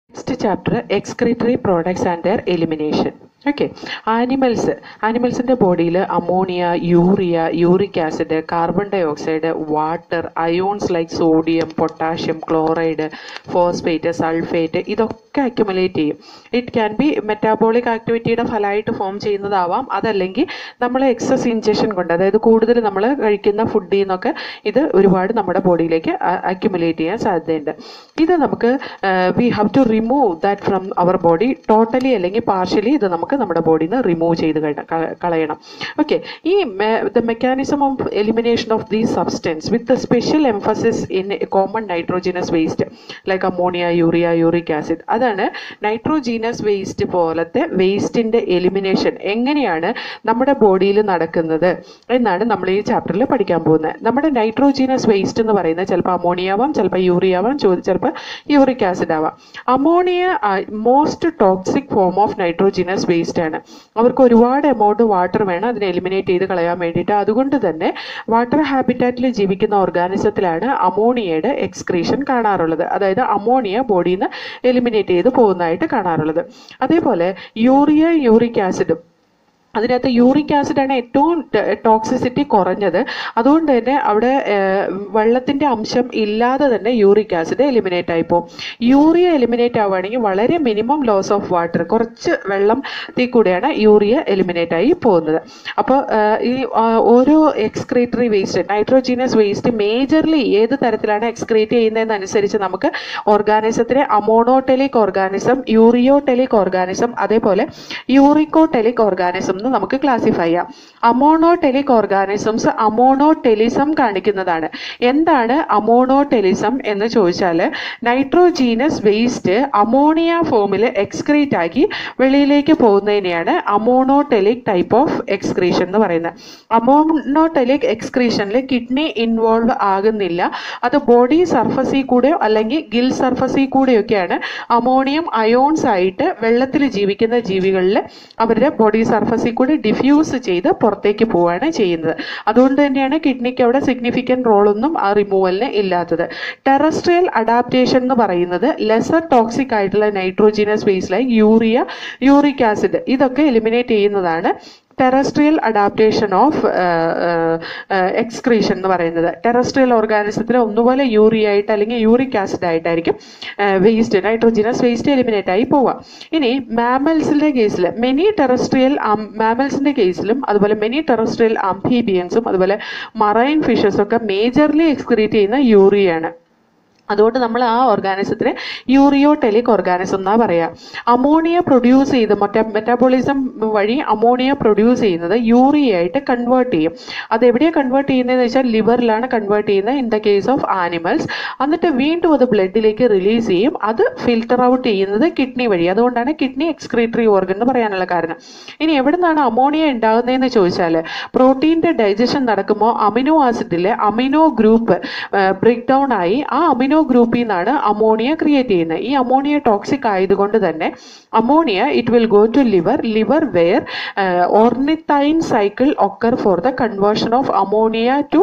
Next chapter excretory products and their elimination. Okay animals ആനിമൽസിൻ്റെ ബോഡിയിൽ ammonia urea uric acid carbon dioxide water ions like sodium potassium chloride phosphate sulphate ഇതൊക്കെ accumulate ചെയ്യും it can be metabolic ആക്ടിവിറ്റിയുടെ ഫലമായിട്ട് form ചെയ്യുന്നതാവാം അതല്ലെങ്കിൽ നമ്മൾ excess injection കൊണ്ട് അതായത് കൂടുതൽ നമ്മൾ കഴിക്കുന്ന ഫുഡിൽ നിന്നൊക്കെ ഇത് ഒരുപാട് നമ്മുടെ ബോഡിയിലേക്ക് അക്യുമുലേറ്റ് ചെയ്യാൻ സാധ്യതയുണ്ട് ഇത് നമുക്ക് we have to remove that from our body totally അല്ലെങ്കിൽ പാർഷ്യലി ഇത് നമുക്ക് നമ്മുടെ ബോഡിയിൽ നിന്ന് റിമൂവ് ചെയ്ത് കഴി- കള- കളയണം ഓക്കെ ഈ the mechanism of elimination of these substance with special emphasis in common nitrogenous waste like ammonia urea uric acid അതാണ് നൈട്രോജീനസ് വേസ്റ്റ് പോലത്തെ വേസ്റ്റിൻ്റെ എലിമിനേഷൻ എങ്ങനെയാണ് നമ്മുടെ ബോഡിയിൽ നടക്കുന്നത് എന്നാണ് നമ്മൾ ഈ ചാപ്റ്ററിൽ പഠിക്കാൻ പോകുന്നത് നമ്മുടെ നൈട്രോജീനസ് വേസ്റ്റ് എന്ന് പറയുന്നത് ചിലപ്പോൾ അമോണിയ ആവാം ചിലപ്പോൾ യൂറിയ ആവാം ചോ- ചിലപ്പോൾ യൂറിക് ആസിഡ് ആവാം ammonia most toxic form of nitrogenous waste ആണ് അവർക്ക് ഒരുപാട് എമൗണ്ട് വാട്ടർ വേണം അതിനെ എലിമിനേറ്റ് ചെയ്ത് കളയാൻ വേണ്ടിയിട്ട് അതുകൊണ്ട് തന്നെ വാട്ടർ ഹാബിറ്റാറ്റിൽ ജീവിക്കുന്ന ഓർഗാനിസത്തിലാണ് അമോണിയയുടെ എക്സ്ക്രീഷൻ കാണാറുള്ളത് അതായത് അമോണിയ ബോഡിയിൽ നിന്ന് എലിമിനേറ്റ് ചെയ്ത് പോകുന്നതായിട്ട് കാണാറുള്ളത് അതേപോലെ യൂറിയ യൂറിക് ആസിഡും അതിനകത്ത് യൂറിക് ആസിഡാണ് ഏറ്റവും ടോക്സിസിറ്റി കുറഞ്ഞത് അതുകൊണ്ട് തന്നെ അവിടെ വെള്ളത്തിൻ്റെ അംശം ഇല്ലാതെ തന്നെ യൂറിക് ആസിഡ് എലിമിനേറ്റ് ആയി പോകും യൂറിയ എലിമിനേറ്റ് ആവുകയാണെങ്കിൽ വളരെ മിനിമം ലോസ് ഓഫ് വാട്ടർ കുറച്ച് വെള്ളത്തിൽ കൂടെയാണ് യൂറിയ എലിമിനേറ്റ് ആയി പോകുന്നത് അപ്പോൾ ഈ ആ, ഓരോ excretory waste nitrogenous waste majorly ഏത് തരത്തിലാണ് എക്സ്ക്രീറ്റ് ചെയ്യുന്നതെന്നനുസരിച്ച് നമുക്ക് ഓർഗാനിസത്തിനെ അമോണോടെലിക് ഓർഗാനിസം യൂറിയോടെലിക് ഓർഗാനിസം അതേപോലെ യൂറിക്കോടെലിക് ഓർഗാനിസം എന്ന് നമുക്ക് ക്ലാസിഫൈ ചെയ്യാം അമോണോടെലിക് ഓർഗാനിസംസ് അമോണോടെലിസം കാണിക്കുന്നതാണ് എന്താണ് അമോണോടെലിസം എന്ന് ചോദിച്ചാൽ നൈട്രോജീനസ് വേസ്റ്റ് അമോണിയ ഫോമിൽ എക്സ്ക്രീറ്റ് ആക്കി വെളിയിലേക്ക് പോകുന്നതിനെയാണ് അമോണോടെലിക് ടൈപ്പ് ഓഫ് എക്സ്ക്രീഷൻ എന്ന് പറയുന്നത് അമോണോടെലിക് എക്സ്ക്രീഷനിൽ കിഡ്നി ഇൻവോൾവ് ആകുന്നില്ല അത് ബോഡി സർഫസിൽ കൂടെയോ അല്ലെങ്കിൽ ഗിൽ സർഫസിൽ കൂടെയൊക്കെയാണ് അമോണിയം അയോൺസ് ആയിട്ട് വെള്ളത്തിൽ ജീവിക്കുന്ന ജീവികളിൽ അവരുടെ ബോഡി സർഫസിൽ കൂടി ഡിഫ്യൂസ് ചെയ്ത് പുറത്തേക്ക് പോവുകയാണ് ചെയ്യുന്നത് അതുകൊണ്ട് തന്നെയാണ് കിഡ്നിക്ക് അവിടെ സിഗ്നിഫിക്കൻറ്റ് റോളൊന്നും ആ റിമൂവലിന് ഇല്ലാത്തത് ടെറസ്ട്രിയൽ അഡാപ്റ്റേഷൻ എന്ന് പറയുന്നത് ലെസർ ടോക്സിക് ആയിട്ടുള്ള nitrogenous waste like urea uric acid ഇതൊക്കെ എലിമിനേറ്റ് ചെയ്യുന്നതാണ് ടെറസ്ട്രിയൽ അഡാപ്റ്റേഷൻ ഓഫ് എക്സ്ക്രീഷൻ എന്ന് പറയുന്നത് ടെറസ്ട്രിയൽ ഓർഗാനിസത്തിൽ ഒന്നുപോലെ യൂറിയ ആയിട്ട് അല്ലെങ്കിൽ യൂറിക് ആസിഡ് ആയിട്ടായിരിക്കും വേസ്റ്റ് നൈട്രോജിനസ് വേസ്റ്റ് എലിമിനേറ്റ് ആയി പോവുക ഇനി മാമൽസിൻ്റെ കേസിൽ മെനി ടെറസ്ട്രിയൽ മാമൽസിൻ്റെ കേസിലും അതുപോലെ മെനി ടെറസ്ട്രിയൽ അംഫീബിയൻസും അതുപോലെ മറൈൻ ഫിഷസും ഒക്കെ മേജർലി എക്സ്ക്രീറ്റ് ചെയ്യുന്ന യൂറിയാണ് അതുകൊണ്ട് നമ്മൾ ആ ഓർഗാനിസത്തിനെ യൂറിയോടെലിക് ഓർഗാനിസം എന്നാ പറയാ അമോണിയ പ്രൊഡ്യൂസ് ചെയ്ത് മറ്റേ മെറ്റാബോളിസം വഴി അമോണിയ പ്രൊഡ്യൂസ് ചെയ്യുന്നത് യൂറിയ ആയിട്ട് കൺവേർട്ട് ചെയ്യും അത് എവിടെയാണ് കൺവേർട്ട് ചെയ്യുന്നതെന്ന് വെച്ചാൽ ലിവറിലാണ് കൺവേർട്ട് ചെയ്യുന്നത് in the case of animals എന്നിട്ട് വീണ്ടും അത് ബ്ലഡിലേക്ക് റിലീസ് ചെയ്യും അത് ഫിൽട്ടർ ഔട്ട് ചെയ്യുന്നത് കിഡ്നി വഴി അതുകൊണ്ടാണ് കിഡ്നി എക്സ്ക്രീറ്ററി ഓർഗൻ എന്ന് പറയാനുള്ള കാരണം ഇനി എവിടെ നിന്നാണ് അമോണിയ ഉണ്ടാകുന്നതെന്ന് ചോദിച്ചാൽ പ്രോട്ടീൻ്റെ ഡൈജഷൻ നടക്കുമ്പോൾ അമിനോ ആസിഡിലെ അമിനോ ഗ്രൂപ്പ് ബ്രേക്ക് ഡൗൺ ആയി ആ അമിനോ ഗ്രൂപ്പിൽ നിന്നാണ് അമോണിയ ക്രിയേറ്റ് ചെയ്യുന്നത് ഈ അമോണിയ ടോക്സിക് ആയതുകൊണ്ട് തന്നെ ammonia it will go to liver liver where ornithine cycle occur for the conversion of ammonia to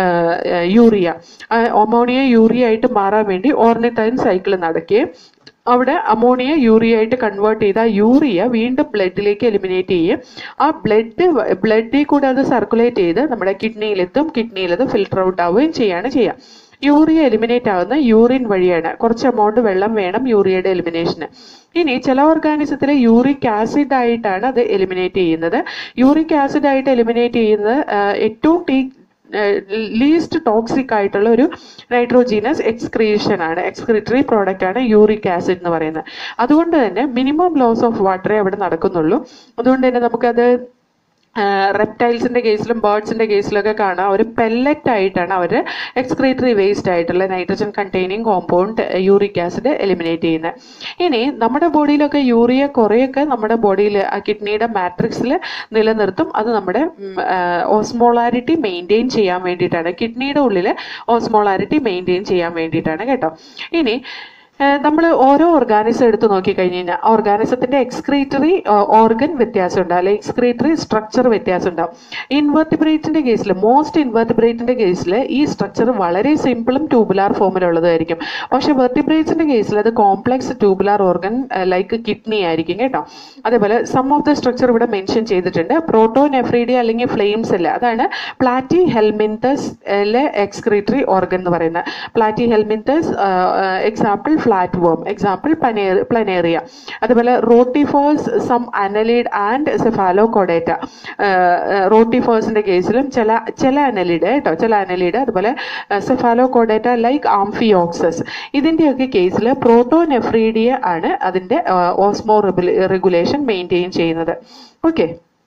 urea ammonia urea ആയിട്ട് മാറാൻ വേണ്ടി ഓർണിത്തൈൻ സൈക്കിൾ നടക്കുകയും അവിടെ അമോണിയ യൂറിയ ആയിട്ട് കൺവേർട്ട് ചെയ്ത യൂറിയ വീണ്ടും ബ്ലഡിലേക്ക് എലിമിനേറ്റ് ചെയ്യും ആ ബ്ലഡ് ബ്ലഡിൽ കൂടെ അത് സർക്കുലേറ്റ് ചെയ്ത് നമ്മുടെ കിഡ്നിയിലെത്തും കിഡ്നിയിൽ അത് ഫിൽട്ടർ ഔട്ട് ആവുകയും ചെയ്യാണ് ചെയ്യുക യൂറിയ എലിമിനേറ്റ് ആവുന്ന യൂറിൻ വഴിയാണ് കുറച്ച് എമൗണ്ട് വെള്ളം വേണം യൂറിയയുടെ എലിമിനേഷന് ഇനി ചില ഓർഗാനിസത്തിൽ യൂറിക് ആസിഡ് ആയിട്ടാണ് അത് എലിമിനേറ്റ് ചെയ്യുന്നത് യൂറിക് ആസിഡ് ആയിട്ട് എലിമിനേറ്റ് ചെയ്യുന്നത് ആ, ഏറ്റവും ടീ ലീസ്റ്റ് ടോക്സിക് ആയിട്ടുള്ള ഒരു നൈട്രോജീനസ് എക്സ്ക്രീഷൻ ആണ് എക്സ്ക്രിറ്ററി പ്രോഡക്റ്റ് ആണ് യൂറിക് ആസിഡ് എന്ന് പറയുന്നത് അതുകൊണ്ട് തന്നെ മിനിമം ലോസ് ഓഫ് വാട്ടറേ അവിടെ നടക്കുന്നുള്ളൂ അതുകൊണ്ട് തന്നെ നമുക്കത് റെപ്റ്റൈൽസിൻ്റെ കേസിലും ബേർഡ്സിൻ്റെ കേസിലൊക്കെ കാണാം ഒരു പെല്ലറ്റ് ആയിട്ടാണ് അവർ എക്സ്ക്രീറ്ററി വേസ്റ്റ് ആയിട്ടുള്ള nitrogen containing compound uric acid eliminate ചെയ്യുന്നത് ഇനി നമ്മുടെ ബോഡിയിലൊക്കെ യൂറിയ കുറേയൊക്കെ നമ്മുടെ ബോഡിയിൽ ആ കിഡ്നിയുടെ മാട്രിക്സിൽ നിലനിർത്തും അത് നമ്മുടെ ഓസ്മോളാരിറ്റി മെയിൻറ്റെയിൻ ചെയ്യാൻ വേണ്ടിയിട്ടാണ് കിഡ്നിയുടെ ഉള്ളിൽ ഓസ്മോളാരിറ്റി മെയിൻറ്റെയിൻ ചെയ്യാൻ വേണ്ടിയിട്ടാണ് കേട്ടോ ഇനി നമ്മൾ ഓരോ ഓർഗാനിസം എടുത്ത് നോക്കിക്കഴിഞ്ഞ് കഴിഞ്ഞാൽ ഓർഗാനിസത്തിന്റെ എക്സ്ക്രീറ്ററി ഓർഗൻ വ്യത്യാസമുണ്ട് അല്ലെങ്കിൽ എക്സ്ക്രീറ്ററി സ്ട്രക്ചർ വ്യത്യാസം ഉണ്ടാവും ഇൻവെർട്ടിബ്രേറ്റിന്റെ കേസിൽ മോസ്റ്റ് ഇൻവെർട്ടിബ്രേറ്റിന്റെ കേസിൽ ഈ സ്ട്രക്ചർ വളരെ സിമ്പിളും ട്യൂബുലാർ ഫോമിലുള്ളതായിരിക്കും പക്ഷെ വെർട്ടിബ്രേറ്റ്സിന്റെ കേസിൽ അത് complex tubular organ like kidney ആയിരിക്കും കേട്ടോ അതേപോലെ സം ഓഫ് ദ സ്ട്രക്ചർ ഇവിടെ മെൻഷൻ ചെയ്തിട്ടുണ്ട് പ്രോട്ടോ നെഫ്രീഡിയ അല്ലെങ്കിൽ ഫ്ലെയിം സെല്ല് അതാണ് പ്ലാറ്റി ഹെൽമിന്തസ് എക്സ്ക്രീറ്ററി ഓർഗൻ എന്ന് പറയുന്നത് platyhelminthes example flatworm example planaria അതുപോലെ rotifers some annelid and cephalochordata റോട്ടിഫേഴ്സിന്റെ കേസിലും ചില ചില അനലീഡ് കേട്ടോ ചില അനലീഡ് അതുപോലെ സെഫാലോകോഡേറ്റ ലൈക്ക് ആംഫിയോക്സസ് ഇതിൻ്റെയൊക്കെ കേസിൽ പ്രോട്ടോനെഫ്രീഡിയ ആണ് അതിൻ്റെ ഓസ്മോ റെഗുലേഷൻ മെയിൻറ്റെയിൻ ചെയ്യുന്നത് ഓക്കെ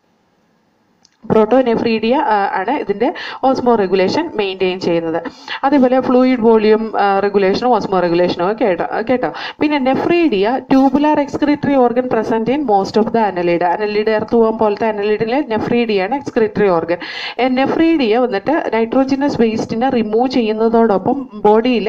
പ്രോട്ടോനെഫ്രീഡിയ ആണ് ഇതിൻ്റെ ഓസ്മോ റെഗുലേഷൻ മെയിൻറ്റെയിൻ ചെയ്യുന്നത് അതേപോലെ ഫ്ലൂയിഡ് വോളിയം റെഗുലേഷനും ഓസ്മോ റെഗുലേഷനും ഒക്കെ കേട്ടോ കേട്ടോ പിന്നെ nephridia tubular excretory organ present in most of the annelid annelid earthworm പോലത്തെ അനലിഡിലെ നെഫ്രീഡിയാണ് എക്സ്ക്രിറ്ററി ഓർഗൻ നെഫ്രീഡിയ വന്നിട്ട് നൈട്രോജിനസ് വേസ്റ്റിനെ റിമൂവ് ചെയ്യുന്നതോടൊപ്പം ബോഡിയിൽ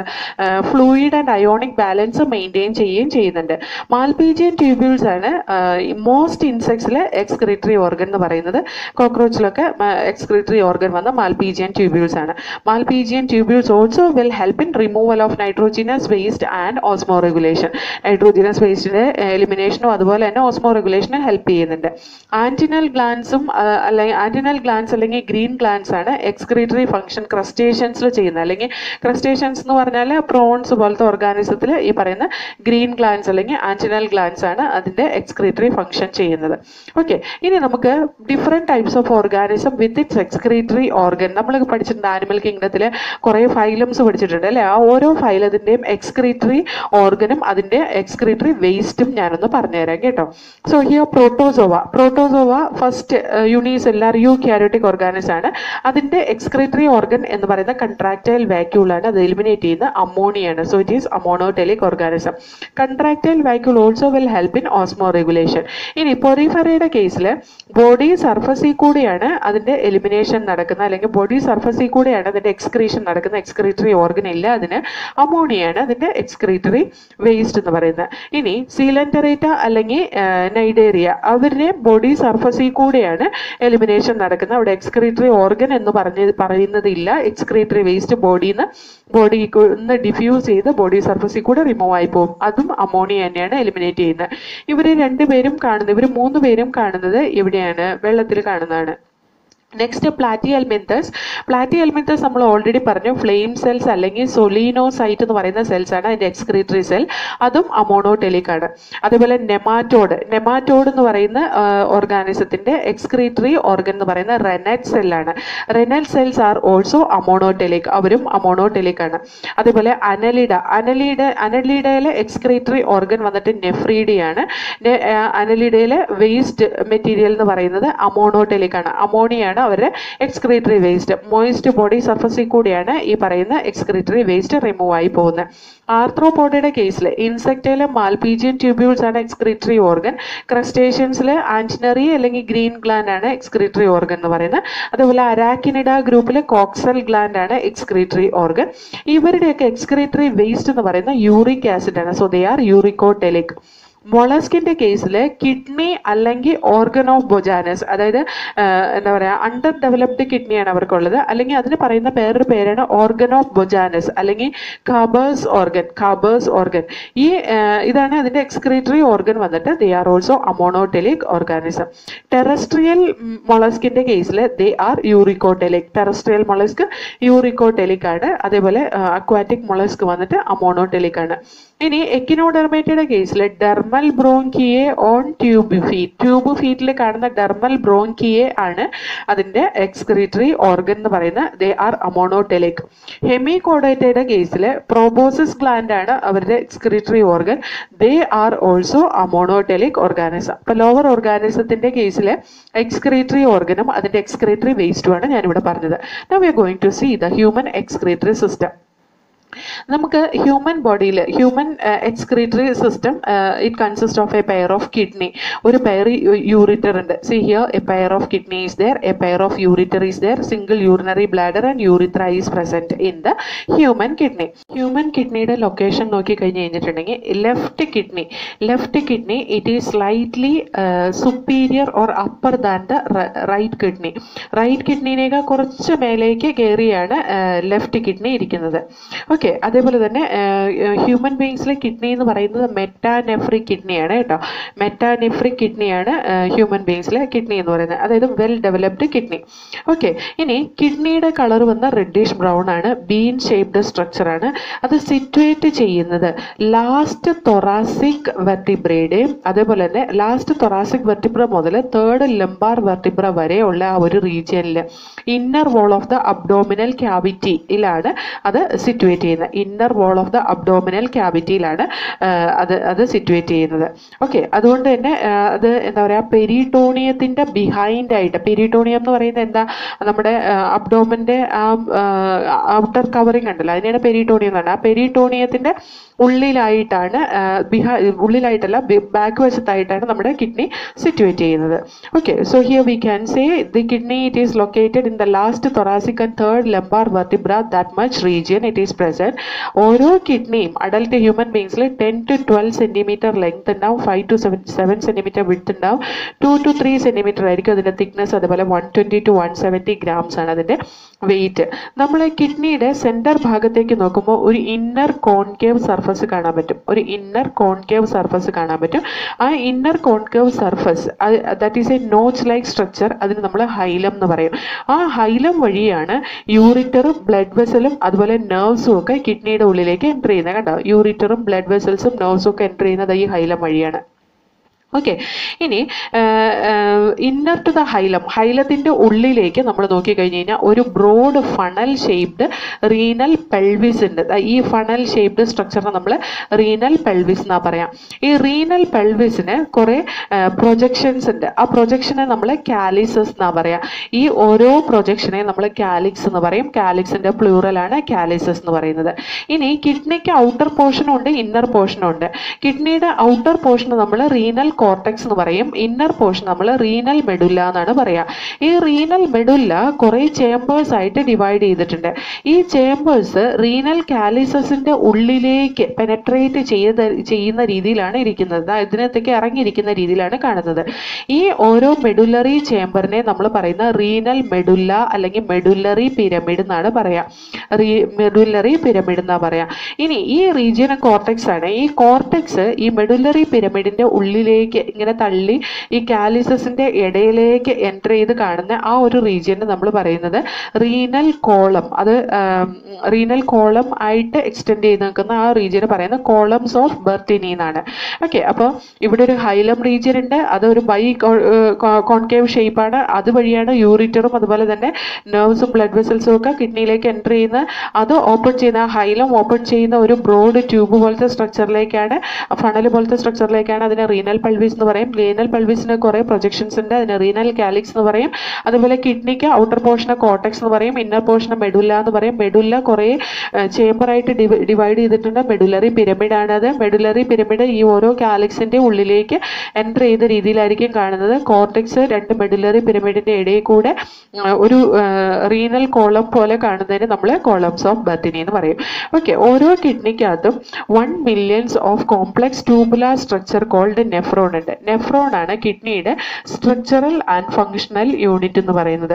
fluid and ionic balance maintain ചെയ്യുകയും ചെയ്യുന്നുണ്ട് മാൽപീജിയൻ ട്യൂബ്യൂൾസ് ആണ് മോസ്റ്റ് ഇൻസെക്ട്സിലെ എക്സ്ക്രിറ്ററി ഓർഗൻ എന്ന് പറയുന്നത് കോക്രോച്ചിലൊക്കെ എക്സ്ക്രിറ്ററി ഓർഗൻ വന്ന മാൽപീജിയൻ ട്യൂബ്യൂൾസ് ആണ് Malpighian tubules also will help in removal of nitrogenous waste and osmoregulation nitrogenous വേസ്റ്റിന്റെ എലിമിനേഷനും അതുപോലെ തന്നെ ഓസ്മോ റെഗുലേഷനും ഹെൽപ്പ് ചെയ്യുന്നുണ്ട് ആന്റിനൽ ഗ്ലാൻസും അല്ലെങ്കിൽ ആന്റിനൽ ഗ്ലാൻസ് അല്ലെങ്കിൽ ഗ്രീൻ ഗ്ലാൻസ് ആണ് എക്സ്ക്രീറ്ററി ഫംഗ്ഷൻ ക്രസ്റ്റേഷ്യൻസിൽ ചെയ്യുന്നത് അല്ലെങ്കിൽ ക്രസ്റ്റേഷ്യൻസ് എന്ന് പറഞ്ഞാൽ പ്രോൺസ് പോലത്തെ ഓർഗാനിസത്തിൽ ഈ പറയുന്ന ഗ്രീൻ ഗ്ലാൻസ് അല്ലെങ്കിൽ ആന്റിനൽ ഗ്ലാൻസ് ആണ് അതിന്റെ എക്സ്ക്രീറ്ററി ഫംഗ്ഷൻ ചെയ്യുന്നത് ഓക്കെ ഇനി നമുക്ക് different types of organism with its excretory organ നമ്മൾ പഠിച്ചിട്ടുണ്ട് ആനിമൽ കിങ്ഡത്തിൽ കുറേ ഫൈലംസ് പഠിച്ചിട്ടുണ്ട് അല്ലേ ആ ഓരോ ഫൈലത്തിൻ്റെയും എക്സ്ക്രീറ്ററി ഓർഗനും അതിൻ്റെ എക്സ്ക്രീറ്ററി വേസ്റ്റും ഞാനൊന്ന് പറഞ്ഞുതരാം കേട്ടോ so here protozoa protozoa first unicellular eukaryotic organism ആണ് അതിൻ്റെ എക്സ്ക്രീറ്ററി ഓർഗൻ എന്ന് പറയുന്ന കൺട്രാക്ടൈൽ വാക്യൂളാണ് അത് എലിമിനേറ്റ് ചെയ്യുന്ന അമോണിയാണ് so it is ammonotelic organism contractile vacuole also will help in osmoregulation ഇനി പൊറിഫറയുടെ കേസിൽ ബോഡി സർഫസിൽ കൂടിയാണ് അതിന്റെ എലിമിനേഷൻ നടക്കുന്നത് അല്ലെങ്കിൽ ബോഡി സർഫസിൽ കൂടിയാണ് അതിന്റെ എക്സ്ക്രീഷൻ നടക്കുന്ന എക്സ്ക്രീറ്ററി ഓർഗൻ ഇല്ല അതിന് അമോണിയാണ് അതിന്റെ എക്സ്ക്രീറ്ററി വേസ്റ്റ് എന്ന് പറയുന്നത് ഇനി സീലൻറ്ററേറ്റ അല്ലെങ്കിൽ നൈഡേറിയ അവരുടെ ബോഡി സർഫസിൽ കൂടെയാണ് എലിമിനേഷൻ നടക്കുന്നത് അവിടെ എക്സ്ക്രീറ്ററി ഓർഗൻ എന്ന് പറഞ്ഞ് പറയുന്നതില്ല എക്സ്ക്രീറ്ററി വേസ്റ്റ് ബോഡിയിൽ നിന്ന് ബോഡി നിന്ന് ഡിഫ്യൂസ് ചെയ്ത് ബോഡി സർഫസിൽ കൂടെ റിമൂവ് ആയി പോകും അതും അമോണിയ തന്നെയാണ് എലിമിനേറ്റ് ചെയ്യുന്നത് ഇവർ രണ്ടുപേരും കാണുന്നത് ഇവർ മൂന്ന് പേരും കാണുന്നത് എവിടെയാണ് വെള്ളത്തിൽ കാണുന്നതാണ് next platyhelminthes platyhelminthes നമ്മൾ ഓൾറെഡി പറഞ്ഞു ഫ്ലെയിം സെൽസ് അല്ലെങ്കിൽ സൊലീനോസൈറ്റ് എന്ന് പറയുന്ന സെൽസ് ആണ് അതിന്റെ എക്സ്ക്രീറ്ററി സെൽ അതും അമോണോടെലിക് ആണ് അതേപോലെ നെമാറ്റോഡ് നെമാറ്റോഡ് എന്ന് പറയുന്ന ഓർഗാനിസത്തിന്റെ എക്സ്ക്രീറ്ററി ഓർഗൻ എന്ന് പറയുന്ന റെനറ്റ് സെല്ലാണ് renette cells are also ammonotelic അവരും അമോണോടെലിക് ആണ് അതേപോലെ അനലിഡ അനലിഡ അനലിഡയിലെ എക്സ്ക്രീറ്ററി ഓർഗൻ വന്നിട്ട് നെഫ്രീഡിയാണ് അനലിഡയിലെ വേസ്റ്റ് മെറ്റീരിയൽ എന്ന് പറയുന്നത് അമോണോടെലിക് ആണ് അമോണിയാണ് അവരുടെ എക്സ്ക്രീറ്ററി വേസ്റ്റ് മോയിസ്റ്റ് ബോഡി സർഫസിൽ കൂടിയാണ് ഈ പറയുന്ന എക്സ്ക്രീറ്ററി വേസ്റ്റ് റിമൂവ് ആയി പോകുന്നത് ആർത്രോപോഡയുടെ കേസിൽ ഇൻസെക്റ്റയിലെ മാൽപീജിയൻ ട്യൂബ്യൂൾസ് ആണ് എക്സ്ക്രീറ്ററി ഓർഗൻ ക്രസ്റ്റേഷ്യൻസിൽ ആന്റിനറി അല്ലെങ്കിൽ ഗ്രീൻ ഗ്ലാൻഡ് ആണ് എക്സ്ക്രീറ്ററി ഓർഗൻ എന്ന് പറയുന്നത് അതുപോലെ അരാക്കിനിഡ ഗ്രൂപ്പിൽ കോക്സൽ ഗ്ലാൻഡ് ആണ് എക്സ്ക്രീറ്ററി ഓർഗൻ ഇവരുടെയൊക്കെ എക്സ്ക്രീറ്ററി വേസ്റ്റ് എന്ന് പറയുന്നത് യൂറിക് ആസിഡ് ആണ് സോ ദേ ആർ യൂറിക്കോടെലിക് മൊളസ്കിന്റെ കേസിൽ കിഡ്നി അല്ലെങ്കിൽ ഓർഗൻ ഓഫ് ബൊജാനസ് അതായത് എന്താ പറയുക അണ്ടർ ഡെവലപ്ഡ് കിഡ്നിയാണ് അവർക്കുള്ളത് അല്ലെങ്കിൽ അതിന് പറയുന്ന പേരൊരു പേരാണ് ഓർഗൻ ഓഫ് ബൊജാനസ് അല്ലെങ്കിൽ കാബേഴ്സ് ഓർഗൻ കാബേഴ്സ് ഓർഗൻ ഈ ഇതാണ് അതിന്റെ എക്സ്ക്രീറ്ററി ഓർഗൻ വന്നിട്ട് they are also ammonotelic organism terrestrial മൊളസ്കിന്റെ കേസിൽ they are uricotelic terrestrial mollusc uricotelic ആണ് അതേപോലെ അക്വാറ്റിക് മൊളസ്ക് വന്നിട്ട് അമോണോടെലിക് ആണ് ഇനി എക്കിനോഡെർമേറ്റയുടെ കേസിൽ dermal branchiae on tube feet tube ഫീറ്റിൽ കാണുന്ന ഡെർമൽ ബ്രോങ്കിയെ ആണ് അതിന്റെ എക്സ്ക്രീറ്ററി ഓർഗൻ എന്ന് പറയുന്ന ദേ ആർ അമോണോടെലിക് ഹെമികോഡേറ്റയുടെ കേസിൽ പ്രോബോസിസ് ഗ്ലാൻഡ് ആണ് അവരുടെ excretory organ they are also ammonotelic organism അപ്പൊ ലോവർ ഓർഗാനിസത്തിന്റെ കേസിൽ എക്സ്ക്രീറ്ററി ഓർഗനും അതിന്റെ എക്സ്ക്രീറ്ററി വേസ്റ്റുമാണ് ഞാനിവിടെ പറഞ്ഞത് now we are going to see the human excretory system നമുക്ക് ഹ്യൂമൻ ബോഡിയിൽ human excretory system it consist of a pair of kidney ഒരു പെയർ യൂറിറ്റർ ഉണ്ട് see here a pair of kidney is there a pair of ureter is there single urinary bladder and urethra is present in the human kidney human കിഡ്നിയുടെ location നോക്കി കഴിഞ്ഞ് കഴിഞ്ഞിട്ടുണ്ടെങ്കിൽ left kidney left kidney it is slightly superior or upper than the right kidney right കിഡ്നിനേക്കാൾ കുറച്ച് മേലേക്ക് കയറിയാണ് left kidney ഇരിക്കുന്നത് okay അതേപോലെ തന്നെ ഹ്യൂമൻ ബീങ്സിലെ കിഡ്നി എന്ന് പറയുന്നത് മെറ്റാനെഫ്രിക് കിഡ്നിയാണ് കേട്ടോ മെറ്റാനെഫ്രിക് കിഡ്നിയാണ് ഹ്യൂമൻ ബീങ്സിലെ കിഡ്നി എന്ന് പറയുന്നത് അതായത് വെൽ ഡെവലപ്ഡ് കിഡ്നി ഓക്കെ ഇനി കിഡ്നിയുടെ കളർ വന്ന റെഡിഷ് ബ്രൗൺ ആണ് ബീൻ ഷേപ്ഡ് സ്ട്രക്ചറാണ് അത് സിറ്റുവേറ്റ് ചെയ്യുന്നത് ലാസ്റ്റ് തൊറാസിക് വെർട്ടിബ്രയുടെയും അതേപോലെ തന്നെ ലാസ്റ്റ് തൊറാസിക് വെർട്ടിബ്ര മുതൽ തേർഡ് ലെംബാർ വെർട്ടിബ്ര വരെയുള്ള ആ ഒരു റീജിയനിൽ inner wall of the abdominal ക്യാവിറ്റിയിലാണ് അത് സിറ്റുവേറ്റ് ചെയ്യുന്നത് inner wall of the abdominal ക്യാവിറ്റിയിലാണ് അത് അത് സിറ്റുവേറ്റ് ചെയ്യുന്നത് ഓക്കെ അതുകൊണ്ട് തന്നെ ആ, അത് എന്താ പറയുക പെരിട്ടോണിയത്തിൻ്റെ ബിഹൈൻഡ് ആയിട്ട് പെരിട്ടോണിയം എന്ന് പറയുന്നത് എന്താ നമ്മുടെ അബ്ഡോമിൻ്റെ ആ ഔട്ടർ കവറിങ് ഉണ്ടല്ലോ അതിനെയാണ് പെരിട്ടോണിയം എന്ന് പറയുന്നത് ആ പെരിട്ടോണിയത്തിൻ്റെ ഉള്ളിലായിട്ടാണ് ബിഹൈ ഉള്ളിലായിട്ടല്ല ബാക്ക് വശത്തായിട്ടാണ് നമ്മുടെ കിഡ്നി സിറ്റുവേറ്റ് ചെയ്യുന്നത് okay so here we can say the kidney it is located in the last thoracic and third lumbar vertebra that much region it is present ഓരോ കിഡ്നിയും അഡൽട്ട് ഹ്യൂമൻ ബീങ്സിൽ ten to twelve centimetre length ഉണ്ടാവും five to seven seven centimetre width ഉണ്ടാവും two to three centimetre ആയിരിക്കും അതിൻ്റെ thickness അതുപോലെ one twenty to one seventy grams ആണ് അതിൻ്റെ വെയിറ്റ് നമ്മൾ കിഡ്നിയുടെ സെൻറ്റർ ഭാഗത്തേക്ക് നോക്കുമ്പോൾ ഒരു ഇന്നർ കോൺകേവ് സർഫസ് കാണാൻ പറ്റും ഒരു ഇന്നർ കോൺകേവ് സർഫസ് കാണാൻ പറ്റും ആ inner concave surface that is a notch like structure അതിന് നമ്മൾ ഹൈലം എന്ന് പറയും ആ ഹൈലം വഴിയാണ് യൂറിറ്ററും ബ്ലഡ് വെസലും അതുപോലെ നെർവ്സും ഒക്കെ കിഡ്നിയുടെ ഉള്ളിലേക്ക് എൻ്റർ ചെയ്യുന്നത് കണ്ടോ യൂറിറ്ററും ബ്ലഡ് വെസൽസും നെർവ്സും ഒക്കെ എൻ്റർ ചെയ്യുന്നത് ഈ ഹൈലം വഴിയാണ് ഓക്കെ ഇനി ഇന്നർ ടു ദ ഹൈലം ഹൈലത്തിൻ്റെ ഉള്ളിലേക്ക് നമ്മൾ നോക്കിക്കഴിഞ്ഞ് കഴിഞ്ഞാൽ ഒരു broad funnel shaped renal pelvis ഉണ്ട് ദാ ഈ ഫണൽ ഷേപ്ഡ് സ്ട്രക്ചറിനെ നമ്മൾ റീനൽ പെൽവിസ് എന്നാ പറയാം ഈ റീനൽ പെൽവിസിന് കുറേ പ്രൊജക്ഷൻസ് ഉണ്ട് ആ പ്രൊജക്ഷനെ നമ്മൾ കാലിസസ് എന്നാ പറയാം ഈ ഓരോ പ്രൊജക്ഷനെ നമ്മൾ കാലിക്സ് എന്ന് പറയും കാലിക്സിൻ്റെ പ്ലൂറലാണ് കാലിസസ് എന്ന് പറയുന്നത് ഇനി കിഡ്നിക്ക് ഔട്ടർ പോർഷനും ഉണ്ട് ഇന്നർ പോർഷനും ഉണ്ട് കിഡ്നിയുടെ ഔട്ടർ പോർഷൻ നമ്മൾ റീനൽ കോർട്ടെക്സ് എന്ന് പറയും ഇന്നർ പോർഷൻ നമ്മൾ റീനൽ മെഡുല്ല എന്നാണ് പറയുക ഈ റീനൽ മെഡുല്ല കുറേ ചേമ്പേഴ്സ് ആയിട്ട് ഡിവൈഡ് ചെയ്തിട്ടുണ്ട് ഈ ചേമ്പേഴ്സ് റീനൽ കാലിസസിന്റെ ഉള്ളിലേക്ക് പെനട്രേറ്റ് ചെയ്ത ചെയ്യുന്ന രീതിയിലാണ് ഇരിക്കുന്നത് ദാ ഇതിനകത്തേക്ക് ഇറങ്ങിയിരിക്കുന്ന രീതിയിലാണ് കാണുന്നത് ഈ ഓരോ മെഡുലറി ചേമ്പറിനെ നമ്മൾ പറയുന്ന റീനൽ മെഡുല്ല അല്ലെങ്കിൽ മെഡുലറി പിരമിഡ് എന്നാണ് പറയാ റീ മെഡുലറി പിരമിഡ് എന്നാ പറയാ ഇനി ഈ റീജിയൻ കോർട്ടെക്സ് ആണ് ഈ കോർട്ടെക്സ് ഈ മെഡുലറി പിരമിഡിന്റെ ഉള്ളിലേക്ക് ഇങ്ങനെ തള്ളി ഈ കാലിസസിന്റെ ഇടയിലേക്ക് എൻ്റർ ചെയ്ത് കാണുന്ന ആ ഒരു റീജിയനെ നമ്മൾ പറയുന്നത് റീനൽ കോളം അത് റീനൽ കോളം ആയിട്ട് എക്സ്റ്റെൻഡ് ചെയ്ത് നിൽക്കുന്ന ആ റീജിയന് പറയുന്നത് കോളംസ് ഓഫ് ബെർട്ടിനി എന്നാണ് ഓക്കെ അപ്പോൾ ഇവിടെ ഒരു ഹൈലം റീജിയൻ ഉണ്ട് അത് ഒരു ബൈ കോൺകേവ് ഷേപ്പാണ് അതുവഴിയാണ് യൂറിറ്ററും അതുപോലെ തന്നെ നെർവ്സും ബ്ലഡ് വെസൽസും ഒക്കെ കിഡ്നിയിലേക്ക് എൻ്റർ ചെയ്യുന്ന അത് ഓപ്പൺ ചെയ്യുന്ന ആ ഹൈലം ഓപ്പൺ ചെയ്യുന്ന ഒരു ബ്രോഡ് ട്യൂബ് പോലത്തെ സ്ട്രക്ചറിലേക്കാണ് ഫണൽ പോലത്തെ സ്ട്രക്ചറിലേക്കാണ് അതിനെ റീനൽ പൾവീസ് എന്ന് പറയും റീനൽ പൾവീസിന് കുറേ പ്രൊജക്ഷൻസ് ഉണ്ട് അതിന് റീനൽ കാലിക്സ് എന്ന് പറയും അതുപോലെ കിഡ്നിക്ക് ഔട്ടർ പോർഷനെ കോട്ടക്സ് എന്ന് പറയും ഇന്നർ പോർഷനെ മെഡുല്ല എന്ന് പറയും മെഡുല്ല കുറേ ചേമ്പറായിട്ട് ഡിവൈഡ് ചെയ്തിട്ടുണ്ട് മെഡുലറി പിരമിഡ് ആണ് അത് മെഡുലറി പിരമിഡ് ഈ ഓരോ കാലിക്സിന്റെ ഉള്ളിലേക്ക് എൻ്റർ ചെയ്ത രീതിയിലായിരിക്കും കാണുന്നത് കോർട്ടെക്സ് രണ്ട് മെഡുലറി പിരമിഡിന്റെ ഇടയിൽ കൂടെ ആ, ഒരു റീനൽ കോളം പോലെ കാണുന്നതിന് നമ്മൾ കോളംസ് ഓഫ് ബർത്തിനി എന്ന് പറയും ഓക്കെ ഓരോ കിഡ്നിക്കകത്തും one millions of complex tubular structure called nephron ഉണ്ട് നെഫ്രോൺ ആണ് കിഡ്നിയുടെ സ്ട്രക്ചറൽ ആൻഡ് ഫങ്ഷണൽ യൂണിറ്റ് എന്ന് പറയുന്നത്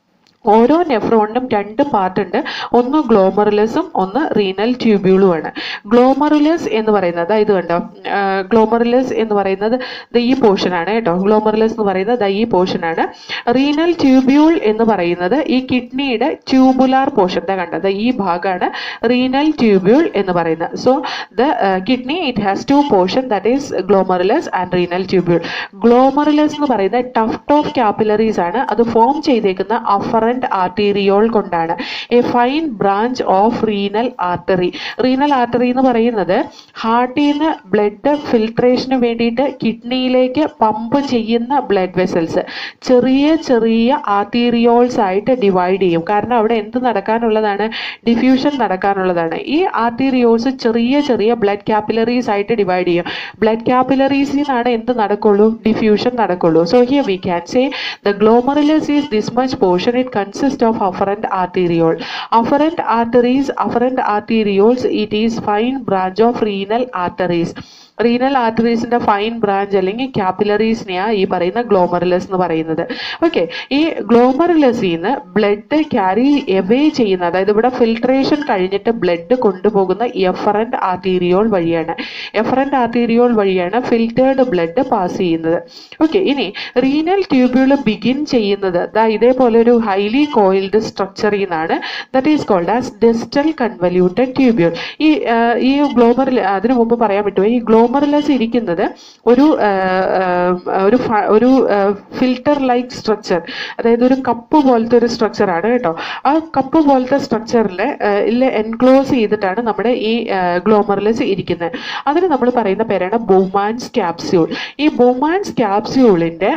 ഓരോ നെഫ്രോണിനും രണ്ട് പാർട്ട് ഉണ്ട് ഒന്ന് ഗ്ലോമറുലസും ഒന്ന് റീനൽ ട്യൂബ്യൂളുമാണ് ഗ്ലോമറുലസ് എന്ന് പറയുന്നത് ദാ ഇത് കണ്ടോ ഗ്ലോമറുലസ് എന്ന് പറയുന്നത് ദ ഈ പോർഷനാണ് കേട്ടോ ഗ്ലോമറുലസ് എന്ന് പറയുന്നത് ദ ഈ പോർഷനാണ് റീനൽ ട്യൂബ്യൂൾ എന്ന് പറയുന്നത് ഈ കിഡ്നിയുടെ ട്യൂബുലാർ പോർഷൻ ദാ കണ്ടത് ഈ ഭാഗമാണ് റീനൽ ട്യൂബ്യൂൾ എന്ന് പറയുന്നത് so the kidney it has two portion that is glomerulus and renal tubule glomerulus എന്ന് പറയുന്നത് ടഫ്റ്റ് ഓഫ് ക്യാപ്പിലറീസ് ആണ് അത് ഫോം ചെയ്തേക്കുന്ന അഫറൻ എഫറൻറ്റ് ആർട്ടീരിയോൾ കൊണ്ടാണ് a fine branch of renal artery renal artery എന്ന് പറയുന്നത് ഹാർട്ടിൽ നിന്ന് ബ്ലഡ് ഫിൽട്രേഷന് വേണ്ടിയിട്ട് കിഡ്നിയിലേക്ക് പമ്പ് ചെയ്യുന്ന ബ്ലഡ് വെസൽസ് ചെറിയ ചെറിയ ആർട്ടീരിയോൾസ് ആയിട്ട് ഡിവൈഡ് ചെയ്യും കാരണം അവിടെ എന്ത് നടക്കാനുള്ളതാണ് ഡിഫ്യൂഷൻ നടക്കാനുള്ളതാണ് ഈ ആർട്ടീരിയോൾസ് ചെറിയ ചെറിയ ബ്ലഡ് കാപ്പിലറീസ് ആയിട്ട് ഡിവൈഡ് ചെയ്യും ബ്ലഡ് കാപ്പിലറീസിൽ നിന്നാണ് എന്ത് നടക്കുള്ളൂ ഡിഫ്യൂഷൻ നടക്കുള്ളൂ so here we can say the glomerulus is this much portion it consist of afferent arteriole afferent arteries afferent arterioles it is fine branch of renal arteries renal ആർട്ടറീസിന്റെ fine branch അല്ലെങ്കിൽ ക്യാപ്പിലറീസിനെയാണ് ഈ പറയുന്ന glomerulus എന്ന് പറയുന്നത് okay ഈ ഗ്ലോമറുലസിൽ നിന്ന് blood carry away ചെയ്യുന്ന അതായത് ഇവിടെ ഫിൽട്രേഷൻ കഴിഞ്ഞിട്ട് ബ്ലഡ് കൊണ്ടുപോകുന്ന എഫറൻറ്റ് ആർട്ടീരിയോൾ വഴിയാണ് എഫറൻറ്റ് ആർട്ടീരിയോൾ വഴിയാണ് ഫിൽറ്റേർഡ് ബ്ലഡ് പാസ് ചെയ്യുന്നത് ഓക്കെ ഇനി റീനൽ ട്യൂബ്യൂൾ ബിഗിൻ ചെയ്യുന്നത് ദാ ഇതേപോലെ ഒരു ഹൈലി കോയിൽഡ് സ്ട്രക്ചറിൽ നിന്നാണ് that is called as distal convoluted tubule ഈ ആ, ഈ ഗ്ലോമറിൽ അതിനു മുമ്പ് പറയാൻ പറ്റുമോ ഈ ഗ്ലോമറിലസ് ഇരിക്കുന്നത് ഒരു ആ, ആ, ഒരു ഫ- ഒരു ഫിൽട്ടർ ലൈക്ക് സ്ട്രക്ചർ അതായത് ഒരു കപ്പ് പോലത്തെ ഒരു സ്ട്രക്ചർ ആണ് കേട്ടോ ആ കപ്പ് പോലത്തെ സ്ട്രക്ചറിൽ ഇല്ല എൻക്ലോസ് ചെയ്തിട്ടാണ് നമ്മുടെ ഈ ഗ്ലോമറിലസ് ഇരിക്കുന്നത് അതിന് നമ്മൾ പറയുന്ന പേരാണ് ബൊമാൻസ് ക്യാപ്സ്യൂൾ ഈ ബൊമാൻസ് ക്യാപ്സ്യൂളിൻ്റെ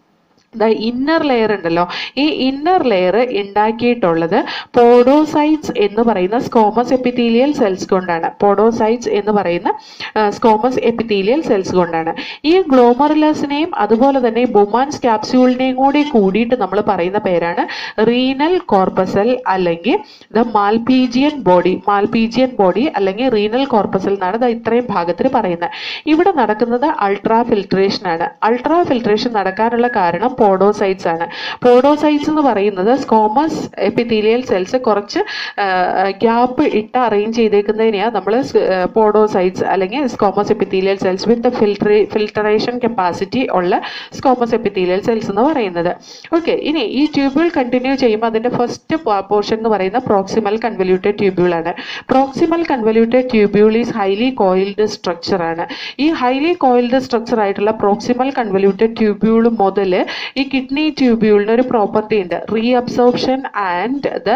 ദ ഇന്നർ ലെയർ ഉണ്ടല്ലോ ഈ ഇന്നർ ലെയർ ഉണ്ടാക്കിയിട്ടുള്ളത് പോഡോസൈറ്റ്സ് എന്ന് പറയുന്ന സ്കോമസ് എപ്പിത്തീലിയൽ സെൽസ് കൊണ്ടാണ് പോഡോസൈറ്റ്സ് എന്ന് പറയുന്ന സ്കോമസ് എപ്പിത്തീലിയൽ സെൽസ് കൊണ്ടാണ് ഈ ഗ്ലോമറുലസിനെയും അതുപോലെ തന്നെ ബൊമാൻസ് ക്യാപ്സ്യൂളിനെയും കൂടി കൂടിയിട്ട് നമ്മൾ പറയുന്ന പേരാണ് റീനൽ കോർപ്പസൽ അല്ലെങ്കിൽ the Malpighian body Malpighian body അല്ലെങ്കിൽ റീനൽ കോർപ്പസൽ എന്നാണ് ദാ ഇത്രയും ഭാഗത്തിൽ പറയുന്നത് ഇവിടെ നടക്കുന്നത് അൾട്രാ ഫിൽട്രേഷൻ ആണ് അൾട്രാ ഫിൽട്രേഷൻ നടക്കാനുള്ള കാരണം പോഡോസൈറ്റ്സ് ആണ് പോഡോസൈറ്റ്സ് എന്ന് പറയുന്നത് സ്കോമസ് എപ്പിത്തീലിയൽ സെൽസ് കുറച്ച് ഗ്യാപ്പ് ഇട്ട് അറേഞ്ച് ചെയ്തേക്കുന്നതിനെയാണ് നമ്മൾ പോഡോസൈറ്റ്സ് അല്ലെങ്കിൽ സ്കോമസ് എപ്പിത്തീലിയൽ സെൽസ് വിത്ത് ഫിൽട്രേ ഫിൽട്ടറേഷൻ കപ്പാസിറ്റി ഉള്ള സ്കോമസ് എപ്പിത്തീലിയൽ സെൽസ് എന്ന് പറയുന്നത് ഓക്കെ ഇനി ഈ ട്യൂബ്യൂൾ കണ്ടിന്യൂ ചെയ്യുമ്പോൾ അതിൻ്റെ ഫസ്റ്റ് പോർഷൻ എന്ന് പറയുന്ന പ്രോക്സിമൽ കൺവല്യൂട്ടഡ് ട്യൂബ്യൂൾ ആണ് proximal convoluted tubule is highly coiled structure ആണ് ഈ ഹൈലി കോയിൽഡ് സ്ട്രക്ചർ ആയിട്ടുള്ള പ്രോക്സിമൽ കൺവല്യൂട്ടഡ് ട്യൂബ്യൂൾ മുതൽ ഈ കിഡ്നി ട്യൂബ്യൂളിന് ഒരു പ്രോപ്പർട്ടി ഉണ്ട് reabsorption and the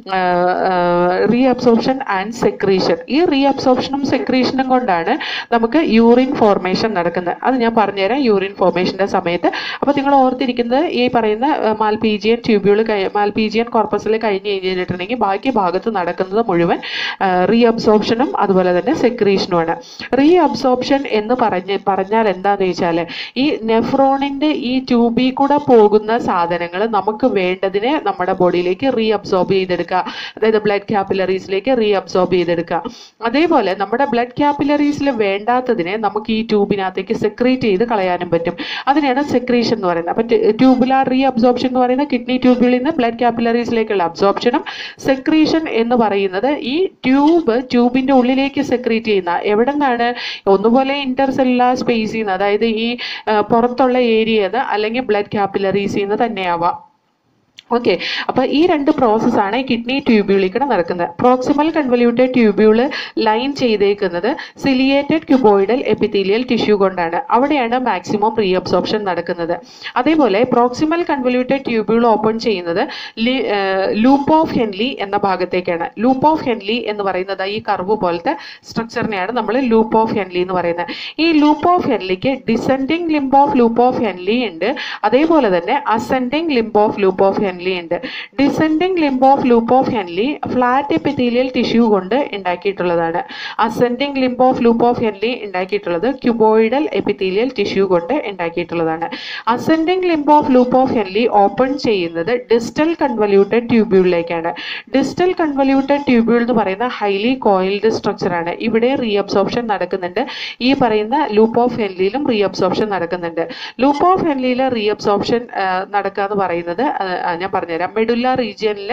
reabsorption and secretion ഈ റീഅബ്സോർപ്ഷനും സെക്രീഷനും കൊണ്ടാണ് നമുക്ക് യൂറിൻ ഫോർമേഷൻ നടക്കുന്നത് അത് ഞാൻ പറഞ്ഞുതരാം യൂറിൻ ഫോർമേഷൻ്റെ സമയത്ത് അപ്പോൾ നിങ്ങൾ ഓർത്തിരിക്കുന്നത് ഈ പറയുന്ന മാൽപീജിയൻ ട്യൂബ്യൂൾ മാൽപീജിയൻ കോർപ്പസിൽ കഴിഞ്ഞ് കഴിഞ്ഞിട്ടുണ്ടെങ്കിൽ ബാക്കി ഭാഗത്ത് നടക്കുന്നത് മുഴുവൻ റീഅബ്സോർപ്ഷനും അതുപോലെ തന്നെ സെക്രീഷനുമാണ് റീഅബ്സോർപ്ഷൻ എന്ന് പറഞ്ഞ് പറഞ്ഞാൽ എന്താണെന്ന് വെച്ചാൽ ഈ നെഫ്രോണിൻ്റെ ഈ ട്യൂബിൽ കൂടെ പോകുന്ന സാധനങ്ങൾ നമുക്ക് വേണ്ടതിനെ നമ്മുടെ ബോഡിയിലേക്ക് റീഅബ്സോർബ് ചെയ്തെടുക്കുക അതായത് ബ്ലഡ് ക്യാപ്പിലറീസിലേക്ക് റീഅബ്സോർബ് ചെയ്തെടുക്കുക അതേപോലെ നമ്മുടെ ബ്ലഡ് ക്യാപ്പിലറീസിൽ വേണ്ടാത്തതിനെ നമുക്ക് ഈ ട്യൂബിനകത്തേക്ക് സെക്രീറ്റ് ചെയ്ത് കളയാനും പറ്റും അതിനെയാണ് സെക്രീഷൻ എന്ന് പറയുന്നത് അപ്പം ട്യൂബുലാർ റീ അബ്സോർപ്ഷൻ എന്ന് പറയുന്നത് കിഡ്നി ട്യൂബിൽ നിന്ന് ബ്ലഡ് ക്യാപ്പിലറീസിലേക്കുള്ള അബ്സോർപ്ഷനും സെക്രീഷൻ എന്ന് പറയുന്നത് ഈ ട്യൂബ് ട്യൂബിന്റെ ഉള്ളിലേക്ക് സെക്രീറ്റ് ചെയ്യുന്ന എവിടെ നിന്നാണ് ഒന്നുപോലെ ഇന്റർസെല്ലുലാർ സ്പേസിൽ നിന്ന് അതായത് ഈ ആ, പുറത്തുള്ള ഏരിയന്ന് അല്ലെങ്കിൽ ബ്ലഡ് ക്യാപ്പിലറീസിൽ നിന്ന് തന്നെയാവാം ഓക്കെ അപ്പോൾ ഈ രണ്ട് പ്രോസസ്സാണ് ഈ കിഡ്നി ട്യൂബ്യൂളിൽ നടക്കുന്നത് പ്രോക്സിമൽ കൺവല്യൂട്ടഡ് ട്യൂബ്യൂള് ലൈൻ ചെയ്തേക്കുന്നത് സിലിയേറ്റഡ് ക്യൂബോയിഡൽ എപ്പിത്തീലിയൽ ടിഷ്യൂ കൊണ്ടാണ് അവിടെയാണ് മാക്സിമം റീ അബ്സോർപ്ഷൻ നടക്കുന്നത് അതേപോലെ പ്രോക്സിമൽ കൺവല്യൂട്ടഡ് ട്യൂബ്യൂൾ ഓപ്പൺ ചെയ്യുന്നത് ലൂപ്പ് ഓഫ് ഹെൻലി എന്ന ഭാഗത്തേക്കാണ് ലൂപ്പ് ഓഫ് ഹെൻലി എന്ന് പറയുന്നത് ഈ കർവ് പോലത്തെ സ്ട്രക്ചറിനെയാണ് നമ്മൾ ലൂപ്പ് ഓഫ് ഹെൻലി എന്ന് പറയുന്നത് ഈ ലൂപ്പ് ഓഫ് ഹെൻലിക്ക് descending limb of loop of Henle ഉണ്ട് അതേപോലെ തന്നെ ascending limb of loop of Henle ഉണ്ട് descending limb of loop of Henle flat epithelial tissue കൊണ്ട് ഉണ്ടാക്കിയിട്ടുള്ളതാണ് ascending limb of loop of Henle ഉണ്ടാക്കിയിട്ടുള്ളത് ക്യൂബോയിഡൽ എപ്പിത്തീലിയൽ ടിഷ്യൂ കൊണ്ട് ഉണ്ടാക്കിയിട്ടുള്ളതാണ് ascending limb of loop of Henle open ചെയ്യുന്നത് distal convoluted ട്യൂബ്യൂളിലേക്കാണ് distal convoluted tubule എന്ന് പറയുന്ന ഹൈലി കോയിൽഡ് സ്ട്രക്ചറാണ് ഇവിടെ റീഅബ്സോർപ്ഷൻ നടക്കുന്നുണ്ട് ഈ പറയുന്ന ലൂപ്പ് ഓഫ് ഹെൻലിയിലും റീഅബ്സോർപ്ഷൻ നടക്കുന്നുണ്ട് ലൂപ്പ് ഓഫ് ഹെൻലിയിൽ റീഅബ്സോർപ്ഷൻ നടക്കുക എന്ന് പറയുന്നത് ആ, ആ, ഞാൻ പറഞ്ഞുതരാം മെഡുല്ല റീജിയനിൽ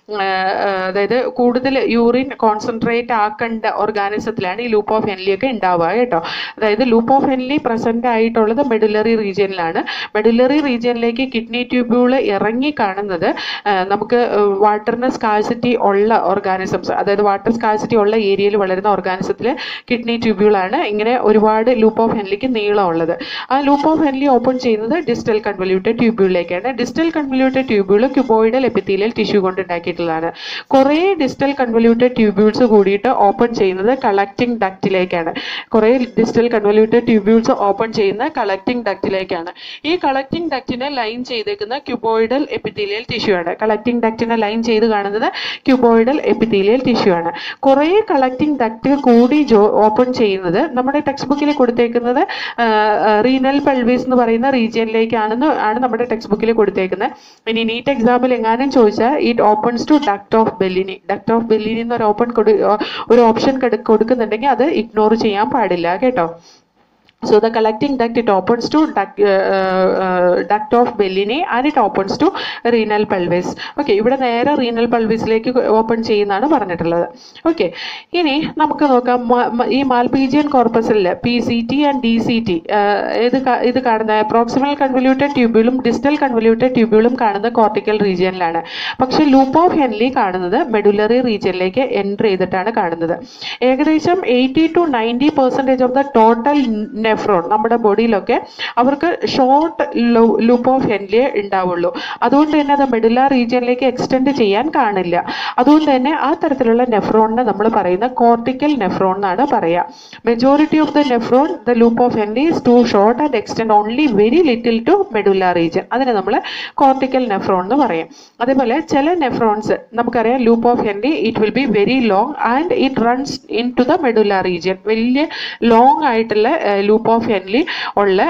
അതായത് കൂടുതൽ യൂറിൻ കോൺസെൻട്രേറ്റ് ആക്കേണ്ട ഓർഗാനിസത്തിലാണ് ഈ ലൂപ്പ് ഓഫ് ഹെൻലി ഒക്കെ ഉണ്ടാവുക കേട്ടോ അതായത് ലൂപ്പ് ഓഫ് ഹെൻലി പ്രസന്റ് ആയിട്ടുള്ളത് മെഡുലറി റീജിയനിലാണ് മെഡുലറി റീജിയനിലേക്ക് കിഡ്നി ട്യൂബ്യൂൾ ഇറങ്ങി കാണുന്നത് ആ, നമുക്ക് വാട്ടറിന് സ്കാഴ്സിറ്റി ഉള്ള ഓർഗാനിസംസ് അതായത് വാട്ടർ സ്കാഴ്സിറ്റി ഉള്ള ഏരിയയിൽ വളരുന്ന ഓർഗാനിസത്തിൽ കിഡ്നി ട്യൂബ്യൂളാണ് ഇങ്ങനെ ഒരുപാട് ലൂപ്പ് ഓഫ് ഹെൻലിക്ക് നീളമുള്ളത് ആ ലൂപ്പ് ഓഫ് ഹെൻലി ഓപ്പൺ ചെയ്യുന്നത് ഡിസ്റ്റൽ കൺവല്യൂട്ടഡ് ട്യൂബ്യൂളിലേക്കാണ് distal convoluted tubule cuboidal epithelial tissue കൊണ്ട് ഉണ്ടാക്കിയിട്ടുള്ളതാണ് കുറേ ഡിസ്റ്റൽ കൺവല്യൂട്ടഡ് ട്യൂബ്യൂൾസ് കൂടിയിട്ട് ഓപ്പൺ ചെയ്യുന്നത് കളക്റ്റിംഗ് ഡക്റ്റിലേക്കാണ് കുറേ ഡിസ്റ്റൽ കൺവല്യൂട്ടഡ് ട്യൂബ്യൂൾസ് ഓപ്പൺ ചെയ്യുന്ന കളക്റ്റിംഗ് ഡക്റ്റിലേക്കാണ് ഈ കളക്റ്റിംഗ് ഡക്റ്റിനെ ലൈൻ ചെയ്തേക്കുന്ന ക്യൂബോയിഡൽ എപ്പിത്തീലിയൽ ടിഷ്യൂ ആണ് കളക്റ്റിംഗ് ഡക്റ്റിനെ ലൈൻ ചെയ്ത് കാണുന്നത് ക്യൂബോയിഡൽ എപ്പിത്തീലിയൽ ടിഷ്യൂ ആണ് കുറേ കളക്റ്റിംഗ് ഡക്റ്റ് കൂടി ജോ ഓപ്പൺ ചെയ്യുന്നത് നമ്മുടെ ടെക്സ്റ്റ് ബുക്കിൽ കൊടുത്തേക്കുന്നത് റീനൽ പെൽവിസ് എന്ന് പറയുന്ന റീജിയനിലേക്കാണെന്ന് ആണ് നമ്മുടെ ടെക്സ്റ്റ് ബുക്കിൽ കൊടുത്തേക്കുന്നത് ഇനി നീറ്റ് എക്സാമിൽ എങ്ങാനും ചോദിച്ചാൽ it opens to duct of Bellini duct of Bellini എന്നൊരു ഓപ്പൺ ഒരു ഓപ്ഷൻ കൊടുക്കുന്നുണ്ടെങ്കിൽ അത് ഇഗ്നോർ ചെയ്യാൻ പാടില്ല കേട്ടോ So the collecting duct it opens to duct, uh, uh, duct of Bellini and it opens to renal pelvis. Okay, ഇവിടെ നേരെ renal പൾവിസിലേക്ക് open ചെയ്യുന്നതാണ് പറഞ്ഞിട്ടുള്ളത് ഓക്കെ ഇനി നമുക്ക് നോക്കാം മ- മ- ഈ മാൽപീജിയൻ കോർപ്പസിൽ P C T and D C T ഇത് കാ- ഇത് കാണുന്ന പ്രോക്സിമൽ കൺവല്യൂട്ടഡ് ട്യൂബ്യൂളും ഡിസ്റ്റൽ കൺവല്യൂട്ടഡ് ട്യൂബ്യൂളും കാണുന്നത് കോർട്ടിക്കൽ റീജിയനിലാണ് പക്ഷേ ലൂപ്പ് ഓഫ് ഹെൻലി കാണുന്നത് മെഡുലറി റീജിയനിലേക്ക് എൻ്റർ ചെയ്തിട്ടാണ് കാണുന്നത് ഏകദേശം eighty to ninety percentage of the total nephron നമ്മുടെ ബോഡിയിലൊക്കെ അവർക്ക് ഷോർട്ട് ലൂപ്പ് ഓഫ് ഹെൻലിയേ ഉണ്ടാവുള്ളൂ അതുകൊണ്ട് തന്നെ അത് മെഡുല റീജിയനിലേക്ക് എക്സ്റ്റെൻഡ് ചെയ്യാൻ കാണില്ല അതുകൊണ്ട് തന്നെ ആ തരത്തിലുള്ള നെഫ്രോണിനെ നമ്മൾ പറയുന്ന കോർട്ടിക്കൽ നെഫ്രോൺ എന്നാണ് പറയുക majority of the nephron the loop of Henle is too short and extend only very little to medulla region അതിനെ നമ്മൾ കോർട്ടിക്കൽ നെഫ്രോൺ എന്ന് പറയും അതേപോലെ ചില നെഫ്രോൺസ് നമുക്കറിയാം loop of Henle it will be very long and it runs in to the medulla region വലിയ long ആയിട്ടുള്ള loop of Henle ഉള്ള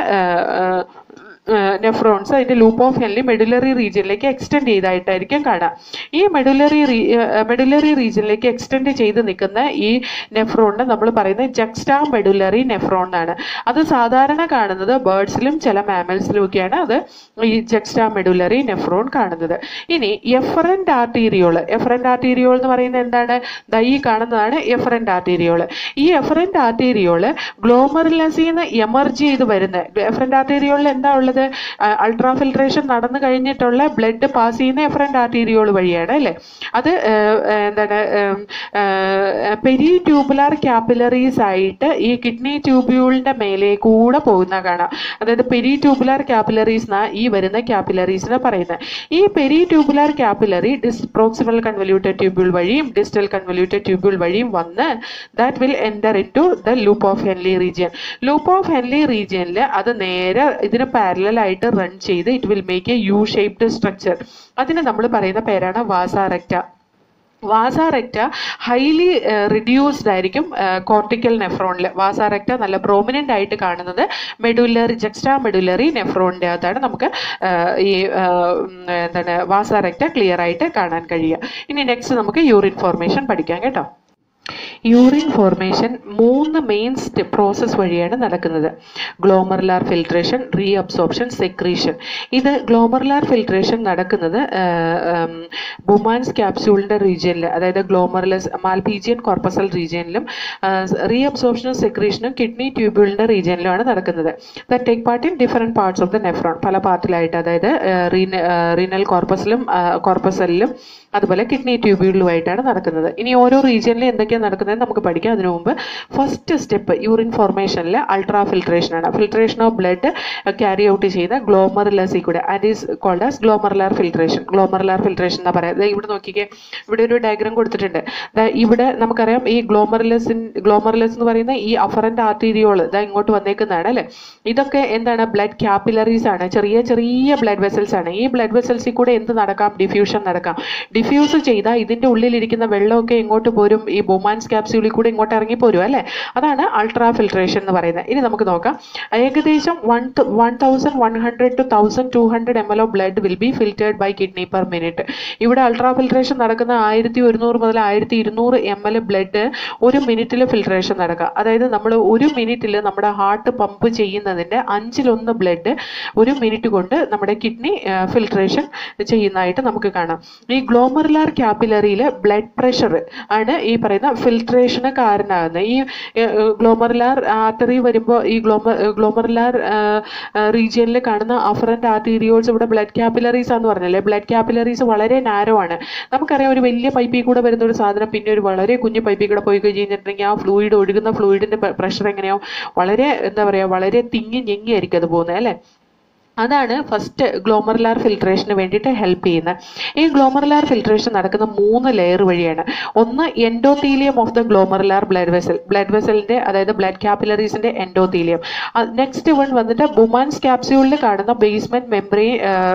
നെഫ്രോൺസ് അതിൻ്റെ ലൂപ്പ് ഓഫ് ഹെൻലി മെഡുലറി റീജിയനിലേക്ക് എക്സ്റ്റെൻഡ് ചെയ്തായിട്ടായിരിക്കും കാണാം ഈ മെഡുലറി മെഡുലറി റീജിയനിലേക്ക് എക്സ്റ്റെൻഡ് ചെയ്ത് നിൽക്കുന്ന ഈ നെഫ്രോണിനെ നമ്മൾ പറയുന്നത് ജക്സ്റ്റാ മെഡുലറി നെഫ്രോൺ എന്നാണ് അത് സാധാരണ കാണുന്നത് ബേർഡ്സിലും ചില മാമൽസിലും ഒക്കെയാണ് അത് ഈ ജക്സ്റ്റാ മെഡുലറി നെഫ്രോൺ കാണുന്നത് ഇനി എഫറൻ്റ് ആർട്ടീരിയോൾ എഫറൻ്റ് ആർട്ടീരിയോൾ എന്ന് പറയുന്നത് എന്താണ് ദാ ഈ കാണുന്നതാണ് എഫറൻ്റ് ആർട്ടീരിയോൾ ഈ എഫറൻ്റ് ആർട്ടീരിയോൾ ഗ്ലോമറിലസിൽ നിന്ന് എമർജ് ചെയ്ത് വരുന്നത് എഫറൻ്റ് ആർട്ടീരിയോളിൽ എന്താ ഉള്ളത് അൾട്രാ ഫിൽട്രേഷൻ നടന്നു കഴിഞ്ഞിട്ടുള്ള ബ്ലഡ് പാസ് ചെയ്യുന്ന എഫറൻ്റ് ആർട്ടീരിയോൾ വഴിയാണ് അല്ലേ അത് ആ, ആ, എന്താണ് പെരി ട്യൂബുലാർ ക്യാപ്പിലറീസ് ആയിട്ട് ഈ കിഡ്നി ട്യൂബ്യൂളിന്റെ മേലെ കൂടെ പോകുന്ന കാണാം അതായത് പെരി ട്യൂബുലാർ ക്യാപ്പിലറീസ് എന്നാ ഈ വരുന്ന ക്യാപ്പിലറീസിനെ പറയുന്നത് ഈ peritubular capillary this proximal convoluted tubule വഴിയും ഡിസ്റ്റൽ കൺവല്യൂട്ടഡ് ട്യൂബ്യൂൾ വഴിയും വന്ന് that will enter in to the loop of Henle region loop of Henle റീജിയനിൽ അത് നേരെ ഇതിന് പാരലൽ ആയിട്ട് റൺ ചെയ്ത് it will make a U shaped structure അതിന് നമ്മൾ പറയുന്ന പേരാണ് വാസാറക്റ്റ വാസാറെക്റ്റ ഹൈലി റിഡ്യൂസ്ഡ് ആയിരിക്കും കോർട്ടിക്കൽ നെഫ്രോണിൽ വാസാറെക്റ്റ നല്ല പ്രോമിനൻ്റ് ആയിട്ട് കാണുന്നത് മെഡുലറി ജക്സ്റ്റാ മെഡുലറി നെഫ്രോണിൻ്റെ അകത്താണ് നമുക്ക് ആ, ഈ ആ, ഉം, എന്താണ് വാസാറെക്റ്റ ക്ലിയർ ആയിട്ട് കാണാൻ കഴിയുക ഇനി നെക്സ്റ്റ് നമുക്ക് യൂറിൻ ഫോർമേഷൻ പഠിക്കാം കേട്ടോ യൂറിൻ ഫോർമേഷൻ മൂന്ന് മെയിൻ സ്റ്റെപ്പ് പ്രോസസ്സ് വഴിയാണ് നടക്കുന്നത് glomerular filtration reabsorption secretion ഇത് ഗ്ലോമർലാർ ഫിൽട്രേഷൻ നടക്കുന്നത് ബുമാൻസ് ക്യാപ്സ്യൂളിൻ്റെ റീജിയനിൽ അതായത് ഗ്ലോമർലസ് മാൽപീജിയൻ കോർപ്പസൽ റീജിയനിലും റീ അബ്സോർപ്ഷനും സെക്രീഷനും കിഡ്നി ട്യൂബ്യൂളിൻ്റെ റീജിയനിലുമാണ് നടക്കുന്നത് the take part in different parts of the nephron പല പാർട്ടിലായിട്ട് അതായത് റീനൽ കോർപ്പസിലും കോർപ്പസലിലും അതുപോലെ കിഡ്നി ട്യൂബ്യൂളിലുമായിട്ടാണ് നടക്കുന്നത് ഇനി ഓരോ റീജിയനിൽ എന്തൊക്കെയാണ് നടക്കുന്നത് നമുക്ക് പഠിക്കാം അതിനു മുമ്പ് ഫസ്റ്റ് സ്റ്റെപ്പ് യൂറിൻ ഫോർമേഷനിൽ അൾട്രാ ഫിൽട്രേഷൻ ആണ് filtration of blood carry out ചെയ്യുന്ന ഗ്ലോമറുലസിൽ കൂടെ and is called as glomerular filtration glomerular filtration എന്നാ പറയാം ദേ ഇവിടെ നോക്കിക്കേ ഇവിടെ ഒരു ഡയഗ്രാം കൊടുത്തിട്ടുണ്ട് ദാ ഇവിടെ നമുക്കറിയാം ഈ ഗ്ലോമറുലസിൻ ഗ്ലോമറുലസ് എന്ന് പറയുന്ന ഈ അഫറന്റ് ആർട്ടീരിയോൾ ഇതാ ഇങ്ങോട്ട് വന്നേക്കുന്നതാണ് അല്ലേ ഇതൊക്കെ എന്താണ് ബ്ലഡ് ക്യാപ്പിലറീസ് ആണ് ചെറിയ ചെറിയ ബ്ലഡ് വെസൽസ് ആണ് ഈ ബ്ലഡ് വെസൽസിൽ കൂടെ എന്ത് നടക്കാം ഡിഫ്യൂഷൻ നടക്കാം ഡിഫ്യൂസ് ചെയ്താൽ ഇതിന്റെ ഉള്ളിലിരിക്കുന്ന വെള്ളമൊക്കെ എങ്ങോട്ട് പോരും ഈ ബൊമാൻസ് ക്യാപ്സ്യൂളിൽ കൂടെ ഇങ്ങോട്ട് ഇറങ്ങി പോരും അല്ലേ അതാണ് അൾട്രാ ഫിൽട്രേഷൻ എന്ന് പറയുന്നത് ഇനി നമുക്ക് നോക്കാം ഏകദേശം one one thousand one hundred to thousand two hundred M L of blood will be filtered by kidney per minute ഇവിടെ അൾട്രാ ഫിൽട്രേഷൻ നടക്കുന്ന ആയിരത്തി ഒരുന്നൂറ് മുതൽ ആയിരത്തി ഇരുന്നൂറ് എം എൽ ബ്ലഡ് ഒരു മിനിറ്റിൽ ഫിൽട്രേഷൻ നടക്കുക അതായത് നമ്മൾ ഒരു മിനിറ്റിൽ നമ്മുടെ ഹാർട്ട് പമ്പ് ചെയ്യുന്നതിൻ്റെ അഞ്ചിലൊന്ന് ബ്ലഡ് ഒരു മിനിറ്റ് കൊണ്ട് നമ്മുടെ കിഡ്നി ഫിൽട്രേഷൻ ചെയ്യുന്നതായിട്ട് നമുക്ക് കാണാം ഈ ഗ്ലോമറുലാർ ക്യാപ്പിലറിയിൽ ബ്ലഡ് പ്രഷർ ആണ് ഈ പറയുന്ന ഫിൽട്രേഷന് കാരണമാകുന്നത് ഈ ഗ്ലോമറുലാർ ആർട്ടറി വരുമ്പോൾ ഈ ഗ്ലോമ ഗ്ലോമറുലാർ റീജിയനിൽ കാണുന്ന അഫറൻ്റ് ആർട്ടീരിയോൾസ് ഇവിടെ ബ്ലഡ് ക്യാപ്പിലറീസ് ആണെന്ന് പറഞ്ഞല്ലേ ബ്ലഡ് ക്യാപ്പിലറീസ് വളരെ നാരോ ആണ് നമുക്കറിയാം ഒരു വലിയ പൈപ്പിൽ കൂടെ വരുന്ന ഒരു സാധനം പിന്നെ ഒരു വളരെ കുഞ്ഞു പൈപ്പിൽ കൂടെ പോയി കഴിഞ്ഞിട്ടുണ്ടെങ്കിൽ ആ ഫ്ലൂയിഡ് ഒഴുകുന്ന ഫ്ലൂയിഡിൻ്റെ പ്രഷർ എങ്ങനെയാവും വളരെ എന്താ പറയുക വളരെ തിങ്ങി ഞെങ്ങിയായിരിക്കും അത് പോകുന്നത് അല്ലേ അതാണ് ഫസ്റ്റ് ഗ്ലോമറുലാർ ഫിൽട്രേഷന് വേണ്ടിയിട്ട് ഹെൽപ്പ് ചെയ്യുന്നത് ഈ ഗ്ലോമറുലാർ ഫിൽട്രേഷൻ നടക്കുന്ന മൂന്ന് ലെയർ വഴിയാണ് ഒന്ന് endothelium of the glomerular blood vessel blood വെസലിൻ്റെ അതായത് ബ്ലഡ് ക്യാപ്പിലറീസിൻ്റെ എൻഡോത്തീലിയം നെക്സ്റ്റ് വൺ വന്നിട്ട് ബുമാൻസ് ക്യാപ്സ്യൂളിൽ കാണുന്ന ബേസ്മെൻറ്റ് മെംബ്രെയിൻ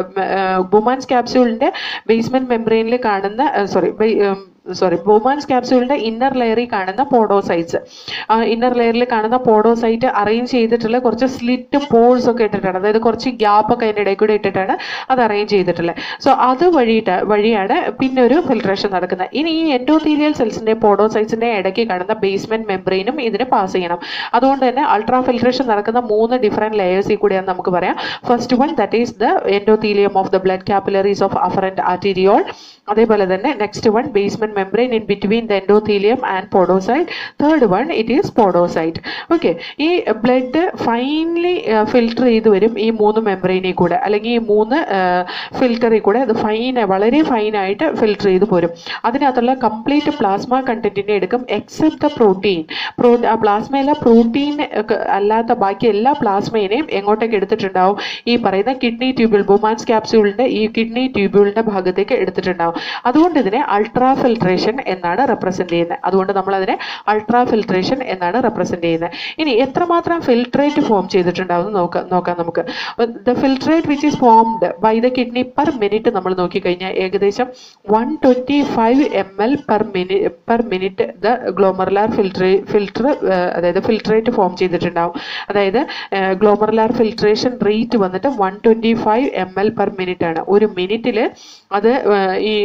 ബുമാൻസ് ക്യാപ്സ്യൂളിൻ്റെ ബേസ്മെൻറ്റ് മെംബ്രെയിനിൽ കാണുന്ന സോറി സോറി ബോമാൻസ് ക്യാപ്സ്യൂളിൻ്റെ ഇന്നർ ലെയറിൽ കാണുന്ന പോഡോസൈറ്റ്സ് ആ ഇന്നർ ലെയറിൽ കാണുന്ന പോഡോസൈറ്റ് അറേഞ്ച് ചെയ്തിട്ടുള്ള കുറച്ച് സ്ലിറ്റ് പോൾസ് ഒക്കെ ഇട്ടിട്ടാണ് അതായത് കുറച്ച് ഗ്യാപ്പ് ഒക്കെ അതിൻ്റെ ഇടയിൽ കൂടെ ഇട്ടിട്ടാണ് അത് അറേഞ്ച് ചെയ്തിട്ടുള്ളത് സോ അത് വഴിയിട്ട് വഴിയാണ് പിന്നെ ഒരു ഫിൽട്രേഷൻ നടക്കുന്നത് ഇനി ഈ എൻഡോത്തീലിയൽ സെൽസിൻ്റെ പോഡോസൈറ്റ്സിൻ്റെ ഇടയ്ക്ക് കാണുന്ന ബേസ്മെൻറ്റ് മെംബ്രെയിനും ഇതിന് പാസ് ചെയ്യണം അതുകൊണ്ട് തന്നെ അൾട്രാ ഫിൽട്രേഷൻ നടക്കുന്ന മൂന്ന് ഡിഫറെൻറ്റ് ലെയേഴ്സിൽ കൂടിയാണ് നമുക്ക് പറയാം first one that is the endothelium of the blood capillaries of afferent arteriole അതേപോലെ തന്നെ next one basement membrane in between the endothelium and podocyte third one it is podocyte okay ഈ blood finely filter ചെയ്ത് വരും ഈ മൂന്ന് മെംബ്രെയിനിൽ കൂടെ അല്ലെങ്കിൽ ഈ മൂന്ന് ഫിൽറ്ററിൽ കൂടെ അത് ഫൈൻ വളരെ ഫൈനായിട്ട് ഫിൽട്ടർ ചെയ്ത് പോരും അതിനകത്തുള്ള കംപ്ലീറ്റ് പ്ലാസ്മ കണ്ടന്റിനെ എടുക്കും എക്സെപ്റ്റ് ദ പ്രോട്ടീൻ പ്രോ ആ പ്ലാസ്മയിലെ പ്രോട്ടീൻ അല്ലാത്ത ബാക്കി എല്ലാ പ്ലാസ്മയിനെയും എങ്ങോട്ടേക്ക് എടുത്തിട്ടുണ്ടാവും ഈ പറയുന്ന കിഡ്നി ട്യൂബ്യൂൾ ബുമാൻസ് ക്യാപ്സ്യൂളിന്റെ ഈ കിഡ്നി ട്യൂബ്യൂളിന്റെ ഭാഗത്തേക്ക് എടുത്തിട്ടുണ്ടാവും അതുകൊണ്ട് ഇതിനെ അൾട്രാ ഫിൽട്രേഷൻ എന്നാണ് റെപ്രസെന്റ് ചെയ്യുന്നത് അതുകൊണ്ട് നമ്മൾ അതിനെ അൾട്രാ ഫിൽട്രേഷൻ എന്നാണ് റെപ്രസെന്റ് ചെയ്യുന്നത് ഇനി എത്രമാത്രം ഫിൽട്രേറ്റ് ഫോം ചെയ്തിട്ടുണ്ടാവും എന്ന് നോക്കാം നോക്കാം നമുക്ക് the filtrate which is formed by the kidney per minute നമ്മൾ നോക്കിക്കഴിഞ്ഞാൽ ഏകദേശം one twenty five M L per mini per minute the glomerular ഫിൽട്രേ ഫിൽട്ടർ അതായത് ഫിൽട്രേറ്റ് ഫോം ചെയ്തിട്ടുണ്ടാവും അതായത് ഗ്ലോമറുലാർ ഫിൽട്രേഷൻ റേറ്റ് വന്നിട്ട് one twenty five M L per minute ആണ് ഒരു മിനിറ്റിൽ അത് ഈ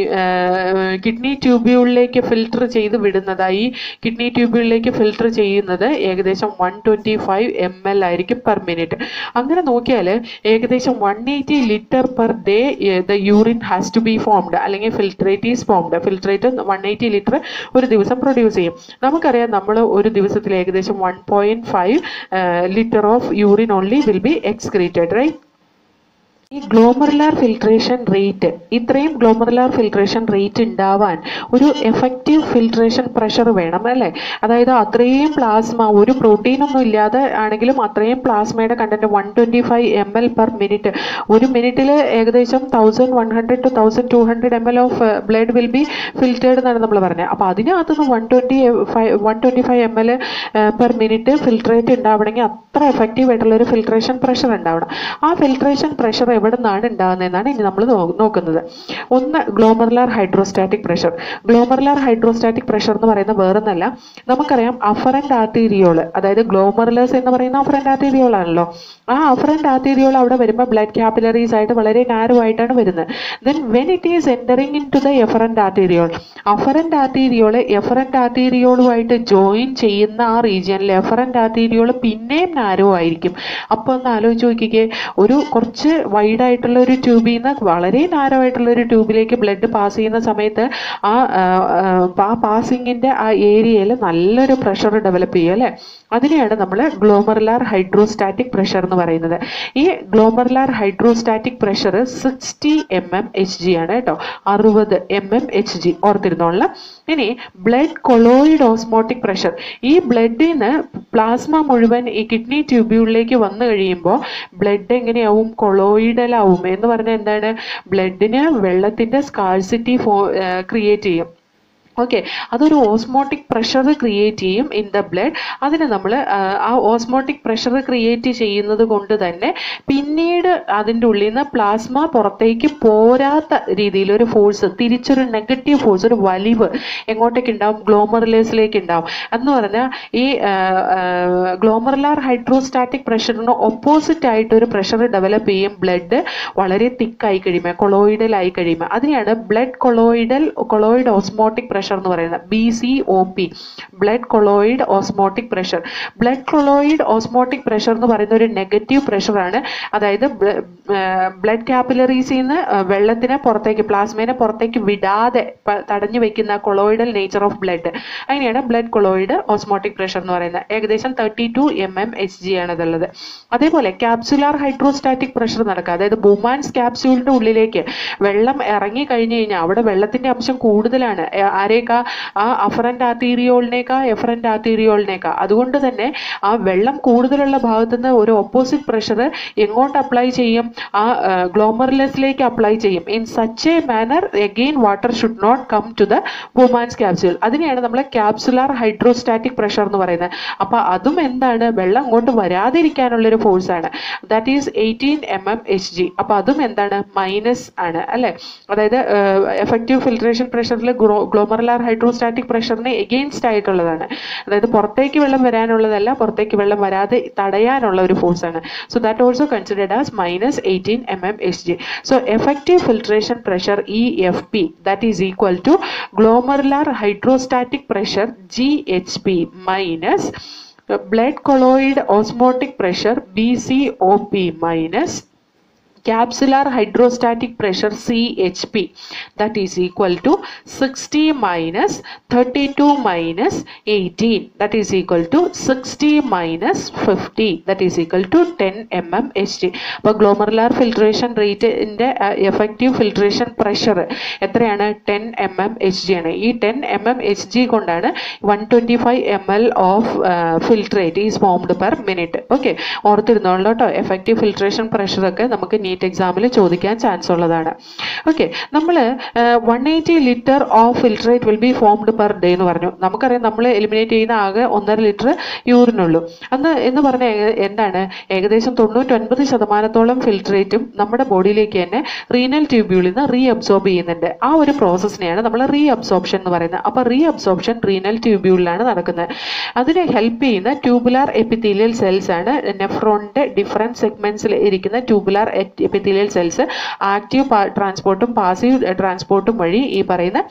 കിഡ്നി ട്യൂബ്യൂളിലേക്ക് ഫിൽട്ടർ ചെയ്ത് വിടുന്നതായി കിഡ്നി ട്യൂബ്യൂളിലേക്ക് ഫിൽട്ടർ ചെയ്യുന്നത് ഏകദേശം one twenty five M L ആയിരിക്കും പെർ മിനിറ്റ് അങ്ങനെ നോക്കിയാൽ ഏകദേശം one eighty litre per day the urine has to be formed അല്ലെങ്കിൽ filtrate is formed filtrate one eighty litre ഒരു ദിവസം പ്രൊഡ്യൂസ് ചെയ്യും നമുക്കറിയാം നമ്മൾ ഒരു ദിവസത്തിൽ ഏകദേശം one point five litre of urine only will be excreted right ഈ ഗ്ലോമറുലാർ ഫിൽട്രേഷൻ റേറ്റ് ഇത്രയും ഗ്ലോമറുലാർ ഫിൽട്രേഷൻ റേറ്റ് ഉണ്ടാവാൻ ഒരു എഫക്റ്റീവ് ഫിൽട്രേഷൻ പ്രഷർ വേണം അല്ലേ അതായത് അത്രയും പ്ലാസ്മ ഒരു പ്രോട്ടീൻ ഒന്നും ഇല്ലാതെ ആണെങ്കിലും അത്രയും പ്ലാസ്മയുടെ content one twenty five M L per minute ഒരു മിനിറ്റിൽ ഏകദേശം thousand one hundred to thousand two hundred M L of blood will be filtered എന്നാണ് നമ്മൾ പറഞ്ഞത് അപ്പോൾ അതിനകത്തുനിന്ന് one twenty five one twenty five M L per minute filtrate ഉണ്ടാവണമെങ്കിൽ അത്ര എഫക്റ്റീവ് ആയിട്ടുള്ള ഒരു ഫിൽട്രേഷൻ പ്രഷർ ഉണ്ടാവണം ആ ഫിൽട്രേഷൻ പ്രഷർ എവിടെ നിന്നാണ് ഉണ്ടാകുന്നതെന്നാണ് ഇനി നമ്മൾ നോക്കുന്നത് ഒന്ന് glomerular hydrostatic pressure glomerular hydrostatic pressure എന്ന് പറയുന്നത് വേറൊന്നല്ല നമുക്കറിയാം അഫറൻറ്റ് ആർട്ടീരിയോൾ അതായത് ഗ്ലോമറുലേഴ്സ് എന്ന് പറയുന്ന അഫറൻറ്റ് ആർട്ടീരിയോൾ ആണല്ലോ ആ അഫറൻറ്റ് ആർട്ടീരിയോൾ അവിടെ വരുമ്പോൾ ബ്ലഡ് ക്യാപ്പിലറീസ് ആയിട്ട് വളരെ നാരോ ആയിട്ടാണ് വരുന്നത് then when it is entering in to the efferent arteriole afferent arteriole efferent ആർട്ടീരിയോളുമായിട്ട് ജോയിൻ ചെയ്യുന്ന ആ റീജിയനിൽ എഫറൻറ്റ് ആർട്ടീരിയോൾ പിന്നെയും നാരോ ആയിരിക്കും അപ്പോൾ ഒന്ന് ആലോചിച്ച് നോക്കിക്കേ ഒരു കുറച്ച് വൈഡ് ആയിട്ടുള്ള ഒരു ട്യൂബിൽ നിന്ന് വളരെ നാരോ ആയിട്ടുള്ള ഒരു ട്യൂബിലേക്ക് ബ്ലഡ് പാസ് ചെയ്യുന്ന സമയത്ത് ആ ആ പാസിങ്ങിൻ്റെ ആ ഏരിയയിൽ നല്ലൊരു പ്രഷർ ഡെവലപ്പ് ചെയ്യും അല്ലേ അതിനെയാണ് നമ്മൾ ഗ്ലോമറുലാർ ഹൈഡ്രോസ്റ്റാറ്റിക് പ്രഷർ എന്ന് പറയുന്നത് ഈ glomerular hydrostatic pressure sixty M M H G ആണ് കേട്ടോ അറുപത് എം എം എച്ച് ജി ഓർത്തിരുന്നോളാം ഇനി ബ്ലഡ് കൊളോയിഡ് ഓസ്മോട്ടിക് പ്രഷർ ഈ ബ്ലഡിൽ നിന്ന് പ്ലാസ്മ മുഴുവൻ ഈ കിഡ്നി ട്യൂബ്യൂളിലേക്ക് വന്നു കഴിയുമ്പോൾ ബ്ലഡ് എങ്ങനെയാവും കൊളോയിഡലാവും എന്ന് പറഞ്ഞാൽ എന്താണ് ബ്ലഡിന് വെള്ളത്തിൻ്റെ സ്കാഴ്സിറ്റി ഫോ ക്രിയേറ്റ് ചെയ്യും ഓക്കെ അതൊരു ഓസ്മോട്ടിക് പ്രഷർ ക്രിയേറ്റ് ചെയ്യും ഇൻ ദ ബ്ലഡ് അതിന് നമ്മൾ ആ ഓസ്മോട്ടിക് പ്രഷർ ക്രിയേറ്റ് ചെയ്യുന്നത് കൊണ്ട് തന്നെ പിന്നീട് അതിൻ്റെ ഉള്ളിൽ നിന്ന് പ്ലാസ്മ പുറത്തേക്ക് പോരാത്ത രീതിയിൽ ഒരു ഫോഴ്സ് തിരിച്ചൊരു നെഗറ്റീവ് ഫോഴ്സ് ഒരു വലിവ് എങ്ങോട്ടേക്ക് ഉണ്ടാവും ഗ്ലോമറുലേസിലേക്ക് ഉണ്ടാവും എന്ന് പറഞ്ഞാൽ ഈ ഗ്ലോമറുലാർ ഹൈഡ്രോസ്റ്റാറ്റിക് പ്രഷറിന് ഓപ്പോസിറ്റ് ആയിട്ട് ഒരു പ്രഷർ ഡെവലപ്പ് ചെയ്യും ബ്ലഡ് വളരെ തിക്കായി കഴിയുമ്പോൾ കൊളോയിഡൽ ആയി കഴിയുമ്പോൾ അതിനെയാണ് blood colloidal colloid osmotic pressure എന്ന് പറയുന്നത് B C O P blood colloid osmotic pressure blood colloid osmotic pressure എന്ന് പറയുന്ന ഒരു നെഗറ്റീവ് പ്രഷറാണ് അതായത് ബ്ലഡ് കാപ്പിലറീസിൽ നിന്ന് വെള്ളത്തിനെ പുറത്തേക്ക് പ്ലാസ്മേനെ പുറത്തേക്ക് വിടാതെ പ- തടഞ്ഞു വെക്കുന്ന കൊളോയിഡൽ നേച്ചർ ഓഫ് ബ്ലഡ് അങ്ങനെയാണ് ബ്ലഡ് കൊളോയിഡ് ഓസ്മോട്ടിക് പ്രഷർ എന്ന് പറയുന്നത് ഏകദേശം thirty two M M H G ആണ് ഇതുള്ളത് അതേപോലെ ക്യാപ്സുലാർ ഹൈഡ്രോസ്റ്റാറ്റിക് പ്രഷർ നടക്കുക അതായത് ബുമാൻസ് ക്യാപ്സ്യൂളിന്റെ ഉള്ളിലേക്ക് വെള്ളം ഇറങ്ങി കഴിഞ്ഞു കഴിഞ്ഞാൽ അവിടെ വെള്ളത്തിന്റെ അംശം കൂടുതലാണ് എ- ആരേക്കാ ആ അഫറന്റ് ആർട്ടീരിയോളിനേക്കാ എഫറന്റ് ആർട്ടീരിയോളിനേക്കാ അതുകൊണ്ട് തന്നെ ആ വെള്ളം കൂടുതലുള്ള ഭാഗത്ത് നിന്ന് ഒരു ഓപ്പോസിറ്റ് പ്രഷർ എങ്ങോട്ട് അപ്ലൈ ചെയ്യും ആ ഗ്ലോമർലെസിലേക്ക് അപ്ലൈ ചെയ്യും in such a manner again water should not come to the Bowman's capsule അതിനെയാണ് നമ്മൾ ക്യാപ്സുലാർ ഹൈഡ്രോസ്റ്റാറ്റിക് പ്രഷർ എന്ന് പറയുന്നത് അപ്പൊ അതും എന്താണ് വെള്ളം അങ്ങോട്ട് വരാതിരിക്കാനുള്ള ഒരു ഫോഴ്സ് ആണ് that is eighteen M M H G അപ്പൊ അതും എന്താണ് മൈനസ് ആണ് അല്ലെ അതായത് എഫക്റ്റീവ് ഫിൽട്രേഷൻ പ്രഷറിൽ ഗ്ലോമറുലാർ ഹൈഡ്രോസ്റ്റാറ്റിക് പ്രഷറിന് എഗെയിൻസ്റ്റ് ആയിട്ടുള്ളതാണ് അതായത് പുറത്തേക്ക് വെള്ളം വരാനുള്ളതല്ല പുറത്തേക്ക് വെള്ളം വരാതെ തടയാനുള്ള ഒരു ഫോഴ്സ് ആണ് so that also considered as minus eighteen M M H G so effective filtration pressure E F P that is equal to glomerular hydrostatic pressure G H P minus blood colloid osmotic pressure B C O P minus capsular hydrostatic pressure CHP that is equal to 60 minus 32 minus 18 that is equal to 60 minus 50 that is equal to 10 mm Hg അപ്പോൾ glomerular filtration റേറ്റിൻ്റെ effective filtration pressure എത്രയാണ് ten M M H G ആണ് ഈ ten M M H G കൊണ്ടാണ് one twenty five M L of filtrate is formed per minute okay ഓർത്തിരുന്നോളൂ കേട്ടോ effective filtration പ്രഷറൊക്കെ നമുക്ക് NEET എക്സാമിൽ ചോദിക്കാൻ ചാൻസ് ഉള്ളതാണ് ഓക്കെ നമ്മൾ one eighty litre of filtrate will be formed per day എന്ന് പറഞ്ഞു നമുക്കറിയാം നമ്മൾ എലിമിനേറ്റ് ചെയ്യുന്ന ആകെ ഒന്നര ലിറ്റർ യൂറിനുള്ളൂ അന്ന് എന്ന് പറഞ്ഞ എന്താണ് ഏകദേശം തൊണ്ണൂറ്റൊൻപത് ശതമാനത്തോളം ഫിൽട്രേറ്റും നമ്മുടെ ബോഡിയിലേക്ക് തന്നെ റീനൽ ട്യൂബ്യൂളിൽ നിന്ന് റീ അബ്സോർബ് ചെയ്യുന്നുണ്ട് ആ ഒരു പ്രോസസ്സിനെയാണ് നമ്മൾ റീ അബ്സോർപ്ഷൻ എന്ന് പറയുന്നത് അപ്പോൾ റീ അബ്സോർപ്ഷൻ റീനൽ ട്യൂബ്യൂളിലാണ് നടക്കുന്നത് അതിനെ ഹെൽപ്പ് ചെയ്യുന്ന ട്യൂബുലാർ എപ്പിത്തീലിയൽ സെൽസ് ആണ് നെഫ്രോണിന്റെ ഡിഫറെൻറ്റ് സെഗ്മെന്റ്സിൽ ഇരിക്കുന്ന ട്യൂബുലാർ എപ്പിത്തീലിയൽ സെൽസ് ആക്റ്റീവ് ട്രാൻസ്പോർട്ടും പാസീവ് ട്രാൻസ്പോർട്ടും വഴി ഈ പറയുന്ന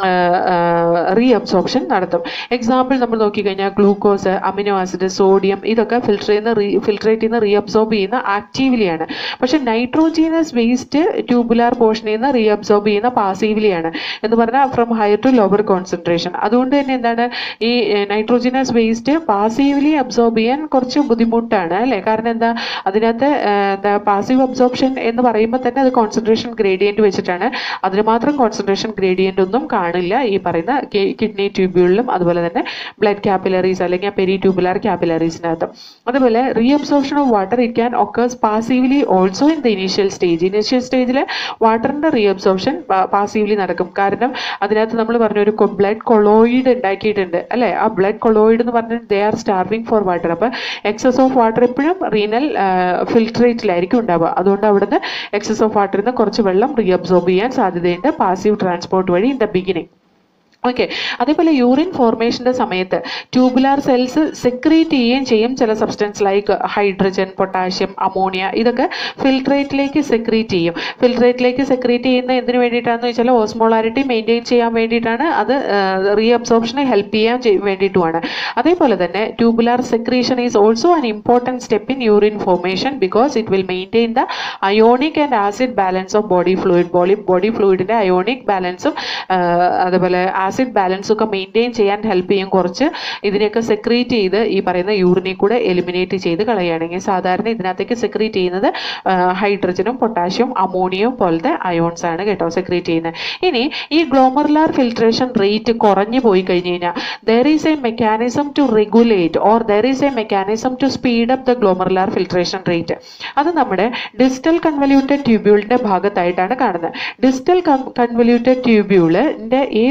റീ അബ്സോർപ്ഷൻ നടത്തും എക്സാമ്പിൾ നമ്മൾ നോക്കിക്കഴിഞ്ഞാൽ ഗ്ലൂക്കോസ് അമിനോ ആസിഡ് സോഡിയം ഇതൊക്കെ ഫിൽട്ടർ ചെയ്യുന്ന റീ ഫിൽട്രേറ്റ് ചെയ്യുന്ന റീ അബ്സോർബ് ചെയ്യുന്ന ആക്റ്റീവ്ലിയാണ് പക്ഷെ നൈട്രോജീനസ് വേസ്റ്റ് ട്യൂബുലാർ പോർഷനിൽ നിന്ന് റീ അബ്സോർബ് ചെയ്യുന്ന പാസീവ്ലിയാണ് എന്ന് പറഞ്ഞാൽ from higher to lower concentration അതുകൊണ്ട് തന്നെ എന്താണ് ഈ നൈട്രോജനസ് വേസ്റ്റ് പാസീവ്ലി അബ്സോർബ് ചെയ്യാൻ കുറച്ച് ബുദ്ധിമുട്ടാണ് അല്ലേ കാരണം എന്താ അതിനകത്ത് ആ, എന്താ പാസീവ് അബ്സോർപ്ഷൻ എന്ന് പറയുമ്പോൾ തന്നെ അത് കോൺസെൻട്രേഷൻ ഗ്രേഡിയന്റ് വെച്ചിട്ടാണ് അതിന് മാത്രം കോൺസെൻട്രേഷൻ ഗ്രേഡിയന്റ് ഒന്നും കാണില്ല ഈ പറയുന്ന കിഡ്നി ട്യൂബ്യൂളിലും അതുപോലെ തന്നെ ബ്ലഡ് കാപ്പിലറീസ് അല്ലെങ്കിൽ പെരി ട്യൂബുലാർ കാപ്പിലറീസിനകത്തും അതുപോലെ reabsorption of water it can occurs passively also in the initial stage initial സ്റ്റേജിൽ വാട്ടറിന്റെ റീ അബ്സോർപ്ഷൻ പാസീവ്ലി നടക്കും കാരണം അതിനകത്ത് നമ്മൾ പറഞ്ഞ ഒരു ബ്ലഡ് കൊളോയിഡ് ഉണ്ടാക്കിയിട്ടുണ്ട് അല്ലെ ആ ബ്ലഡ് കൊളോയിഡ് എന്ന് പറഞ്ഞാൽ they are starving for water അപ്പൊ എക്സസ് ഓഫ് വാട്ടർ എപ്പോഴും റീനൽ ഫിൽട്രേറ്റിലായിരിക്കും ഉണ്ടാവുക അതുകൊണ്ട് അവിടുന്ന് എക്സസ് ഓഫ് വാട്ടറിൽ നിന്ന് കുറച്ച് വെള്ളം റീ അബ്സോർബ് ചെയ്യാൻ സാധ്യതയുണ്ട് പാസീവ് ട്രാൻസ്പോർട്ട് വഴി ഇൻ ദ ബിഗിനിങ് ഓക്കെ അതേപോലെ യൂറിൻ ഫോർമേഷന്റെ സമയത്ത് ട്യൂബുലാർ സെൽസ് സെക്രീറ്റ് ചെയ്യുകയും ചെയ്യും ചില substance like hydrogen potassium ammonia ഇതൊക്കെ ഫിൽട്രേറ്റിലേക്ക് സെക്രീറ്റ് ചെയ്യും ഫിൽട്രേറ്റിലേക്ക് സെക്രീറ്റ് ചെയ്യുന്ന എന്തിനു വേണ്ടിയിട്ടാണെന്ന് വെച്ചാൽ ഓസ്മോളാരിറ്റി മെയിൻറ്റെയിൻ ചെയ്യാൻ വേണ്ടിയിട്ടാണ് അത് റീ അബ്സോർപ്ഷനെ ഹെൽപ്പ് ചെയ്യാൻ ചെയ്- വേണ്ടിയിട്ടുമാണ് അതേപോലെ തന്നെ tubular secretion is also an important step in urine formation because it will maintain the ionic and acid balance of body fluid body body ഫ്ലൂയിഡിൻ്റെ അയോണിക് ബാലൻസും അതുപോലെ ആസിഡ് ബാലൻസും ഒക്കെ മെയിൻറ്റെയിൻ ചെയ്യാൻ ഹെൽപ്പ് ചെയ്യും കുറച്ച് ഇതിനെയൊക്കെ സെക്രീറ്റ് ചെയ്ത് ഈ പറയുന്ന യൂറിനെ കൂടെ എലിമിനേറ്റ് ചെയ്ത് കളയുകയാണെങ്കിൽ സാധാരണ ഇതിനകത്തേക്ക് സെക്രീറ്റ് ചെയ്യുന്നത് ഹൈഡ്രജനും പൊട്ടാഷ്യം അമോണിയവും പോലത്തെ അയോൺസ് ആണ് കേട്ടോ സെക്രീറ്റ് ചെയ്യുന്നത് ഇനി ഈ ഗ്ലോമറുലാർ ഫിൽട്രേഷൻ റേറ്റ് കുറഞ്ഞു പോയി കഴിഞ്ഞ് കഴിഞ്ഞാൽ there is a mechanism to regulate or there is a mechanism to speed up the glomerular filtration rate അത് നമ്മുടെ ഡിസ്റ്റൽ കൺവല്യൂട്ടഡ് ട്യൂബ്യൂളിന്റെ ഭാഗത്തായിട്ടാണ് കാണുന്നത് ഡിസ്റ്റൽ കൺവല്യൂട്ടഡ് ട്യൂബ്യൂളിന്റെ ഏത് ഭാഗം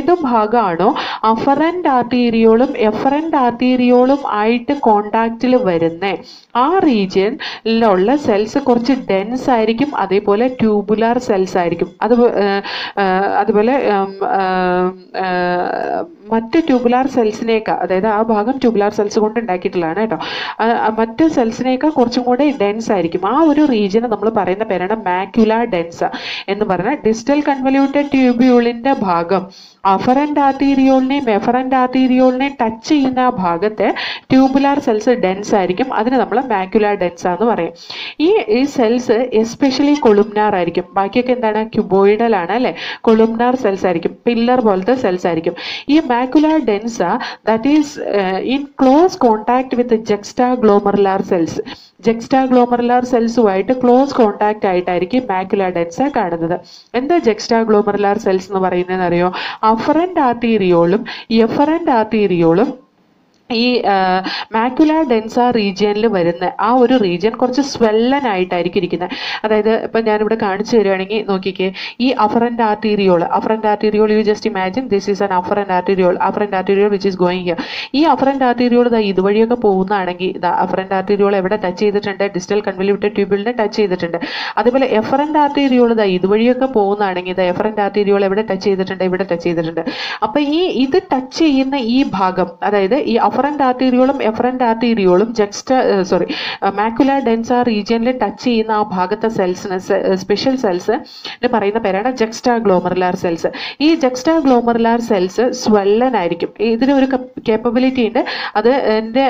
ഭാഗമാണോ അഫറൻറ്റ് ആർട്ടീരിയോളും എഫറൻറ്റ് ആർട്ടീരിയോളും ആയിട്ട് കോണ്ടാക്റ്റിൽ വരുന്നേ ആ റീജിയനിലുള്ള സെൽസ് കുറച്ച് ഡെൻസ് ആയിരിക്കും അതേപോലെ ട്യൂബുലാർ സെൽസ് ആയിരിക്കും അത് അതുപോലെ ഉം, ആം, ആ, മറ്റ് ട്യൂബുലാർ സെൽസിനേക്കാൾ അതായത് ആ ഭാഗം ട്യൂബുലാർ സെൽസ് കൊണ്ട് ഉണ്ടാക്കിയിട്ടുള്ളതാണ് കേട്ടോ ആ, ആ മറ്റ് സെൽസിനേക്കാൾ കുറച്ചും കൂടെ ഡെൻസ് ആയിരിക്കും ആ ഒരു റീജിയന് നമ്മൾ പറയുന്ന പേരാണ് മാക്യുല ഡെൻസ എന്ന് പറഞ്ഞാൽ ഡിസ്റ്റൽ കൺവല്യൂട്ടഡ് ട്യൂബ്യൂളിന്റെ ഭാഗം അഫറൻറ്റ് ആർട്ടീരിയോളിനെയും എഫറൻറ്റ് ആർട്ടീരിയോളിനെയും ടച്ച് ചെയ്യുന്ന ആ ഭാഗത്തെ ട്യൂബുലാർ സെൽസ് ഡെൻസ് ആയിരിക്കും അതിന് നമ്മൾ മാക്യുലാർ ഡെൻസ എന്ന് പറയും ഈ ഈ സെൽസ് എസ്പെഷ്യലി കൊളുംനാർ ആയിരിക്കും ബാക്കിയൊക്കെ എന്താണ് ക്യൂബോയിഡൽ ആണ് അല്ലേ കൊളുംനാർ സെൽസ് ആയിരിക്കും പില്ലർ പോലത്തെ സെൽസ് ആയിരിക്കും ഈ macular densa that is in close contact with juxtaglomerular cells juxtaglomerular സെൽസുമായിട്ട് ക്ലോസ് കോണ്ടാക്ട് ആയിട്ടായിരിക്കും മാക്യുലാർ ഡെൻസ കാണുന്നത് എന്താ ജെക്സ്റ്റാ ഗ്ലോമറുലാർ സെൽസ് എന്ന് പറയുന്നതെന്ന് അറിയോ അഫറൻറ്റ് ആർട്ടീരിയോളും എഫറൻറ്റ് ആർട്ടീരിയോളും ഈ മാക്യുലാർ ഡെൻസ റീജിയനിൽ വരുന്ന ആ ഒരു റീജിയൻ കുറച്ച് സ്വെല്ലൻ ആയിട്ടായിരിക്കും ഇരിക്കുന്നത് അതായത് ഇപ്പം ഞാനിവിടെ കാണിച്ചു തരുവാണെങ്കിൽ നോക്കിക്കേ ഈ afferent arteriole afferent arteriole you just imagine this is an afferent arteriole afferent arteriole which is going here ഈ അഫറൻറ്റ് ആർട്ടീരിയോൾ ഇതാ ഇതുവഴിയൊക്കെ പോകുന്നതാണെങ്കിൽ ഇതാ അഫറൻറ്റ് ആർട്ടീരിയോൾ എവിടെ ടച്ച് ചെയ്തിട്ടുണ്ട് ഡിസ്റ്റൽ കൺവല്യൂട്ടഡ് ട്യൂബിളിനെ ടച്ച് ചെയ്തിട്ടുണ്ട് അതുപോലെ എഫറൻറ്റ് ആർട്ടീരിയോൾ ഇതാ ഇതുവഴിയൊക്കെ പോകുന്നതാണെങ്കിൽ ഇതാ എഫറൻറ്റ് ആർട്ടീരിയോൾ എവിടെ ടച്ച് ചെയ്തിട്ടുണ്ട് ഇവിടെ ടച്ച് ചെയ്തിട്ടുണ്ട് അപ്പോൾ ഈ ഇത് ടച്ച് ചെയ്യുന്ന ഈ ഭാഗം അതായത് ഈ അഫറൻറ്റ് ആർട്ടീരിയോളും എഫറൻറ്റ് ആർട്ടീരിയോളും ജെക്സ്റ്റ സോറി മാക്കുലാർ ഡെൻസ റീജിയനിൽ ടച്ച് ചെയ്യുന്ന ആ ഭാഗത്തെ സെൽസിന് സ്പെഷ്യൽ സെൽസ് പറയുന്ന പേരാണ് ജെക്സ്റ്റാ ഗ്ലോമറുലാർ സെൽസ് ഈ ജെക്സ്റ്റാ ഗ്ലോമറുലാർ സെൽസ് സ്വെല്ലൻ ആയിരിക്കും ഇതിന് ഒരു കേപ്പബിലിറ്റി ഉണ്ട് അത് എൻ്റെ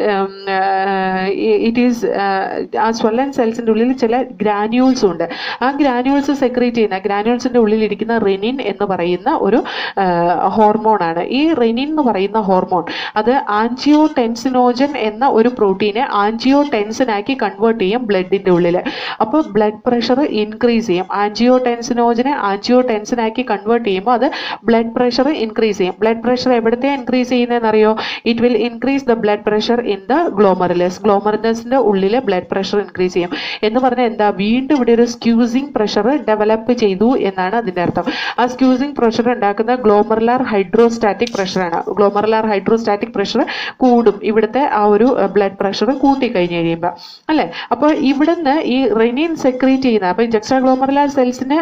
ഇറ്റ് ഈസ് ആ സ്വെല്ലൻ സെൽസിൻ്റെ ഉള്ളിൽ ചില ഗ്രാന്യൂൾസ് ഉണ്ട് ആ ഗ്രാന്യൂൾസ് സെക്രീറ്റ് ചെയ്യുന്ന ഗ്രാന്യൂൾസിൻ്റെ ഉള്ളിൽ ഇരിക്കുന്ന റെനിൻ എന്ന് പറയുന്ന ഒരു ഹോർമോണാണ് ഈ റെനിൻ എന്ന് പറയുന്ന ഹോർമോൺ അത് ആൻജിയോ ടെൻസിനോജൻ എന്ന ഒരു പ്രോട്ടീനെ ആൻജിയോ ടെൻസിനാക്കി കൺവേർട്ട് ചെയ്യും ബ്ലഡിൻ്റെ ഉള്ളിൽ അപ്പോൾ ബ്ലഡ് പ്രഷർ ഇൻക്രീസ് ചെയ്യും ആൻജിയോ ടെൻസിനോജനെ ആൻജിയോ ടെൻസിനാക്കി കൺവേർട്ട് ചെയ്യുമ്പോൾ അത് ബ്ലഡ് പ്രഷർ ഇൻക്രീസ് ചെയ്യും ബ്ലഡ് പ്രഷർ എവിടത്തെ ഇൻക്രീസ് ചെയ്യുന്നതെന്ന് അറിയോ it will increase the blood pressure in the glomerulus ഗ്ലോമറുലസിൻ്റെ ഉള്ളിലെ ബ്ലഡ് പ്രഷർ ഇൻക്രീസ് ചെയ്യും എന്ന് പറഞ്ഞാൽ എന്താ വീണ്ടും ഇവിടെ ഒരു സ്ക്യൂസിങ് പ്രഷർ ഡെവലപ്പ് ചെയ്തു എന്നാണ് അതിൻ്റെ അർത്ഥം ആ സ്ക്യൂസിങ് പ്രഷർ ഉണ്ടാക്കുന്ന ഗ്ലോമറുലാർ ഹൈഡ്രോസ്റ്റാറ്റിക് പ്രഷറാണ് ഗ്ലോമറുലാർ ഹൈഡ്രോസ്റ്റാറ്റിക് പ്രഷർ കൂടും ഇവിടുത്തെ ആ ഒരു ബ്ലഡ് പ്രഷർ കൂട്ടി കഴിഞ്ഞ് കഴിയുമ്പോൾ അല്ലേ അപ്പോൾ ഇവിടുന്ന് ഈ റെനിൻ സെക്രീറ്റ് ചെയ്യുന്ന അപ്പോൾ ജെക്സ്ട്രാ ഗ്ലോമറുലാർ സെൽസിന്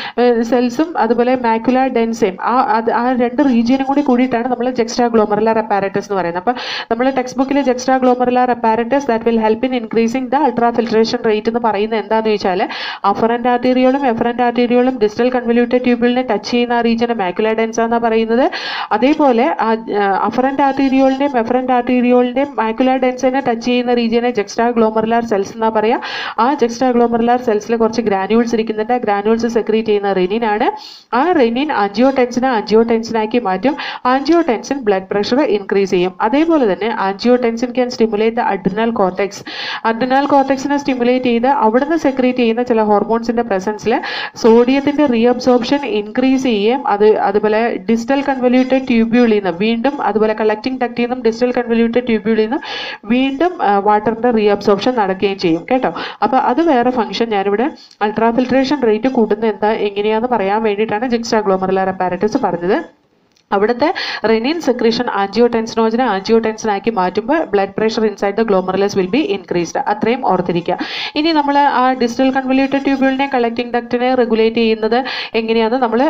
സെൽസും അതുപോലെ മാക്കുലാർ ഡെൻസയും ആ അത് ആ രണ്ട് റീജിയനും കൂടി കൂടിയിട്ടാണ് നമ്മൾ ജെക്സ്ട്രാ ഗ്ലോമറുലാർ അപ്പാരറ്റസ് എന്ന് പറയുന്നത് അപ്പോൾ നമ്മൾ ടെക്സ്റ്റ് ബുക്കിൽ juxtaglomerular apparatus that will help in increasing the ultrafiltration rate എന്ന് പറയുന്നത് എന്താണെന്ന് ചോദിച്ചാൽ അഫറൻറ്റ് ആർട്ടീരിയോളും എഫറൻറ്റ് ആർട്ടീരിയോളും ഡിസ്റ്റൽ കൺവല്യൂട്ടഡ് ട്യൂബിളിനെ ടച്ച് ചെയ്യുന്ന ആ റീജിയനെ മാക്കുലാർ ഡെൻസ എന്നാണ് പറയുന്നത് അതേപോലെ അഫറൻറ്റ് ആർട്ടീരിയോളിൻ്റെയും എഫറൻറ്റ് ആർട്ടീരിയോളിൻ്റെയും മാക്കുലാർ ഡെൻസിനെ ടച്ച് ചെയ്യുന്ന റീജിയനെ ജെക്സ്ട്രാ ഗ്ലോമറുലാർ സെൽസ് എന്നാ പറയുക ആ ജെക്സ്ട്രാ ഗ്ലോമറുലാർ സെൽസിൽ കുറച്ച് ഗ്രാന്യൂൾസ് ഇരിക്കുന്നുണ്ട് ആ ഗ്രാന്യൂൾസ് സെക്രീറ്റ് ചെയ്യുന്ന റെനിൻ ആണ് ആ റെനിൻ ആൻജിയോടെൻസിനെ ആൻജിയോടെൻസിനാക്കി മാറ്റും ആൻജിയോടെൻസിൻ ബ്ലഡ് പ്രഷർ ഇൻക്രീസ് ചെയ്യും അതേപോലെ തന്നെ angiotensin can stimulate the adrenal cortex adrenal കോർട്ടെക്സിനെ സ്റ്റിമുലേറ്റ് ചെയ്ത് അവിടുന്ന് സെക്രീറ്റ് ചെയ്യുന്ന ചില ഹോർമോൺസിന്റെ പ്രസൻസിൽ സോഡിയത്തിന്റെ റീഅബ്സോർപ്ഷൻ ഇൻക്രീസ് ചെയ്യുകയും അത് അതുപോലെ ഡിസ്റ്റൽ കൺവല്യൂട്ടഡ് ട്യൂബ്യൂളിൽ നിന്ന് വീണ്ടും അതുപോലെ കളക്ടിംഗ് ഡക്റ്റിൽ നിന്നും ഡിസ്റ്റൽ കൺവല്യൂട്ടഡ് ട്യൂബ്യൂളിൽ നിന്ന് വീണ്ടും വാട്ടറിന്റെ റീഅബ്സോർപ്ഷൻ നടക്കുകയും ചെയ്യും കേട്ടോ അപ്പോൾ അത് വേറെ ഫംഗ്ഷൻ ഞാനിവിടെ അൾട്രാ ഫിൽട്രേഷൻ റേറ്റ് കൂടുന്ന എന്താ എങ്ങനെയാണെന്ന് പറയാൻ വേണ്ടിയിട്ടാണ് ജിക്സ്റ്റാ ഗ്ലോമറുലാർ അപ്പാരറ്റസ് പറഞ്ഞത് അവിടുത്തെ റെനിൻ സെക്രീഷൻ ആൻജിയോടെൻസിനോജനെ ആൻജിയോടെൻസിനാക്കി മാറ്റുമ്പോൾ blood pressure inside the glomerulus will be increased അത്രയും ഓർത്തിരിക്കുക ഇനി നമ്മൾ ആ ഡിസ്റ്റൽ കൺവല്യൂട്ടഡ് ട്യൂബുകളിനെ കളക്ടിംഗ് ഡക്റ്റിനെ റെഗുലേറ്റ് ചെയ്യുന്നത് എങ്ങനെയാണ് നമ്മൾ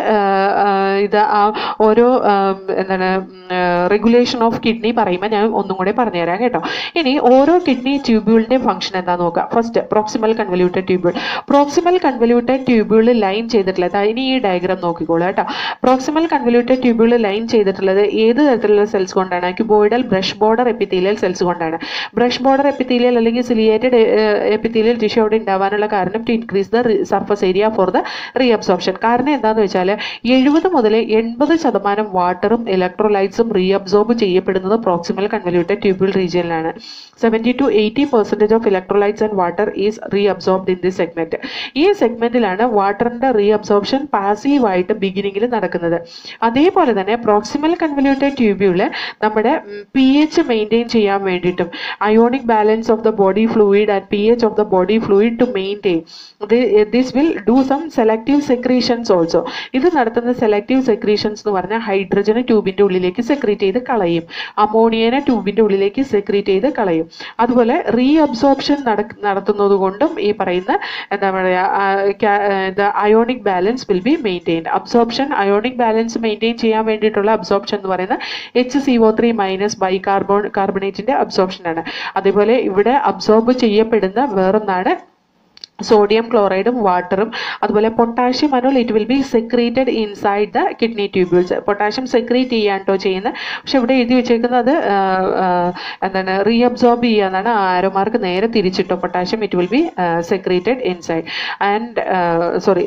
ഇത് ആ ഓരോ എന്താണ് റെഗുലേഷൻ ഓഫ് കിഡ്നി പറയുമ്പോൾ ഞാൻ ഒന്നും കൂടെ പറഞ്ഞുതരാം കേട്ടോ ഇനി ഓരോ കിഡ്നി ട്യൂബ്യൂളിൻ്റെയും ഫംഗ്ഷൻ എന്താ നോക്കുക first proximal convoluted tubule proximal convoluted tubule line ചെയ്തിട്ടുള്ളത് ഇനി ഈ ഡയഗ്രാം നോക്കിക്കോളൂ കേട്ടോ പ്രോക്സിമൽ കൺവല്യൂട്ടഡ് ട്യൂബ്യൂൾ ലൈൻ ചെയ്തിട്ടുള്ളത് ഏത് തരത്തിലുള്ള സെൽസ് കൊണ്ടാണ് cuboidal brush border epithelial cells കൊണ്ടാണ് ബ്രഷ് ബോർഡർ എപ്പിത്തീലിയൽ അല്ലെങ്കിൽ സിലിയേറ്റഡ് എപ്പിത്തീലിയൽ ടിഷ്യൂ അവിടെ ഉണ്ടാവാനുള്ള കാരണം to increase the surface area for the reabsorption കാരണം എന്താണെന്ന് വെച്ചാൽ എഴുപത് മുതൽ എൺപത് ശതമാനം വാട്ടറും ഇലക്ട്രോലൈറ്റ്സും റീഅബ്സോർബ് ചെയ്യപ്പെടുന്നത് പ്രോക്സിമൽ കൺവല്യൂട്ടഡ് ട്യൂബ്യൂൾ റീജിയനിലാണ് seventy to eighty percentage of electrolytes and water is reabsorbed in this segment ഈ സെഗ്മെന്റിലാണ് വാട്ടറിന്റെ റീഅബ്സോർപ്ഷൻ പാസീവായിട്ട് ബിഗിനിങ്ങിൽ നടക്കുന്നത് അതേപോലെ തന്നെ പ്രോക്സിമൽ കൺവല്യൂട്ടഡ് ട്യൂബ്യൂള് നമ്മുടെ പി എച്ച് മെയിൻറ്റെയിൻ ചെയ്യാൻ വേണ്ടിയിട്ടും ionic balance of the body fluid and P H of the body fluid to maintain this will do some selective secretions also ഇത് നടത്തുന്ന സെലക്റ്റീവ് സെക്രീഷൻസ് എന്ന് പറഞ്ഞാൽ ഹൈഡ്രജന് ട്യൂബിൻ്റെ ഉള്ളിലേക്ക് സെക്രീറ്റ് ചെയ്ത് കളയും അമോണിയനെ ട്യൂബിൻ്റെ ഉള്ളിലേക്ക് സെക്രീറ്റ് ചെയ്ത് കളയും അതുപോലെ റീ അബ്സോർപ്ഷൻ നടത്തുന്നത് കൊണ്ടും ഈ പറയുന്ന എന്താ പറയുക ionic balance will be maintained absorption ionic balance maintain ചെയ്യാൻ വേണ്ടിയിട്ടുള്ള അബ്സോർപ്ഷൻ എന്ന് പറയുന്നത് H C O three minus bi carbon കാർബണേറ്റിൻ്റെ അബ്സോർപ്ഷനാണ് അതേപോലെ ഇവിടെ അബ്സോർബ് ചെയ്യപ്പെടുന്ന വേറൊന്നാണ് സോഡിയം ക്ലോറൈഡും വാട്ടറും അതുപോലെ പൊട്ടാഷ്യം അനോൾ it will be secreted inside the kidney tubules potassium secrete ചെയ്യാട്ടോ ചെയ്യുന്നത് പക്ഷെ ഇവിടെ എഴുതി വെച്ചേക്കുന്നത് ആ, ആ, എന്താണ് റീഅബ്സോർബ് ചെയ്യാന്നാണ് ആരോമാർക്ക് നേരെ തിരിച്ചിട്ടോ potassium it will be secreted inside and sorry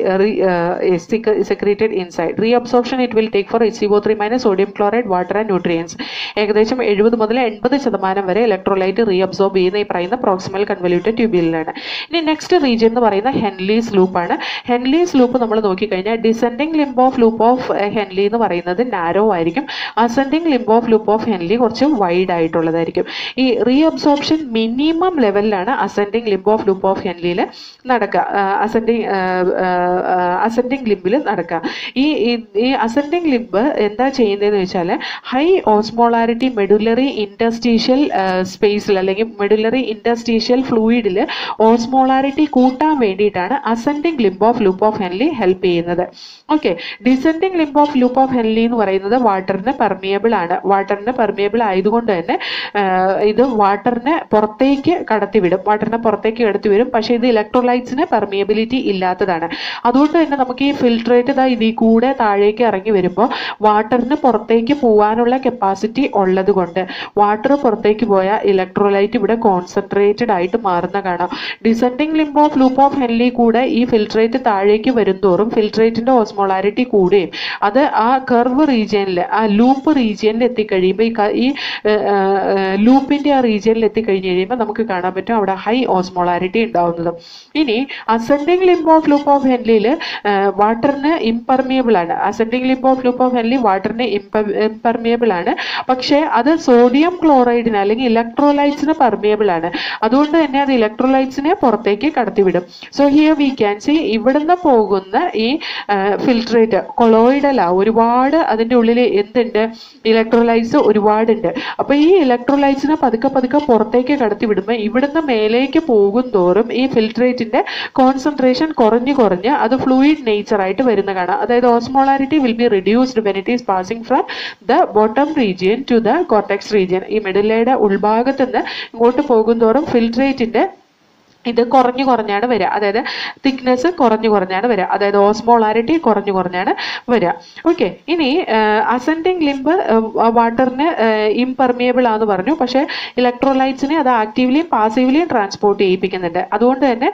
secreted inside reabsorption it will take for H C O three minus sodium chloride water and nutrients ഏകദേശം എഴുപത് മുതൽ എൺപത് ശതമാനം വരെ ഇലക്ട്രോലൈറ്റ് റീഅബ്സോർബ് ചെയ്യുന്ന ഈ പറയുന്ന പ്രോക്സിമൽ കൺവല്യൂട്ടഡ് ട്യൂബ്യൂളിലാണ് ഇനി നെക്സ്റ്റ് റീജിയൻ എന്ന് പറയുന്ന ഹെൻലീസ് ലൂപ്പാണ് ഹെൻലീസ് ലൂപ്പ് നമ്മൾ നോക്കിക്കഴിഞ്ഞാൽ descending limb of loop of Henle എന്ന് പറയുന്നത് നാരോ ആയിരിക്കും ascending limb of loop of Henle കുറച്ച് വൈഡ് ആയിട്ടുള്ളതായിരിക്കും ഈ റീഅബ്സോർപ്ഷൻ മിനിമം ലെവലിലാണ് ascending limb of loop of ഹെൻലിയിൽ നടക്കുക അസെൻഡിങ് അസെൻഡിങ് ലിംബിൽ നടക്കുക ഈ ഈ- ഈ അസെൻഡിങ് ലിംബ് എന്താ ചെയ്യുന്നതെന്ന് വെച്ചാൽ ഹൈ ഓസ്മോളാരിറ്റി മെഡുലറി ഇൻഡസ്ട്രീഷ്യൽ സ്പേസിൽ അല്ലെങ്കിൽ മെഡുലറി ഇൻഡസ്ട്രീഷ്യൽ ഫ്ലൂയിഡിൽ ഓസ്മോളാരിറ്റി കൂട്ടാൻ വേണ്ടിയിട്ടാണ് ascending limb of loop of Henle help ചെയ്യുന്നത് okay descending limb of loop of Henle എന്ന് പറയുന്നത് വാട്ടറിന് പെർമിയബിൾ ആണ് വാട്ടറിന് പെർമിയബിൾ ആയതുകൊണ്ട് തന്നെ ആ, ഇത് വാട്ടറിനെ പുറത്തേക്ക് കടത്തിവിടും വാട്ടറിനെ പുറത്തേക്ക് കടത്തിവിടും പക്ഷേ ഇത് ഇലക്ട്രോലൈറ്റ്സിന് പെർമിയബിലിറ്റി ഇല്ലാത്തതാണ് അതുകൊണ്ട് തന്നെ നമുക്ക് ഈ ഫിൽട്രേറ്റ് ഇതാ ഇതിൽ കൂടെ താഴേക്ക് ഇറങ്ങി വരുമ്പോൾ വാട്ടറിന് പുറത്തേക്ക് പോകാനുള്ള കപ്പാസിറ്റി ഉള്ളത് കൊണ്ട് വാട്ടർ പുറത്തേക്ക് പോയാൽ ഇലക്ട്രോലൈറ്റ് ഇവിടെ കോൺസെൻട്രേറ്റഡ് ആയിട്ട് മാറുന്ന കാണാം descending limb of loop of Henle കൂടെ ഈ ഫിൽട്രേറ്റ് താഴേക്ക് വരുംതോറും ഫിൽട്രേറ്റിന്റെ ഓസ്മോളാരിറ്റി കൂടുകയും അത് ആ കർവ് റീജിയനിൽ ആ ലൂപ്പ് റീജിയനിൽ എത്തിക്കഴിയുമ്പോൾ ഈ ക- ഈ ലൂപ്പിന്റെ ആ റീജിയനിൽ എത്തിക്കഴിഞ്ഞ് കഴിയുമ്പോൾ നമുക്ക് കാണാൻ പറ്റും അവിടെ ഹൈ ഓസ്മോളാരിറ്റി ഉണ്ടാവുന്നതും ഇനി ascending limb of loop of ഹെൻലിയിൽ വാട്ടറിന് ഇംപെർമിയബിൾ ആണ് ascending limb of loop of Henle വാട്ടറിന് ഇംപെർമിയബിൾ ആണ് പക്ഷേ അത് സോഡിയം ക്ലോറൈഡിന് അല്ലെങ്കിൽ ഇലക്ട്രോലൈറ്റ്സിന് പെർമിയബിൾ ആണ് അതുകൊണ്ട് തന്നെ അത് ഇലക്ട്രോലൈറ്റ്സിനെ പുറത്തേക്ക് കടത്തിവിടും so here we can see ഇവിടുന്ന് പോകുന്ന ഈ ഫിൽട്രേറ്റ് കൊളോയിഡല ഒരുപാട് അതിൻ്റെ ഉള്ളിൽ എന്തുണ്ട് ഇലക്ട്രോലൈറ്റ്സ് ഒരുപാടുണ്ട് അപ്പോൾ ഈ ഇലക്ട്രോലൈറ്റ്സിനെ പതുക്കെ പതുക്കെ പുറത്തേക്ക് കടത്തി വിടുമ്പോൾ ഇവിടുന്ന് മേലേക്ക് പോകും തോറും ഈ ഫിൽട്രേറ്റിന്റെ കോൺസെൻട്രേഷൻ കുറഞ്ഞു കുറഞ്ഞ് അത് ഫ്ലൂയിഡ് നേച്ചർ ആയിട്ട് വരുന്ന കാണാം അതായത് osmolarity will be reduced when it is passing from the bottom region to the cortex region ഈ മെഡിലയുടെ ഉൾഭാഗത്ത് നിന്ന് ഇങ്ങോട്ട് പോകും തോറും ഫിൽട്രേറ്റിന്റെ ഇത് കുറഞ്ഞു കുറഞ്ഞാണ് വരിക അതായത് തിക്നെസ് കുറഞ്ഞു കുറഞ്ഞാണ് വരിക അതായത് ഓസ്മോളാരിറ്റി കുറഞ്ഞു കുറഞ്ഞാണ് വരിക ഓക്കെ ഇനി അസെൻഡിങ് ലിംബ് വാട്ടറിന് ഇംപെർമിയബിൾ ആണെന്ന് പറഞ്ഞു പക്ഷേ ഇലക്ട്രോലൈറ്റ്സിനെ അത് ആക്റ്റീവ്ലിയും പാസീവ്ലിയും ട്രാൻസ്പോർട്ട് ചെയ്യിപ്പിക്കുന്നുണ്ട് അതുകൊണ്ട് തന്നെ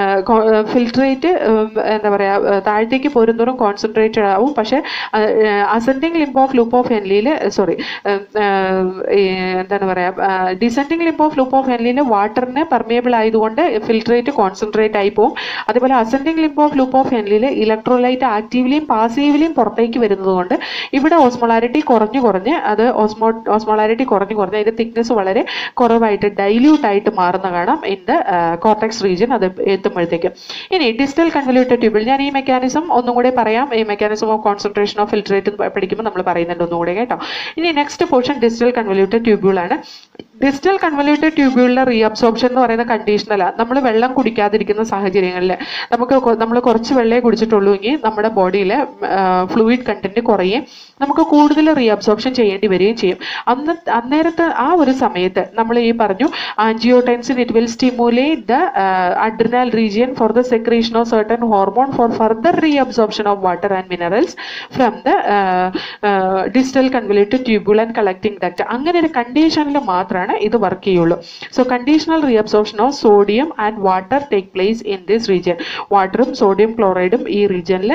ഫിൽട്രേറ്റ് എന്താ പറയുക താഴത്തേക്ക് പോരുന്തോറും കോൺസെൻട്രേറ്റഡ് ആവും പക്ഷേ ascending limb of loop of ഹെൻലിയിൽ സോറി എന്താണ് പറയുക descending limb of loop of ഹെൻലിയിൽ വാട്ടറിന് പെർമിയബിൾ ആയതുകൊണ്ട് ഫിൽട്രേറ്റ് കോൺസെൻട്രേറ്റ് ആയി പോകും അതുപോലെ ascending limb of loop of ഹെൻലിയിൽ ഇലക്ട്രോലൈറ്റ് ആക്റ്റീവ്ലിയും പാസീവ്ലിയും പുറത്തേക്ക് വരുന്നത് കൊണ്ട് ഇവിടെ ഓസ്മോളാരിറ്റി കുറഞ്ഞു കുറഞ്ഞ് അത് ഓസ്മോ ഓസ്മോളാരിറ്റി കുറഞ്ഞു കുറഞ്ഞ് അതിന്റെ തിക്നെസ് വളരെ കുറവായിട്ട് ഡൈല്യൂട്ട് ആയിട്ട് മാറുന്ന കാണാം ഇൻ ദ കോർട്ടെക്സ് റീജിയൻ അത് എത്തുമ്പോഴത്തേക്കും ഇനി ഡിസ്റ്റൽ കൺവല്യൂട്ടഡ് ട്യൂബിൾ ഞാൻ ഈ മെക്കാനിസം ഒന്നും കൂടെ പറയാം ഈ mechanism of concentration of filtrate പഠിക്കുമ്പോൾ നമ്മൾ പറയുന്നുണ്ട് ഒന്നും കൂടെ കേട്ടോ ഇനി next portion distal convoluted tubule ആണ് ഡിസ്റ്റൽ കൺവല്യൂട്ടഡ് ട്യൂബ്യൂളിലെ റീഅബ്സോർപ്ഷൻ എന്ന് പറയുന്ന കണ്ടീഷനല്ല നമ്മൾ വെള്ളം കുടിക്കാതിരിക്കുന്ന സാഹചര്യങ്ങളിൽ നമുക്ക് നമ്മൾ കുറച്ച് വെള്ളമേ കുടിച്ചിട്ടുള്ളൂ എങ്കിൽ നമ്മുടെ ബോഡിയിലെ ഫ്ലൂയിഡ് കണ്ടന്റ് കുറയുകയും നമുക്ക് കൂടുതൽ റീഅബ്സോർപ്ഷൻ ചെയ്യേണ്ടി വരികയും ചെയ്യും അന്ന് അന്നേരത്തെ ആ ഒരു സമയത്ത് നമ്മൾ ഈ പറഞ്ഞു angiotensin it will stimulate the adrenal region for the secretion of certain hormone for further reabsorption of water and minerals from the distal convoluted tubule and collecting duct അങ്ങനെ ഒരു കണ്ടീഷനിൽ മാത്രമാണ് ഇത് വർക്ക് ചെയ്യുള്ളൂ so conditional reabsorption of sodium and water take place in this region വാട്ടറും sodium ക്ലോറൈഡും ഈ റീജിയനിൽ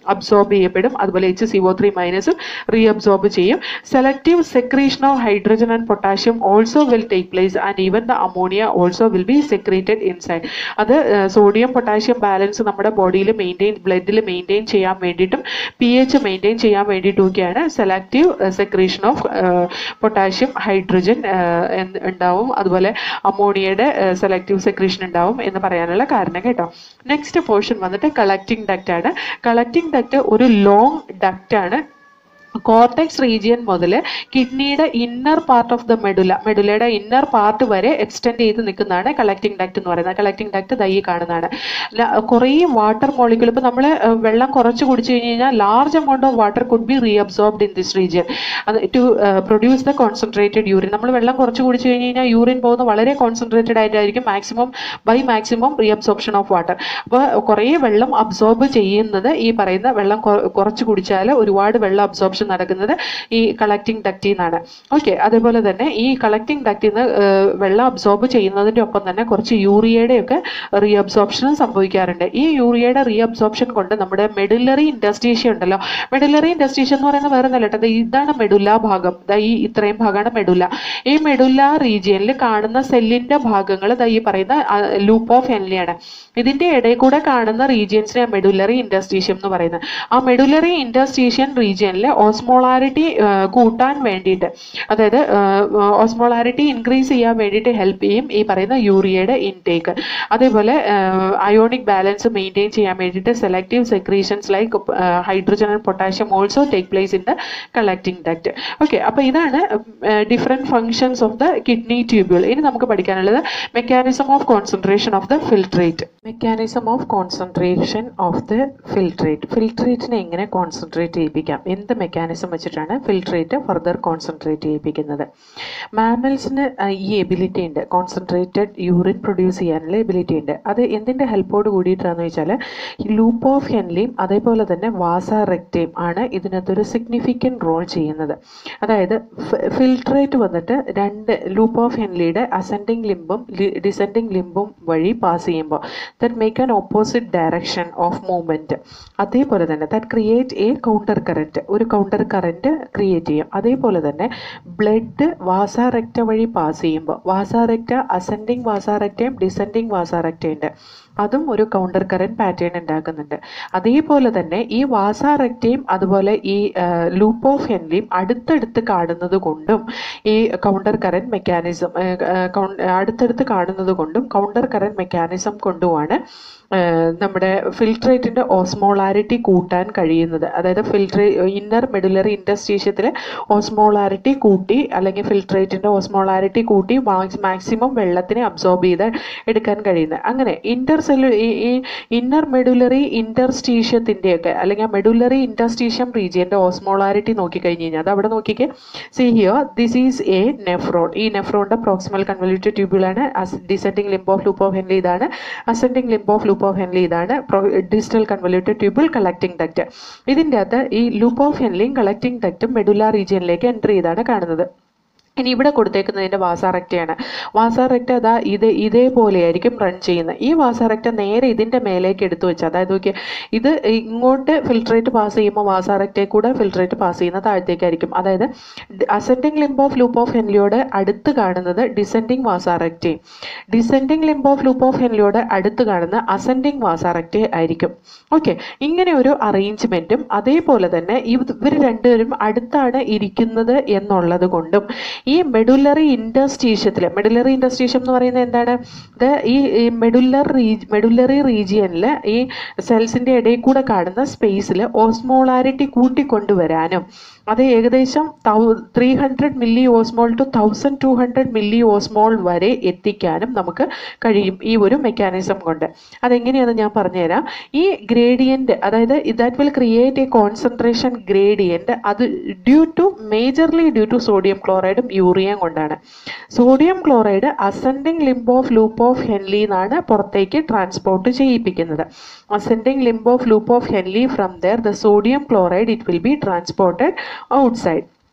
അബ്സോർബ് ചെയ്യപ്പെടും അതുപോലെ എച്ച് സി ഒ ത്രീ മൈനസും റീഅബ്സോർബ് ചെയ്യും selective secretion of hydrogen and potassium also will take place and even the ammonia also will be secreted inside അത് sodium potassium balance നമ്മുടെ ബോഡിയിൽ മെയിൻറ്റെയിൻ ബ്ലഡിൽ മെയിൻറ്റെയിൻ ചെയ്യാൻ വേണ്ടിയിട്ടും പി എച്ച് മെയിൻറ്റെയിൻ ചെയ്യാൻ വേണ്ടിയിട്ടുമൊക്കെയാണ് selective secretion of potassium hydrogen ഉണ്ടാവും അതുപോലെ അമോണിയയുടെ സെലക്റ്റീവ് സെക്രീഷൻ ഉണ്ടാവും എന്ന് പറയാനുള്ള കാരണം കേട്ടോ നെക്സ്റ്റ് പോർഷൻ വന്നിട്ട് കളക്റ്റിംഗ് ഡക്റ്റ് ആണ് കളക്റ്റിംഗ് ഡക്റ്റ് ഒരു ലോങ് ഡക്റ്റ് ആണ് കോർട്ടെക്സ് റീജിയൻ മുതൽ കിഡ്നിയുടെ inner part of the medulla മെഡുലയുടെ ഇന്നർ പാർട്ട് വരെ എക്സ്റ്റെൻഡ് ചെയ്ത് നിൽക്കുന്നതാണ് കളക്റ്റിംഗ് ഡക്റ്റ് എന്ന് പറയുന്നത് കളക്റ്റിംഗ് ഡക്റ്റ് ദൈ കാണുന്നതാണ് ല- കുറേ വാട്ടർ മോളിക്യൂൾ ഇപ്പോൾ നമ്മൾ വെള്ളം കുറച്ച് കുടിച്ചു കഴിഞ്ഞ് കഴിഞ്ഞാൽ large amount of water could be reabsorbed in this region അത് to produce the concentrated urine നമ്മൾ വെള്ളം കുറച്ച് കുടിച്ചു കഴിഞ്ഞ് കഴിഞ്ഞാൽ യൂറിൻ പോകുന്നത് വളരെ കോൺസെൻട്രേറ്റഡ് ആയിട്ടായിരിക്കും maximum by maximum reabsorption of water അപ്പോൾ കുറേ വെള്ളം അബ്സോർബ് ചെയ്യുന്നത് ഈ പറയുന്ന വെള്ളം കൊ- കുറച്ച് കുടിച്ചാൽ ഒരുപാട് വെള്ളം അബ്സോർപ്ഷൻ നടക്കുന്നത് ഈ കളക്റ്റിംഗ് ഡക്റ്റിൽ നിന്നാണ് ഓക്കെ അതേപോലെ തന്നെ ഈ കളക്റ്റിംഗ് ഡക്റ്റിൽ നിന്ന് വെള്ളം അബ്സോർബ് ചെയ്യുന്നതിൻ്റെ ഒപ്പം തന്നെ കുറച്ച് യൂറിയയുടെ ഒക്കെ റീഅബ്സോർപ്ഷനും സംഭവിക്കാറുണ്ട് ഈ യൂറിയയുടെ റീഅബ്സോർപ്ഷൻ കൊണ്ട് നമ്മുടെ മെഡുലറി ഇൻഡസ്ട്രീഷ്യ ഉണ്ടല്ലോ മെഡുലറി ഇൻഡസ്ട്രീഷ്യ എന്ന് പറയുന്നത് വേറെ ഒന്നല്ല കേട്ടോ ദേ ഇതാണ് മെഡുല ഭാഗം ദാ ഈ ഇത്രയും ഭാഗമാണ് മെഡുല ഈ മെഡുല റീജിയനിൽ കാണുന്ന സെല്ലിന്റെ ഭാഗങ്ങൾ ദാ ഈ പറയുന്ന ലൂപ്പ് ഓഫ് ഹെൻലിയാണ് ഇതിന്റെ ഇടയിൽ കൂടെ കാണുന്ന റീജിയൻസിനെ മെഡുലറി ഇൻഡസ്ട്രീഷ്യം എന്ന് പറയുന്നത് ആ മെഡുലറി ഇൻഡസ്ട്രീഷ്യൻ റീജിയനിലെ ഓസ്മോളാരിറ്റി കൂട്ടാൻ വേണ്ടിയിട്ട് അതായത് ഓസ്മോളാരിറ്റി ഇൻക്രീസ് ചെയ്യാൻ വേണ്ടിയിട്ട് ഹെൽപ്പ് ചെയ്യും ഈ പറയുന്ന യൂറിയയുടെ ഇൻടേക്ക് അതേപോലെ അയോണിക് ബാലൻസ് മെയിൻറ്റെയിൻ ചെയ്യാൻ വേണ്ടിയിട്ട് selective secretions like hydrogen and potassium also take place in the collecting duct okay അപ്പോൾ ഇതാണ് different functions of the kidney tubule ഇനി നമുക്ക് പഠിക്കാനുള്ളത് mechanism of concentration of the filtrate mechanism of concentration of the filtrate ഫിൽട്രേറ്റിനെ എങ്ങനെ concentrate ചെയ്യിപ്പിക്കാം എന്ത് mechanism വെച്ചിട്ടാണ് ഫിൽട്രേറ്റ് ഫർദർ കോൺസെൻട്രേറ്റ് ചെയ്യിപ്പിക്കുന്നത് മാമൽസിന് ഈ എബിലിറ്റി ഉണ്ട് കോൺസെൻട്രേറ്റഡ് യൂറിൻ പ്രൊഡ്യൂസ് ചെയ്യാനുള്ള എബിലിറ്റി ഉണ്ട് അത് എന്തിൻ്റെ ഹെൽപ്പോട് കൂടിയിട്ടാണെന്ന് വെച്ചാൽ ലൂപ്പ് ഓഫ് ഹെൻലിയും അതേപോലെ തന്നെ വാസ റെക്റ്റയും ആണ് ഇതിനകത്തൊരു സിഗ്നിഫിക്കൻറ്റ് റോൾ ചെയ്യുന്നത് അതായത് ഫിൽട്രേറ്റ് വന്നിട്ട് രണ്ട് ലൂപ്പ് ഓഫ് ഹെൻലിയുടെ അസെൻഡിങ് ലിംബും ഡിസെൻഡിങ് ലിംബും വഴി പാസ് ചെയ്യുമ്പോൾ that make an opposite direction of movement അതേപോലെ തന്നെ that create a counter current ഒരു കൗണ്ടർ കറൻറ്റ് ക്രിയേറ്റ് ചെയ്യും അതേപോലെ തന്നെ ബ്ലഡ് വാസാറെക്റ്റ വഴി പാസ് ചെയ്യുമ്പോൾ വാസാറെക്റ്റ അസെൻഡിങ് വാസാറെക്റ്റയും ഡിസെൻഡിങ് വാസാറെക്റ്റയുണ്ട് അതും ഒരു കൗണ്ടർ കറൻറ്റ് പാറ്റേൺ ഉണ്ടാക്കുന്നുണ്ട് അതേപോലെ തന്നെ ഈ വാസാറെക്റ്റയും അതുപോലെ ഈ ലൂപ്പ് ഓഫ് ഹെൻലിയും അടുത്തടുത്ത് കാണുന്നത് കൊണ്ടും ഈ കൗണ്ടർ കറൻറ്റ് മെക്കാനിസം അടുത്തടുത്ത് കാണുന്നത് കൊണ്ടും കൗണ്ടർ കറൻറ്റ് മെക്കാനിസം കൊണ്ടുമാണ് ഏഹ് നമ്മുടെ ഫിൽട്രേറ്റിൻ്റെ ഓസ്മോളാരിറ്റി കൂട്ടാൻ കഴിയുന്നത് അതായത് ഫിൽട്രേ ഇന്നർ മെഡുലറി ഇൻഡസ്ട്രീഷ്യത്തിൽ ഓസ്മോളാരിറ്റി കൂട്ടി അല്ലെങ്കിൽ ഫിൽട്രേറ്റിൻ്റെ ഓസ്മോളാരിറ്റി കൂട്ടി മാക്സിമം വെള്ളത്തിനെ അബ്സോർബ് ചെയ്ത് എടുക്കാൻ കഴിയുന്നത് അങ്ങനെ ഇൻ്റർ സെല്ലു ഈ ഈ ഇന്നർ മെഡുലറി ഇൻറ്റർസ്റ്റീഷ്യത്തിൻ്റെയൊക്കെ അല്ലെങ്കിൽ ആ മെഡുലറി ഇൻറ്റർസ്റ്റീഷ്യം റീജിയൻ്റെ ഓസ്മോളാരിറ്റി നോക്കിക്കഴിഞ്ഞ് കഴിഞ്ഞാൽ അത് അവിടെ നോക്കിക്കേ see here this is a nephron ഈ നെഫ്രോണിൻ്റെ പ്രോക്സിമൽ കൺവല്യൂട്ടഡ് ട്യൂബിളാണ് descending limb of loop of Henle ഇതാണ് ascending limb of loop of Henle ഇതാണ് digital convoluted tubule collecting duct ഇതിൻ്റെ അകത്ത് ഈ ലൂപ്പ് ഓഫ് ഹെൻലിയും കളക്ടിംഗ് ഡക്റ്റും മെഡുല റീജിയനിലേക്ക് എൻ്റർ ചെയ്താണ് കാണുന്നത് ഇനി ഇവിടെ കൊടുത്തേക്കുന്നതിൻ്റെ വാസാറക്റ്റയാണ് വാസാറക്റ്റ അതാ ഇത് ഇതേപോലെയായിരിക്കും റൺ ചെയ്യുന്നത് ഈ വാസാറക്റ്റ നേരെ ഇതിൻ്റെ മേലേക്ക് എടുത്തു വെച്ചാൽ അതായത് നോക്കിയ ഇത് ഇങ്ങോട്ട് ഫിൽട്രേറ്റ് പാസ് ചെയ്യുമ്പോൾ വാസാറക്റ്റേ കൂടെ ഫിൽട്രേറ്റ് പാസ് ചെയ്യുന്ന താഴത്തേക്കായിരിക്കും അതായത് ascending limb of loop of ഹെൻലിയോട് അടുത്ത് കാണുന്നത് ഡിസെൻഡിങ് വാസാറക്റ്റയും descending limb of loop of ഹെൻലിയോട് അടുത്ത് കാണുന്ന അസെൻഡിങ് വാസാറക്റ്റേ ആയിരിക്കും ഓക്കെ ഇങ്ങനെ ഒരു അറേഞ്ച്മെൻറ്റും അതേപോലെ തന്നെ ഇവർ രണ്ടുപേരും അടുത്താണ് ഇരിക്കുന്നത് എന്നുള്ളത് കൊണ്ടും ഈ മെഡുലറി ഇൻഡസ്ട്രീഷ്യത്തിൽ മെഡുലറി ഇൻഡസ്ട്രീഷ്യം എന്ന് പറയുന്നത് എന്താണ് ഇത് ഈ മെഡുലർ റീജ് മെഡുലറി റീജിയനിൽ ഈ സെൽസിൻ്റെ ഇടയിൽ കൂടെ കാണുന്ന സ്പേസിൽ ഓസ്മോളാരിറ്റി കൂട്ടിക്കൊണ്ടുവരാനും അത് ഏകദേശം തൗ three hundred milli osmol to thousand two hundred milli osmol വരെ എത്തിക്കാനും നമുക്ക് കഴിയും ഈ ഒരു മെക്കാനിസം കൊണ്ട് അതെങ്ങനെയാണെന്ന് ഞാൻ പറഞ്ഞുതരാം ഈ ഗ്രേഡിയൻറ്റ് അതായത് that will create a concentration gradient അത് due to majorly due to sodium ക്ലോറൈഡും യൂറിയയും കൊണ്ടാണ് sodium chloride ascending limb of loop of Henle എന്നാണ് പുറത്തേക്ക് ട്രാൻസ്പോർട്ട് ചെയ്യിപ്പിക്കുന്നത് ascending limb of loop of Henle from there the sodium chloride it will be transported outside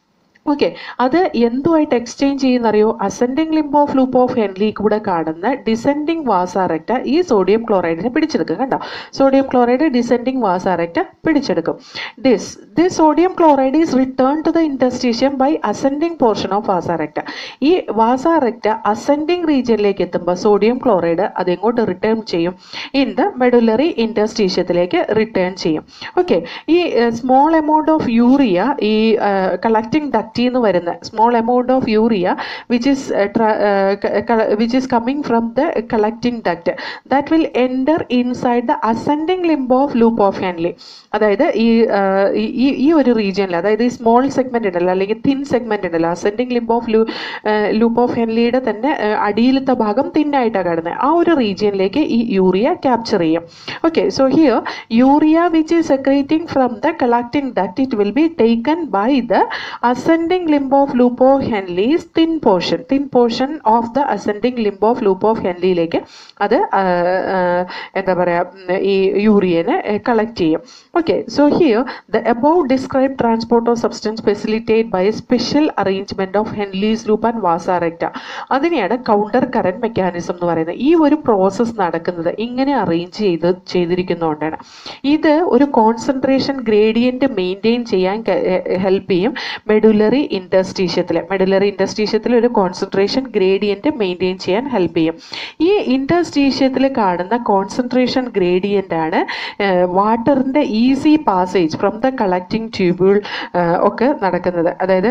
okay അത് എന്തുമായിട്ട് exchange ചെയ്യുന്നറിയോ ascending limb of loop of Henle കൂടെ കാണുന്ന descending vasa recta ഈ sodium ക്ലോറൈഡിനെ പിടിച്ചെടുക്കും കണ്ടോ സോഡിയം ക്ലോറൈഡ് ഡിസെൻഡിങ് വാസാറക്റ്റ പിടിച്ചെടുക്കും this this sodium chloride is return to the interstitium by ascending portion of vasa recta ഈ വാസാറക്റ്റ അസെൻഡിങ് റീജിയനിലേക്ക് എത്തുമ്പോൾ സോഡിയം ക്ലോറൈഡ് അതെങ്ങോട്ട് റിട്ടേൺ ചെയ്യും ഇൻ ദ മെഡുലറി ഇൻറ്റസ്റ്റീഷ്യത്തിലേക്ക് റിട്ടേൺ ചെയ്യും ഓക്കെ ഈ സ്മോൾ എമൗണ്ട് ഓഫ് യൂറിയ ഈ കളക്ടിങ് ഡക്റ്റിൽ നിന്ന് വരുന്ന small amount of urea which is which is coming from the collecting duct that will enter inside the ascending limb of loop of Henle അതായത് ഈ uh, ഈ ഈ ഒരു റീജിയനിൽ അതായത് ഈ സ്മോൾ സെഗ്മെന്റ് ഉണ്ടല്ലോ അല്ലെങ്കിൽ തിൻ സെഗ്മെന്റ് ഉണ്ടല്ലോ അസെൻഡിങ് ലിംബ് ഓഫ് ലൂ ലൂപ്പ് ഓഫ് ഹെൻലിയുടെ തന്നെ uh, അടിയിലത്തെ ഭാഗം തിന്നായിട്ടാണ് കിടന്നത് ആ ഒരു റീജിയനിലേക്ക് ഈ യൂറിയ ക്യാപ്ചർ ചെയ്യും okay so here urea which is secreting from the collecting duct it will be taken by the ascending limb of loop of Henle's thin portion thin portion of the ascending limb of loop of Henleയിലേക്ക് അത് ആ, ആ, എന്താ പറയുക ഈ യൂറിയനെ collect ചെയ്യും okay so here the above describe transport of substance facilitate by special arrangement of Henle's loop and vasa recta അതിനെയാണ് കൗണ്ടർ കറന്റ് മെക്കാനിസം എന്ന് പറയുന്നത് ഈ ഒരു പ്രോസസ്സ് നടക്കുന്നത് ഇങ്ങനെ അറേഞ്ച് ചെയ്ത് ചെയ്തിരിക്കുന്നതുകൊണ്ടാണ് ഇത് ഒരു കോൺസെൻട്രേഷൻ ഗ്രേഡിയന്റ് മെയിൻറ്റെയിൻ ചെയ്യാൻ ഹെൽപ്പ് ചെയ്യും മെഡുലറി ഇൻഡസ്ട്രീഷ്യത്തിൽ മെഡുലറി ഇൻഡസ്ട്രീഷ്യത്തിൽ ഒരു കോൺസെൻട്രേഷൻ ഗ്രേഡിയന്റ് മെയിൻറ്റെയിൻ ചെയ്യാൻ ഹെൽപ്പ് ചെയ്യും ഈ ഇൻഡസ്ട്രീഷ്യത്തിൽ കാണുന്ന കോൺസെൻട്രേഷൻ ഗ്രേഡിയന്റ് ആണ് വാട്ടറിന്റെ easy passage from the collecting tubule ഒക്കെ നടക്കുന്നത് അതായത്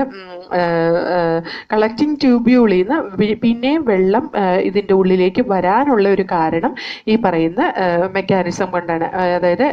കളക്ടിങ് ട്യൂബ്യൂളിൽ നിന്ന് വി- പിന്നെയും വെള്ളം ആ, ഇതിന്റെ ഉള്ളിലേക്ക് വരാനുള്ള ഒരു കാരണം ഈ പറയുന്ന മെക്കാനിസം കൊണ്ടാണ് ആ, അതായത്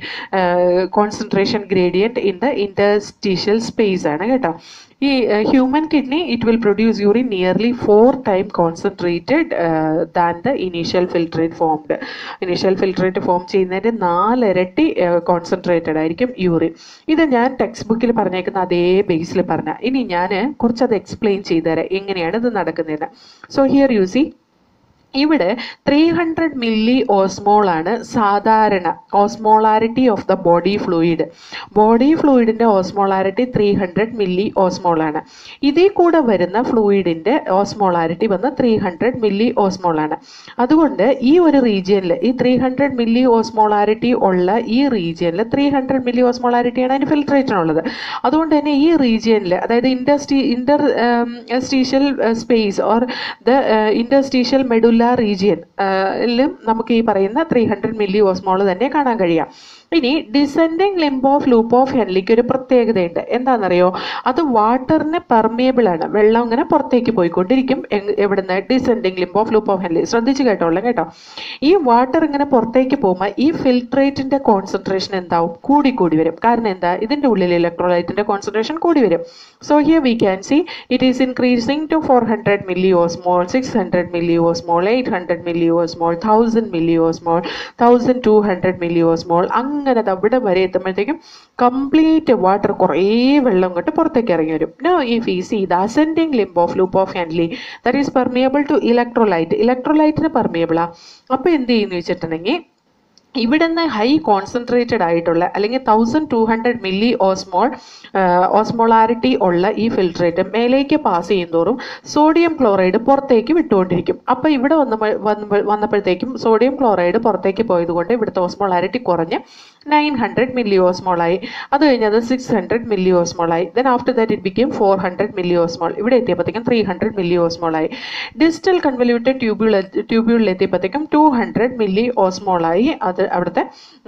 concentration gradient in the interstitial space ആണ് കേട്ടോ ഈ human kidney it will produce urine nearly four time concentrated than the initial filtrate formed initial filtrate form ചെയ്യുന്നതിൻ്റെ നാലിരട്ടി കോൺസെൻട്രേറ്റഡ് ആയിരിക്കും യൂറിൻ ഇത് ഞാൻ ടെക്സ്റ്റ് ബുക്കിൽ പറഞ്ഞേക്കുന്ന അതേ ബേസിൽ പറഞ്ഞ ഇനി ഞാൻ കുറച്ചത് എക്സ്പ്ലെയിൻ ചെയ്തുതരാം എങ്ങനെയാണ് ഇത് നടക്കുന്നതെന്ന് സോ ഹിയർ യു സി ഇവിടെ ത്രീ ഹൺഡ്രഡ് മില്ലി ഓസ്മോൾ ആണ് സാധാരണ osmolarity of the body fluid body ഫ്ലൂയിഡിന്റെ osmolarity three hundred milli osmol ആണ് ഇതിൽ കൂടെ വരുന്ന ഫ്ലൂയിഡിന്റെ ഓസ്മോളാരിറ്റി വന്ന് ത്രീ ഹൺഡ്രഡ് മില്ലി ഓസ്മോൾ ആണ് അതുകൊണ്ട് ഈ ഒരു റീജിയനിൽ ഈ ത്രീ ഹൺഡ്രഡ് മില്ലി ഓസ്മോളാരിറ്റി ഉള്ള ഈ റീജിയനിൽ ത്രീ ഹൺഡ്രഡ് മില്ലി ഓസ്മോളാരിറ്റിയാണ് അതിന് ഫിൽട്രേറ്റിനുള്ളത് അതുകൊണ്ട് തന്നെ ഈ റീജിയനിൽ അതായത് ഇൻഡസ്ട്രി interstitial space or the interstitial medulla region ലും നമുക്ക് ഈ പറയുന്ന ത്രീ ഹൺഡ്രഡ് മില്ലി ഓസ്മോൾ തന്നെ കാണാൻ കഴിയാം ഇനി descending limb of loop of ഹെൻലിക്ക് ഒരു പ്രത്യേകതയുണ്ട് എന്താണെന്നറിയോ അത് വാട്ടറിന് പെർമിയബിൾ ആണ് വെള്ളം ഇങ്ങനെ പുറത്തേക്ക് പോയിക്കൊണ്ടിരിക്കും എങ്- എവിടുന്ന് descending limb of loop of Henle ശ്രദ്ധിച്ച് കേട്ടോളാം കേട്ടോ ഈ വാട്ടർ ഇങ്ങനെ പുറത്തേക്ക് പോകുമ്പോൾ ഈ ഫിൽട്രേറ്റിന്റെ കോൺസെൻട്രേഷൻ എന്താവും കൂടി കൂടി വരും കാരണം എന്താ ഇതിന്റെ ഉള്ളിൽ ഇലക്ട്രോലൈറ്റിന്റെ കോൺസെൻട്രേഷൻ കൂടി വരും so here we can see it is increasing to four hundred milli osmol six hundred milli osmol eight hundred milli osmol thousand milli osmol thousand two hundred milli osmol അങ്ങനെ ദാ അവിടെ വരെ എത്തുമ്പോഴത്തേക്കും കംപ്ലീറ്റ് വാട്ടർ കുറേ വെള്ളം കൊണ്ട് പുറത്തേക്ക് ഇറങ്ങി വരും no if we see the ascending limb of loop of Henle that is permeable to electrolyte ഇലക്ട്രോലൈറ്റിന് പെർമിയബിളാ അപ്പോൾ എന്ത് ചെയ്യുന്നു വെച്ചിട്ടുണ്ടെങ്കിൽ ഇവിടുന്ന് ഹൈ കോൺസെൻട്രേറ്റഡ് ആയിട്ടുള്ള അല്ലെങ്കിൽ thousand two hundred milli osmol osmolarity ഉള്ള ഈ ഫിൽട്രേറ്റ് മേലേക്ക് പാസ് ചെയ്യുന്തോറും സോഡിയം ക്ലോറൈഡ് പുറത്തേക്ക് വിട്ടുകൊണ്ടിരിക്കും അപ്പോൾ ഇവിടെ വന്ന വന്നപ്പോഴത്തേക്കും സോഡിയം ക്ലോറൈഡ് പുറത്തേക്ക് പോയതുകൊണ്ട് ഇവിടുത്തെ ഓസ്മോളാരിറ്റി കുറഞ്ഞ് നയൻ ഹൺഡ്രഡ് മില്ലി ഓസ്മോളായി അത് കഴിഞ്ഞത് സിക്സ് ഹൺഡ്രഡ് മില്ലി ഓസ്മോളായി then after that it became four hundred milli osmol ഇവിടെ എത്തിയപ്പോഴത്തേക്കും ത്രീ ഹൺഡ്രഡ് മില്ലി ഓസ്മോളായി ഡിജിറ്റൽ കൺവല്യൂട്ടഡ് ട്യൂബ്യൂൾ ട്യൂബ്യൂളിൽ എത്തിയപ്പോഴത്തേക്കും ടു ഹൺഡ്രഡ് മില്ലി ഓസ്മോളായി അത് അവിടുത്തെ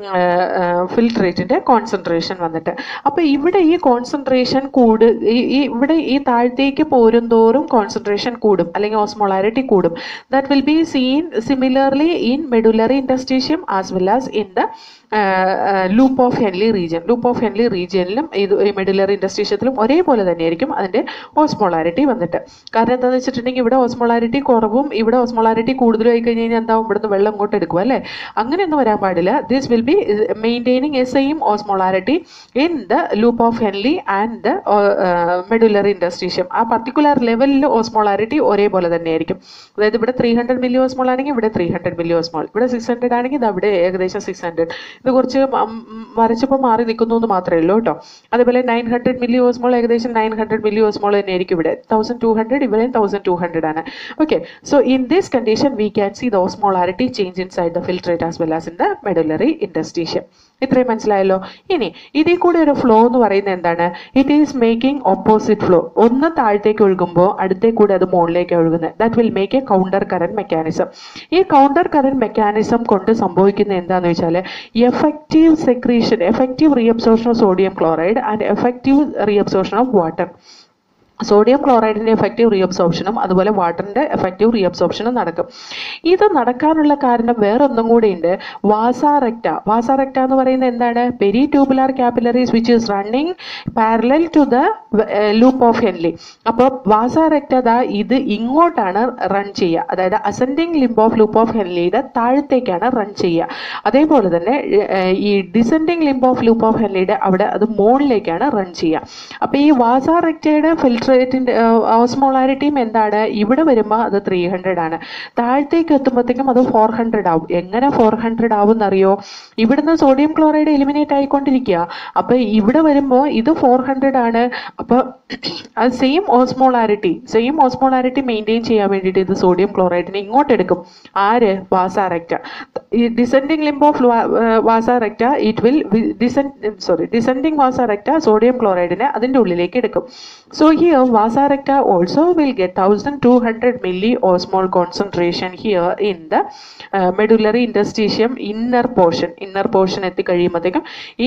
ഫിൽട്രേറ്റിന്റെ കോൺസെൻട്രേഷൻ വന്നിട്ട് അപ്പോൾ ഇവിടെ ഈ കോൺസെൻട്രേഷൻ കൂട് ഈ- ഈ ഇവിടെ ഈ താഴത്തേക്ക് പോരുന്തോറും കോൺസെൻട്രേഷൻ കൂടും അല്ലെങ്കിൽ ഓസ്മോളാരിറ്റി കൂടും that will be seen similarly in medullary interstitium as well as in the loop of Henle region loop of Henle റീജിയനിലും ഇത് ഈ മെഡുലറി ഇൻഡസ്ട്രീഷ്യത്തിലും ഒരേപോലെ തന്നെയായിരിക്കും അതിന്റെ ഓസ്മോളാരിറ്റി വന്നിട്ട് കാരണം എന്താണെന്ന് വെച്ചിട്ടുണ്ടെങ്കിൽ ഇവിടെ ഓസ്മോളാരിറ്റി കുറവും ഇവിടെ ഓസ്മോളാരിറ്റി കൂടുതലും ആയി കഴിഞ്ഞ് കഴിഞ്ഞാൽ എന്താവും ഇവിടുന്ന് വെള്ളം ഇങ്ങോട്ട് എടുക്കും അല്ലേ അങ്ങനെയൊന്നും വരാൻ പാടില്ല this will be maintaining a same osmolarity in the loop of Henle and the medullary interstitium ആ പർട്ടിക്കുലർ ലെവലിൽ ഓസ്മോളാരിറ്റി ഒരേപോലെ തന്നെയായിരിക്കും അതായത് ഇവിടെ ത്രീ ഹൺഡ്രഡ് മില്ലി ഓസ്മോൾ ആണെങ്കിൽ ഇവിടെ ത്രീ ഹൺഡ്രഡ് മില്ലി ഓസ്മോൾ ഇവിടെ സിക്സ് ഹൺഡ്രഡ് ആണെങ്കിൽ ഇത് അവിടെ ഏകദേശം സിക്സ് ഹൺഡ്രഡ് ഇത് കുറച്ച് വരച്ചപ്പോൾ മാറി നിൽക്കുന്നു എന്ന് മാത്രമേ ഉള്ളൂ കേട്ടോ അതേപോലെ നയൻ ഹൺഡ്രഡ് മില്ലി ഓസ്മോൾ ഏകദേശം നയൻ ഹൺഡ്രഡ് മില്ലി ഓസ്മോൾ തന്നെ ആയിരിക്കും ഇവിടെ തൗസൻഡ് ടു ഹൺഡ്രഡ് ഇവിടെയും തൗസൻഡ് ടു ഹൺഡ്രഡ് ആണ് okay so in this condition we can see the osmolarity change inside the filtrate as well as in the medullary interstitium ഇത്രയും മനസ്സിലായല്ലോ ഇനി ഇതിൽ കൂടെ ഒരു ഫ്ലോ എന്ന് പറയുന്നത് എന്താണ് it is making opposite flow ഒന്ന് താഴത്തേക്ക് ഒഴുകുമ്പോൾ അടുത്തേ കൂടെ അത് മുകളിലേക്ക് ഒഴുകുന്നത് that will make a counter current mechanism ഈ കൗണ്ടർ കറന്റ് മെക്കാനിസം കൊണ്ട് സംഭവിക്കുന്നത് എന്താണെന്ന് വെച്ചാൽ effective secretion effective reabsorption of sodium chloride and effective reabsorption of water sodium ക്ലോറൈഡിന്റെ എഫക്റ്റീവ് റീഅബ്സോർപ്ഷനും അതുപോലെ വാട്ടറിന്റെ എഫക്റ്റീവ് റീഅബ്സോർപ്ഷനും നടക്കും ഇത് നടക്കാനുള്ള കാരണം വേറൊന്നും കൂടി ഉണ്ട് വാസാറെക്ട വാസാറെക്ട എന്ന് പറയുന്നത് എന്താണ് peritubular capillaries which is running parallel to the loop of Henle അപ്പോൾ വാസാറെക്ട ദാ ഇത് ഇങ്ങോട്ടാണ് റൺ ചെയ്യുക അതായത് ascending limb of loop of ഹെൻലിയുടെ താഴത്തേക്കാണ് റൺ ചെയ്യുക അതേപോലെ തന്നെ ഏർ, ഈ descending limb of loop of ഹെൻലിയുടെ അവിടെ അത് മുകളിലേക്കാണ് റൺ ചെയ്യുക അപ്പോൾ ഈ വാസാറെക്ടയുടെ ഫിൽട്രേറ്റിൻ്റെ ഓസ്മോളാരിറ്റിയും എന്താണ് ഇവിടെ വരുമ്പോൾ അത് ത്രീ ഹൺഡ്രഡ് ആണ് താഴത്തേക്ക് എത്തുമ്പോഴത്തേക്കും അത് ഫോർ ഹൺഡ്രഡ് ആവും എങ്ങനെ ഫോർ ഹൺഡ്രഡ് ആവും എന്നറിയോ ഇവിടുന്ന് സോഡിയം ക്ലോറൈഡ് എലിമിനേറ്റ് ആയിക്കൊണ്ടിരിക്കുക അപ്പോൾ ഇവിടെ വരുമ്പോൾ ഇത് ഫോർ ഹൺഡ്രഡ് ആണ് അപ്പോൾ അത് same osmolarity same osmolarity maintain ചെയ്യാൻ വേണ്ടിയിട്ട് ഇത് സോഡിയം ക്ലോറൈഡിനെ ഇങ്ങോട്ട് എടുക്കും ആര് വാസാറെക്ട ഈ descending limb of vasa recta it will ഡിസെൻ സോറി ഡിസെൻഡിങ് വാസാറെക്ട സോഡിയം ക്ലോറൈഡിനെ അതിൻ്റെ ഉള്ളിലേക്ക് എടുക്കും so here vasa recta also will get thousand two hundred milli osmol concentration here in the medullary interstitium inner portion inner portion എത്തിക്കഴിയുമ്പോഴത്തേക്കും ഈ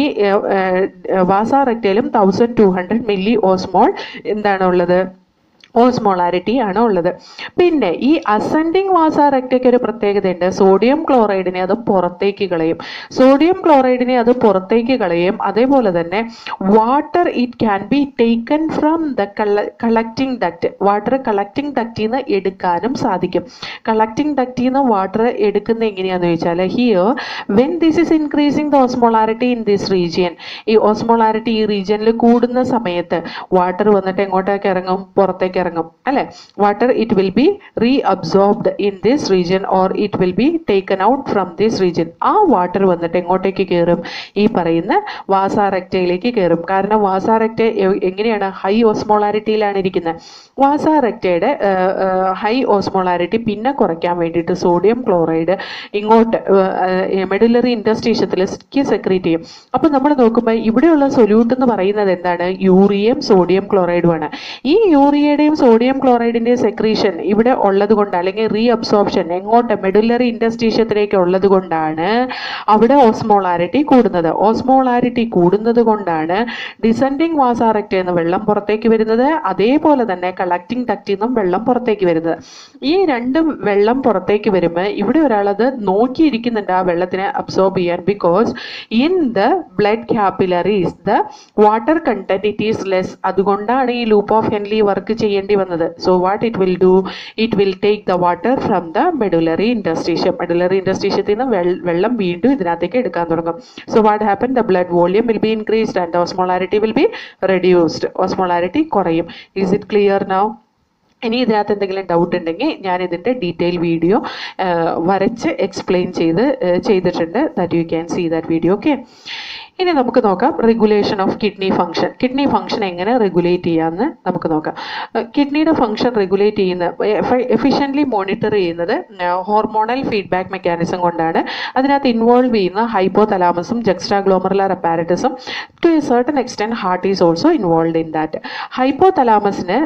വാസാറെക്ടയിലും thousand two hundred milli osmol എന്താണ് ഉള്ളത് ഓസ്മോളാരിറ്റി ആണ് ഉള്ളത് പിന്നെ ഈ അസെൻഡിങ് വാസാറക്റ്റയ്ക്ക് ഒരു പ്രത്യേകതയുണ്ട് സോഡിയം ക്ലോറൈഡിനെ അത് പുറത്തേക്ക് കളയും സോഡിയം ക്ലോറൈഡിനെ അത് പുറത്തേക്ക് കളയും അതേപോലെ തന്നെ water it can be taken from the collecting duct water collecting ഡക്റ്റിൽ നിന്ന് എടുക്കാനും സാധിക്കും കളക്റ്റിംഗ് ഡക്റ്റിൽ നിന്ന് വാട്ടർ എടുക്കുന്ന എങ്ങനെയാണെന്ന് ചോദിച്ചാൽ here when this is increasing the osmolarity in this region ഈ ഓസ്മോളാരിറ്റി ഈ റീജിയനിൽ കൂടുന്ന സമയത്ത് വാട്ടർ വന്നിട്ട് എങ്ങോട്ടേക്ക് ഇറങ്ങും പുറത്തേക്ക് ഇറങ്ങും അല്ലെ water it will be reabsorbed in this region or it will be taken out from this region ആ വാട്ടർ വന്നിട്ട് എങ്ങോട്ടേക്ക് കയറും ഈ പറയുന്ന വാസാറക്റ്റയിലേക്ക് കയറും കാരണം വാസാറക്റ്റ എങ്ങനെയാണ് ഹൈ ഓസ്മോളാരിറ്റിയിലാണ് ഇരിക്കുന്നത് വാസാറക്റ്റയുടെ ഹൈ ഓസ്മോളാരിറ്റി പിന്നെ കുറയ്ക്കാൻ വേണ്ടിയിട്ട് സോഡിയം ക്ലോറൈഡ് ഇങ്ങോട്ട് മെഡുലറി ഇൻഡസ്ട്രീഷ്യത്തിലേക്ക് സെക്രീറ്റ് ചെയ്യും അപ്പം നമ്മൾ നോക്കുമ്പോൾ ഇവിടെയുള്ള സൊല്യൂട്ട് എന്ന് പറയുന്നത് എന്താണ് യൂറിയയും സോഡിയം ക്ലോറൈഡുമാണ് ഈ യൂറിയയുടെയും സോഡിയം ക്ലോറൈഡിൻ്റെയും സെക്രീഷൻ ഇവിടെ ഉള്ളത് കൊണ്ട് അല്ലെങ്കിൽ റീ അബ്സോർപ്ഷൻ എങ്ങോട്ട് മെഡുലറി ഇൻഡസ്ട്രീഷ്യത്തിലേക്ക് ഉള്ളത് കൊണ്ടാണ് അവിടെ ഓസ്മോളാരിറ്റി കൂടുന്നത് ഓസ്മോളാരിറ്റി കൂടുന്നത് കൊണ്ടാണ് ഡിസെൻഡിങ് വാസാറക്റ്റ് എന്ന് വെള്ളം പുറത്തേക്ക് വരുന്നത് അതേപോലെ തന്നെ കളക്റ്റിംഗ് ഡക്റ്റിൽ നിന്നും വെള്ളം പുറത്തേക്ക് വരുന്നത് ഈ രണ്ട് വെള്ളം പുറത്തേക്ക് വരുമ്പോൾ ഇവിടെ ഒരാളത് നോക്കിയിരിക്കുന്നുണ്ട് ആ വെള്ളത്തിനെ അബ്സോർബ് ചെയ്യാൻ because in the blood capillaries the water content it is less അതുകൊണ്ടാണ് ഈ ലൂപ്പ് ഓഫ് ഹെൻലി വർക്ക് ചെയ്യേണ്ടി വന്നത് so what it will do it will take the water from the medullary interstitium medullary ഇൻഡസ്ട്രീഷ്യത്തിൽ നിന്ന് വെൾ- വെള്ളം വീണ്ടും ഇതിനകത്തേക്ക് എടുക്കാൻ തുടങ്ങും so what happen the blood volume will be increased and osmolarity will be reduced osmolarity കുറയും ഈസ് ഇറ്റ് ക്ലിയർ നൗ ഇനി ഇതിനകത്ത് എന്തെങ്കിലും ഡൗട്ട് ഉണ്ടെങ്കിൽ ഞാൻ ഇതിൻ്റെ ഡീറ്റെയിൽ വീഡിയോ വരച്ച് എക്സ്പ്ലെയിൻ ചെയ്ത് ഏഹ്, ചെയ്തിട്ടുണ്ട് that you can see that video okay ഇനി നമുക്ക് നോക്കാം regulation of kidney function kidney function എങ്ങനെ റെഗുലേറ്റ് ചെയ്യാമെന്ന് നമുക്ക് നോക്കാം കിഡ്നിയുടെ ഫംഗ്ഷൻ റെഗുലേറ്റ് ചെയ്യുന്ന എഫിഷ്യൻ്റ്ലി മോണിറ്റർ ചെയ്യുന്നത് ഹോർമോണൽ ഫീഡ്ബാക്ക് മെക്കാനിസം കൊണ്ടാണ് അതിനകത്ത് ഇൻവോൾവ് ചെയ്യുന്ന ഹൈപ്പോ തലാമസും ജക്സ്ട്രാ ഗ്ലോമറുലാർ അപ്പാരറ്റസും to a certain extent heart is also involve in that ഹൈപ്പോ തലാമസിന്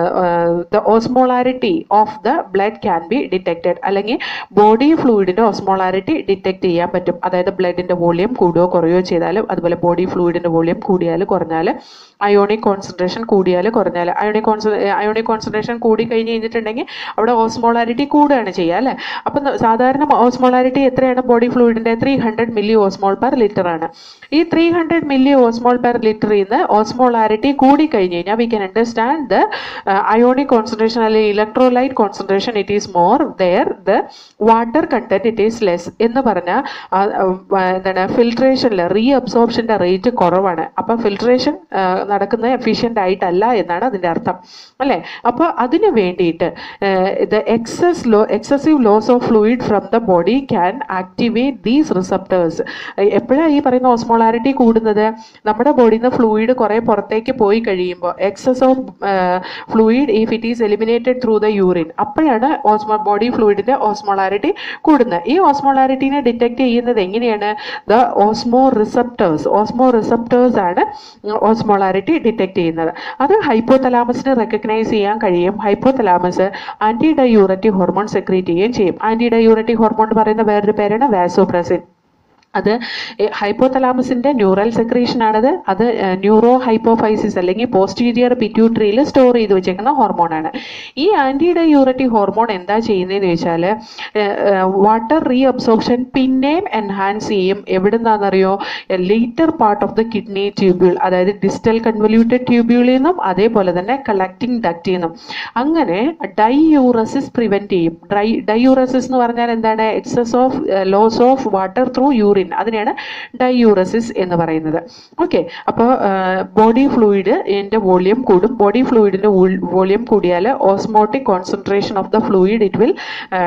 the osmolarity of the blood can be detected അല്ലെങ്കിൽ ബോഡി ഫ്ലൂയിഡിൻ്റെ ഓസ്മോളാരിറ്റി ഡിറ്റക്ട് ചെയ്യാൻ പറ്റും അതായത് ബ്ലഡിൻ്റെ വോളിയം കൂടുകയോ കുറയുകയോ ചെയ്താലും അതുപോലെ ബോഡി ഫ്ലൂയിഡിൻ്റെ വോളിയം കൂടിയാൽ കുറഞ്ഞാൽ അയോണിക് കോൺസെൻട്രേഷൻ കൂടിയാൽ കുറഞ്ഞാൽ അയോണിക് കോൺസെ അയോണിക് കോൺസെൻട്രേഷൻ കൂടി കഴിഞ്ഞ് കഴിഞ്ഞിട്ടുണ്ടെങ്കിൽ അവിടെ ഓസ്മോളാരിറ്റി കൂടുകയാണ് ചെയ്യുക അല്ലേ അപ്പം ന- സാധാരണ ഓസ്മോളാരിറ്റി എത്രയാണ് ബോഡി ഫ്ലൂയിഡിൻ്റെ three hundred milli milliosmole per litre ആണ് ഈ three hundred milli milliosmole per ലിറ്ററിൽ നിന്ന് ഓസ്മോളാരിറ്റി കൂടി കഴിഞ്ഞ് കഴിഞ്ഞാൽ we can understand the ionic concentration അല്ലെങ്കിൽ electrolyte concentration it is more there the water content it is less എന്ന് പറഞ്ഞാൽ എന്താണ് ഫിൽട്രേഷനിൽ റീ അബ്സോർപ്ഷൻ്റെ റേറ്റ് കുറവാണ് അപ്പോൾ ഫിൽട്രേഷൻ നടക്കുന്നത് എഫിഷ്യൻ്റ് ആയിട്ടല്ല എന്നാണ് അതിൻ്റെ അർത്ഥം അല്ലേ അപ്പോൾ അതിന് വേണ്ടിയിട്ട് the excess low excessive loss of fluid from the body can activate these receptors എപ്പോഴാണ് ഈ പറയുന്ന ഓസ്മോളാരിറ്റി കൂടുന്നത് നമ്മുടെ ബോഡിയിൽ നിന്ന് ഫ്ലൂയിഡ് കുറേ പുറത്തേക്ക് പോയി കഴിയുമ്പോൾ excess of fluid if it is eliminated through the urine അപ്പോഴാണ് ഓസ്മോ ബോഡി ഫ്ലൂയിഡിൻ്റെ ഓസ്മോളാരിറ്റി കൂടുന്നത് ഈ ഓസ്മോളാരിറ്റീനെ ഡിറ്റക്ട് ചെയ്യുന്നത് എങ്ങനെയാണ് the osmoreceptors osmoreceptors ആണ് ഓസ്മോളാരിറ്റി ഡിറ്റക്ട് ചെയ്യുന്നത് അത് ഹൈപ്പോതലാമസിന് റെക്കഗ്നൈസ് ചെയ്യാൻ കഴിയും hypothalamus antidiuretic hormone secrete ചെയ്യുകയും ചെയ്യും ആൻറ്റി ഡയൂററ്റിക് ഹോർമോൺ എന്ന് പറയുന്ന വേറൊരു പേരാണ് വാസോപ്രസിൻ അത് ഹൈപ്പോതലാമസിന്റെ ന്യൂറൽ സെക്രീഷൻ ആണത് അത് ന്യൂറോ ഹൈപ്പോഫൈസിസ് അല്ലെങ്കിൽ പോസ്റ്റീരിയർ പിറ്റ്യൂട്ടറിയിൽ സ്റ്റോർ ചെയ്ത് വെച്ചേക്കുന്ന ഹോർമോണാണ് ഈ ആൻറ്റി ഡയൂററ്റിക് ഹോർമോൺ എന്താ ചെയ്യുന്നതെന്ന് ചോദിച്ചാൽ വാട്ടർ റീ അബ്സോർപ്ഷൻ പിന്നെയും എൻഹാൻസ് ചെയ്യും എവിടുന്നാണെന്നറിയോ later part of the kidney tubule അതായത് ഡിസ്റ്റൽ കൺവല്യൂട്ടഡ് ട്യൂബ്യൂളിൽ നിന്നും അതേപോലെ തന്നെ കളക്ടിങ് ഡക്റ്റിൽ നിന്നും അങ്ങനെ ഡൈയൂറസിസ് പ്രിവെന്റ് ചെയ്യും ഡൈ ഡൈയൂറസിസ് എന്ന് പറഞ്ഞാൽ എന്താണ് excess of loss of water through urine അതിനെയാണ് ഡൈയൂറസിസ് എന്ന് പറയുന്നത് ഓക്കെ അപ്പോൾ ബോഡി ഫ്ലൂയിഡ് ഇതിൻ്റെ വോളിയം കൂടും ബോഡി ഫ്ലൂയിഡിൻ്റെ വോളിയം കൂടിയാൽ osmotic concentration of the fluid it will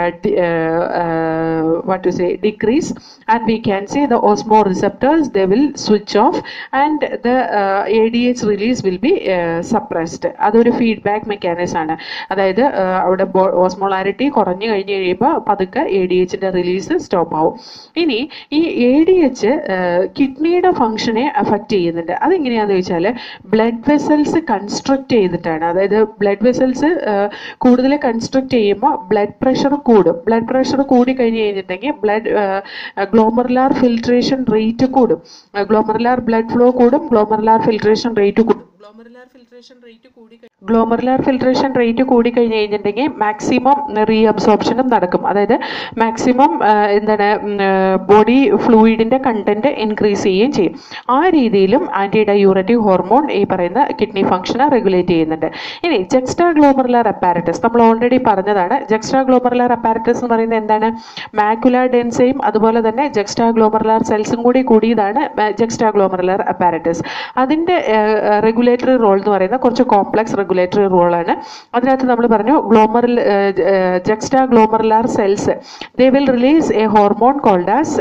what to say decrease and we can say the osmo receptors they will switch off and the uh, ADH release will be uh, suppressed അതൊരു feedback mechanism ആണ് അതായത് uh, അവിടെ ഓസ്മോളാരിറ്റി കുറഞ്ഞു കഴിഞ്ഞ് കഴിയുമ്പോൾ പതുക്കെ A D എച്ചിൻ്റെ റിലീസ് സ്റ്റോപ്പ് ആവും ഇനി ഈ എ ഡി എച്ച് കിഡ്നിയുടെ ഫംഗ്ഷനെ അഫക്റ്റ് ചെയ്യുന്നുണ്ട് അതെങ്ങനെയാണെന്ന് വെച്ചാൽ ബ്ലഡ് വെസൽസ് കൺസ്ട്രക്ട് ചെയ്തിട്ടാണ് അതായത് ബ്ലഡ് വെസൽസ് കൂടുതൽ കൺസ്ട്രക്ട് ചെയ്യുമ്പോൾ ബ്ലഡ് പ്രഷർ കൂടും ബ്ലഡ് പ്രഷർ കൂടി കഴിഞ്ഞ് കഴിഞ്ഞിട്ടുണ്ടെങ്കിൽ ബ്ലഡ് ഗ്ലോമറുലാർ ഫിൽട്രേഷൻ റേറ്റ് കൂടും ഗ്ലോമറുലാർ ബ്ലഡ് ഫ്ലോ കൂടും ഗ്ലോമറുലാർ ഫിൽട്രേഷൻ റേറ്റ് കൂടും ഗ്ലോമറുലാർ ഫിൽട്രേഷൻ റേറ്റ് കൂടി ഗ്ലോമറുലാർ ഫിൽട്രേഷൻ റേറ്റ് കൂടി കഴിഞ്ഞ് കഴിഞ്ഞിട്ടുണ്ടെങ്കിൽ മാക്സിമം റീ അബ്സോർപ്ഷനും നടക്കും അതായത് മാക്സിമം എന്താണ് ബോഡി ഫ്ലൂയിഡിൻ്റെ കണ്ടന്റ് ഇൻക്രീസ് ചെയ്യുകയും ചെയ്യും ആ രീതിയിലും ആൻറ്റി ഡയൂററ്റിക് ഹോർമോൺ ഈ പറയുന്ന കിഡ്നി ഫംഗ്ഷനെ റെഗുലേറ്റ് ചെയ്യുന്നുണ്ട് ഇനി ജെക്സ്ട്രാ ഗ്ലോമറുലാർ അപ്പാരറ്റസ് നമ്മൾ ഓൾറെഡി പറഞ്ഞതാണ് ജെക്സ്ട്രാ ഗ്ലോമറുലാർ അപ്പാരറ്റസ് എന്ന് പറയുന്നത് എന്താണ് മാക്കുലാർ ഡെൻസയും അതുപോലെ തന്നെ ജെക്സ്ട്രാ ഗ്ലോമറുലാർ സെൽസും കൂടി കൂടിയതാണ് ജെക്സ്ട്രാ ഗ്ലോമറുലാർ അപ്പാരറ്റസ് അതിൻ്റെ റെഗുലേറ്ററി റോൾ എന്ന് പറയുന്ന കുറച്ച് കോംപ്ലക്സ് റെഗുലേറ്ററി റോളാണ് അതിനകത്ത് നമ്മൾ പറഞ്ഞു ഗ്ലോമറിൽ juxtaglomerular cells they will release a hormone called as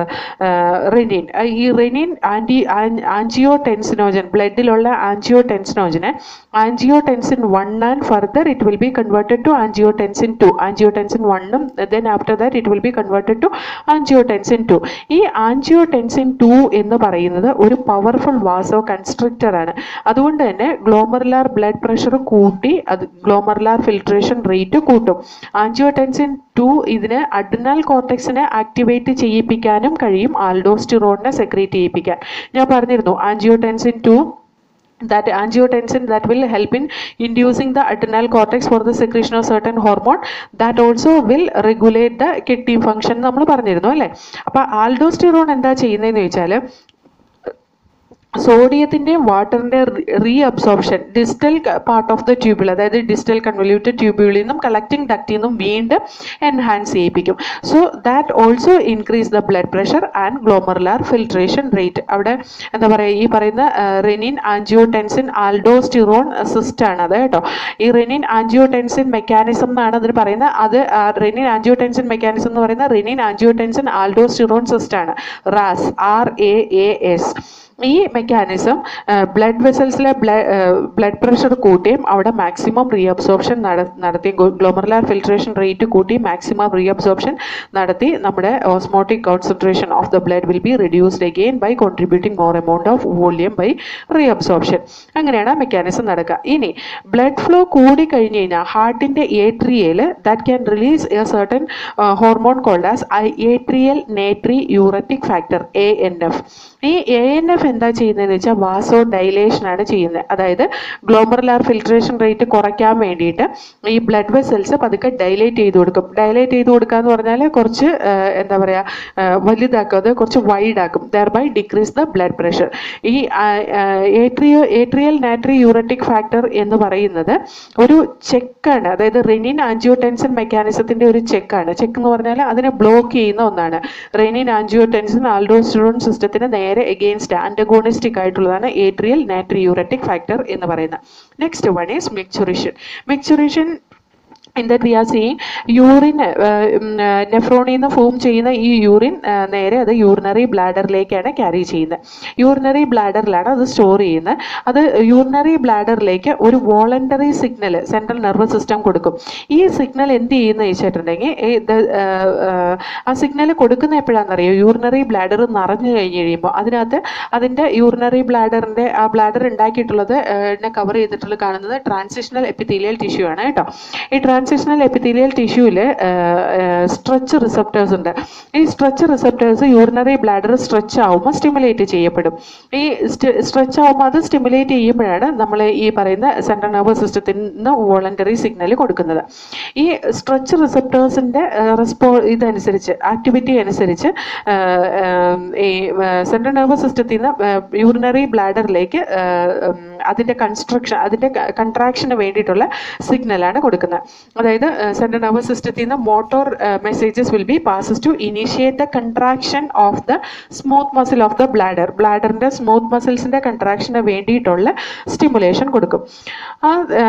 renin ഈ റെനിൻ ആൻറ്റി ആൻജിയോ ടെൻസിനോജൻ ബ്ലഡിലുള്ള ആൻജിയോ ടെൻസിനോജന് angiotensin one and further it will be converted to angiotensin two angiotensin വണ്ണും then after that it will be converted to angiotensin two ഈ angiotensin to എന്ന് പറയുന്നത് ഒരു powerful വാസോ constructor ആണ് അതുകൊണ്ട് തന്നെ glomerular blood pressure കൂട്ടി അത് ഗ്ലോമറുലാർ ഫിൽട്രേഷൻ റേറ്റ് കൂട്ടും ആൻജിയോടെൻസിൻ ടു ഇതിന് അഡ്രിനൽ കോർട്ടെക്സിനെ ആക്ടിവേറ്റ് ചെയ്യിപ്പിക്കാനും കഴിയും ആൽഡോസ്റ്റിറോണിനെ സെക്രീറ്റ് ചെയ്യിപ്പിക്കാൻ ഞാൻ പറഞ്ഞിരുന്നു angiotensin two that angiotensin that will help in inducing the adrenal cortex for the secretion of certain hormone that also will regulate the kidney function നമ്മൾ പറഞ്ഞിരുന്നു അല്ലേ അപ്പോൾ ആൽഡോസ്റ്റിറോൺ എന്താ ചെയ്യുന്നതെന്ന് ചോദിച്ചാൽ സോഡിയത്തിൻ്റെയും വാട്ടറിൻ്റെ reabsorption distal part of the tubule അതായത് ഡിസ്റ്റൽ കൺവല്യൂട്ടഡ് ട്യൂബ്യൂളിൽ നിന്നും കളക്ടിങ് ഡക്റ്റിൽ നിന്നും വീണ്ടും എൻഹാൻസ് ചെയ്യിപ്പിക്കും so that also increase the blood pressure and glomerular filtration rate അവിടെ എന്താ പറയുക ഈ പറയുന്ന റെനിൻ ആൻജിയോടെൻസിൻ ആൽഡോസ്റ്റിറോൺ സിസ്റ്റാണ് അത് കേട്ടോ ഈ റെനിൻ ആൻജിയോടെൻസിൻ മെക്കാനിസം എന്നാണ് അതിന് പറയുന്നത് അത് റെനിൻ ആൻജിയോടെൻസിൻ മെക്കാനിസം എന്ന് പറയുന്നത് റെനിൻ ആൻജിയോടെൻസിൻ ആൽഡോസ്റ്റിറോൺ സിസ്റ്റാണ് RAAS R A A S ഈ മെക്കാനിസം ബ്ലഡ് വെസൽസിലെ ബ്ലഡ് പ്രഷർ കൂട്ടിയും അവിടെ മാക്സിമം റീഅബ്സോർപ്ഷൻ നടത്തി ഗ്ലോമറുലാർ ഫിൽട്രേഷൻ റേറ്റ് കൂട്ടി മാക്സിമം റീഅബ്സോർപ്ഷൻ നടത്തി നമ്മുടെ osmotic concentration of the blood will be reduced again by contributing more amount of volume by reabsorption അങ്ങനെയാണ് ആ മെക്കാനിസം നടക്കുക ഇനി ബ്ലഡ് ഫ്ലോ കൂടി കഴിഞ്ഞ് കഴിഞ്ഞാൽ ഹാർട്ടിൻ്റെ ഏട്രിയയിൽ that can release a certain hormone called as atrial natriuretic factor A N F ഈ എ എൻ എഫ് എന്താ ചെയ്യുന്നതെന്ന് വെച്ചാൽ വാസോ ഡൈലേഷൻ ആണ് ചെയ്യുന്നത് അതായത് ഗ്ലോമറുലാർ ഫിൽട്രേഷൻ റേറ്റ് കുറയ്ക്കാൻ വേണ്ടിയിട്ട് ഈ ബ്ലഡ് വെസൽസ് പതുക്കെ ഡൈലേറ്റ് ചെയ്ത് കൊടുക്കും ഡൈലേറ്റ് ചെയ്ത് കൊടുക്കുക എന്ന് പറഞ്ഞാൽ കുറച്ച് ആ, എന്താ പറയുക വലുതാക്കും അത് കുറച്ച് വൈഡ് ആക്കും thereby decrease the blood pressure ഈ atrio atrial natriuretic factor എന്ന് പറയുന്നത് ഒരു ചെക്കാണ് അതായത് റെനിൻ ആൻജിയോടെൻസൺ മെക്കാനിസത്തിന്റെ ഒരു ചെക്കാണ് ചെക്ക് എന്ന് പറഞ്ഞാൽ അതിനെ ബ്ലോക്ക് ചെയ്യുന്ന ഒന്നാണ് റെനിൻ ആൻജിയോടെൻസൺ ആൽഡോസ്റ്റിറോൺ സിസ്റ്റത്തിന് നേരെ എഗെയിൻസ്റ്റ് ആൻറ്റഗോണിസ്റ്റിക് ആയിട്ടുള്ളതാണ് ഏട്രിയൽ നാട്രി യൂററ്റിക് ഫാക്ടർ എന്ന് പറയുന്നത് next one is micturition micturition in that we are seeing urine നെഫ്രോണിൽ നിന്ന് ഫോം ചെയ്യുന്ന ഈ യൂറിൻ നേരെ അത് യൂറിനറി ബ്ലാഡറിലേക്കാണ് ക്യാരി ചെയ്യുന്നത് യൂറിനറി ബ്ലാഡറിലാണ് അത് സ്റ്റോർ ചെയ്യുന്നത് അത് യൂറിനറി ബ്ലാഡറിലേക്ക് ഒരു voluntary signal central nervous system കൊടുക്കും ഈ സിഗ്നൽ എന്ത് ചെയ്യുന്ന വെച്ചിട്ടുണ്ടെങ്കിൽ ഇത് ആ സിഗ്നൽ കൊടുക്കുന്ന എപ്പോഴാണെന്നറിയോ യൂറിനറി ബ്ലാഡർ നിറഞ്ഞു കഴിഞ്ഞ് കഴിയുമ്പോൾ അതിനകത്ത് അതിൻ്റെ യൂറിനറി ബ്ലാഡറിൻ്റെ ആ ബ്ലാഡർ ഉണ്ടാക്കിയിട്ടുള്ളത് കവർ ചെയ്തിട്ടുള്ള കാണുന്നത് ട്രാൻസിഷണൽ എപ്പിത്തീലിയൽ ടിഷ്യൂ ആണ് കേട്ടോ ഈ ട്രാൻസിഷണൽ എപ്പിത്തീലിയൽ ടിഷ്യൂവിൽ സ്ട്രെച്ച് റിസപ്റ്റേഴ്സ് ഉണ്ട് ഈ stretch receptors urinary bladder stretch ആവുമ്പോൾ സ്റ്റിമുലേറ്റ് ചെയ്യപ്പെടും ഈ സ്ട്രെച്ച് ആവുമ്പോൾ അത് സ്റ്റിമുലേറ്റ് ചെയ്യുമ്പോഴാണ് നമ്മൾ ഈ പറയുന്ന സെൻട്രൽ നെർവസ് സിസ്റ്റത്തിൽ നിന്ന് വോളണ്ടറി സിഗ്നൽ കൊടുക്കുന്നത് ഈ സ്ട്രെച്ച് റിസപ്റ്റേഴ്സിൻ്റെ റെസ്പോ ഇതനുസരിച്ച് ആക്ടിവിറ്റി അനുസരിച്ച് ആ, ആ, ഈ സെൻട്രൽ നെർവസ് സിസ്റ്റത്തിൽ നിന്ന് യൂറിനറി ബ്ലാഡറിലേക്ക് അതിൻ്റെ കൺസ്ട്രക്ഷൻ അതിൻ്റെ കൺട്രാക്ഷന് വേണ്ടിയിട്ടുള്ള സിഗ്നലാണ് കൊടുക്കുന്നത് അതായത് സെൻട്രൽ നെർവസ് സിസ്റ്റത്തിൽ നിന്ന് motor messages will be passes to initiate the contraction of the smooth muscle of the bladder ബ്ലാഡറിൻ്റെ സ്മൂത്ത് മസിൽസിൻ്റെ കൺട്രാക്ഷന് വേണ്ടിയിട്ടുള്ള സ്റ്റിമുലേഷൻ കൊടുക്കും ആ ആ,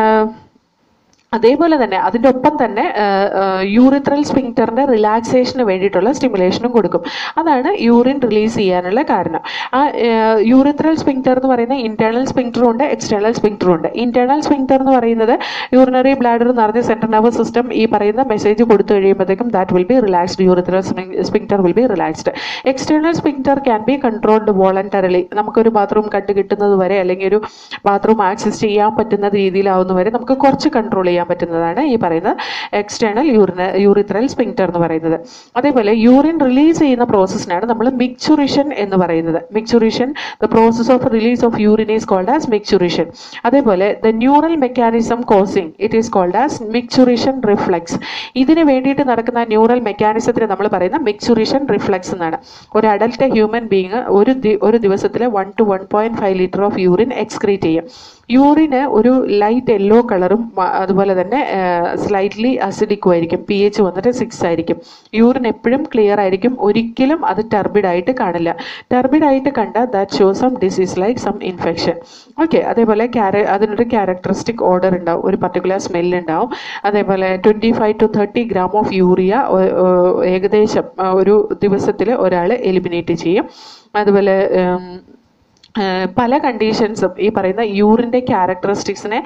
അതേപോലെ തന്നെ അതിൻ്റെ ഒപ്പം തന്നെ യൂറിത്രൽ സ്പിങ്റ്ററിൻ്റെ റിലാക്സേഷന് വേണ്ടിയിട്ടുള്ള സ്റ്റിമുലേഷനും കൊടുക്കും അതാണ് യൂറിൻ റിലീസ് ചെയ്യാനുള്ള കാരണം ആ യൂറിത്രൽ സ്പിങ്റ്റർ എന്ന് പറയുന്ന ഇന്റേണൽ സ്പിങ്റ്ററും ഉണ്ട് എക്സ്റ്റേണൽ സ്പിങ്റ്ററും ഉണ്ട് ഇന്റേണൽ സ്പിങ്റ്റർ എന്ന് പറയുന്നത് യൂറിനറി ബ്ലാഡർ നിറഞ്ഞ സെൻട്രൽ നെർവസ് സിസ്റ്റം ഈ പറയുന്ന മെസ്സേജ് കൊടുത്തു കഴിയുമ്പോഴത്തേക്കും that will be relaxed urethral sphincter will be relaxed external sphincter can be controlled voluntarily നമുക്കൊരു ബാത്റൂം കട്ട് കിട്ടുന്നത് വരെ അല്ലെങ്കിൽ ഒരു ബാത്റൂം ആക്സസ് ചെയ്യാൻ പറ്റുന്ന രീതിയിലാവുന്ന വരെ നമുക്ക് കുറച്ച് കൺട്രോൾ ചെയ്യാൻ പറ്റുന്നതാണ് ഈ പറയുന്ന എക്സ്റ്റേണൽ യൂറിന യൂറിത്രൽ സ്പിങ്റ്റർ എന്ന് പറയുന്നത് അതേപോലെ യൂറിൻ റിലീസ് ചെയ്യുന്ന പ്രോസസ്സിനാണ് നമ്മൾ മിക്ചുറിഷൻ എന്ന് പറയുന്നത് micturition the process of release of urine is called as micturition അതേപോലെ the neural mechanism causing it is called as micturition reflex ഇതിന് വേണ്ടിയിട്ട് നടക്കുന്ന ന്യൂറൽ മെക്കാനിസത്തിന് നമ്മൾ പറയുന്ന മിക്ചുറിഷൻ റിഫ്ലെക്സ് എന്നാണ് ഒരു അഡൽട്ട് ഹ്യൂമൻ ബീങ് ഒരു ദി- ഒരു ദിവസത്തിൽ one two one point five litre of urine excrete ചെയ്യും യൂറിന് ഒരു ലൈറ്റ് യെല്ലോ കളറും അതുപോലെ തന്നെ സ്ലൈറ്റ്ലി അസിഡിക്കും ആയിരിക്കും പി എച്ച് വന്നിട്ട് സിക്സ് ആയിരിക്കും യൂറിൻ എപ്പോഴും ക്ലിയർ ആയിരിക്കും ഒരിക്കലും അത് ടർബിഡ് ആയിട്ട് കാണില്ല ടർബിഡ് ആയിട്ട് കണ്ട that show some disease like some infection okay അതേപോലെ ക്യാര അതിനൊരു ക്യാരക്ടറിസ്റ്റിക് ഓർഡർ ഉണ്ടാവും ഒരു പർട്ടിക്കുലർ സ്മെല്ല് ഉണ്ടാവും അതേപോലെ twenty five to thirty gram of urea ഏകദേശം ആ, ഒരു ദിവസത്തിൽ ഒരാൾ എലിമിനേറ്റ് ചെയ്യും അതുപോലെ ഉം, ഏഹ് പല കണ്ടീഷൻസും ഈ പറയുന്ന യൂറിൻ്റെ ക്യാരക്ടറിസ്റ്റിക്സിനെ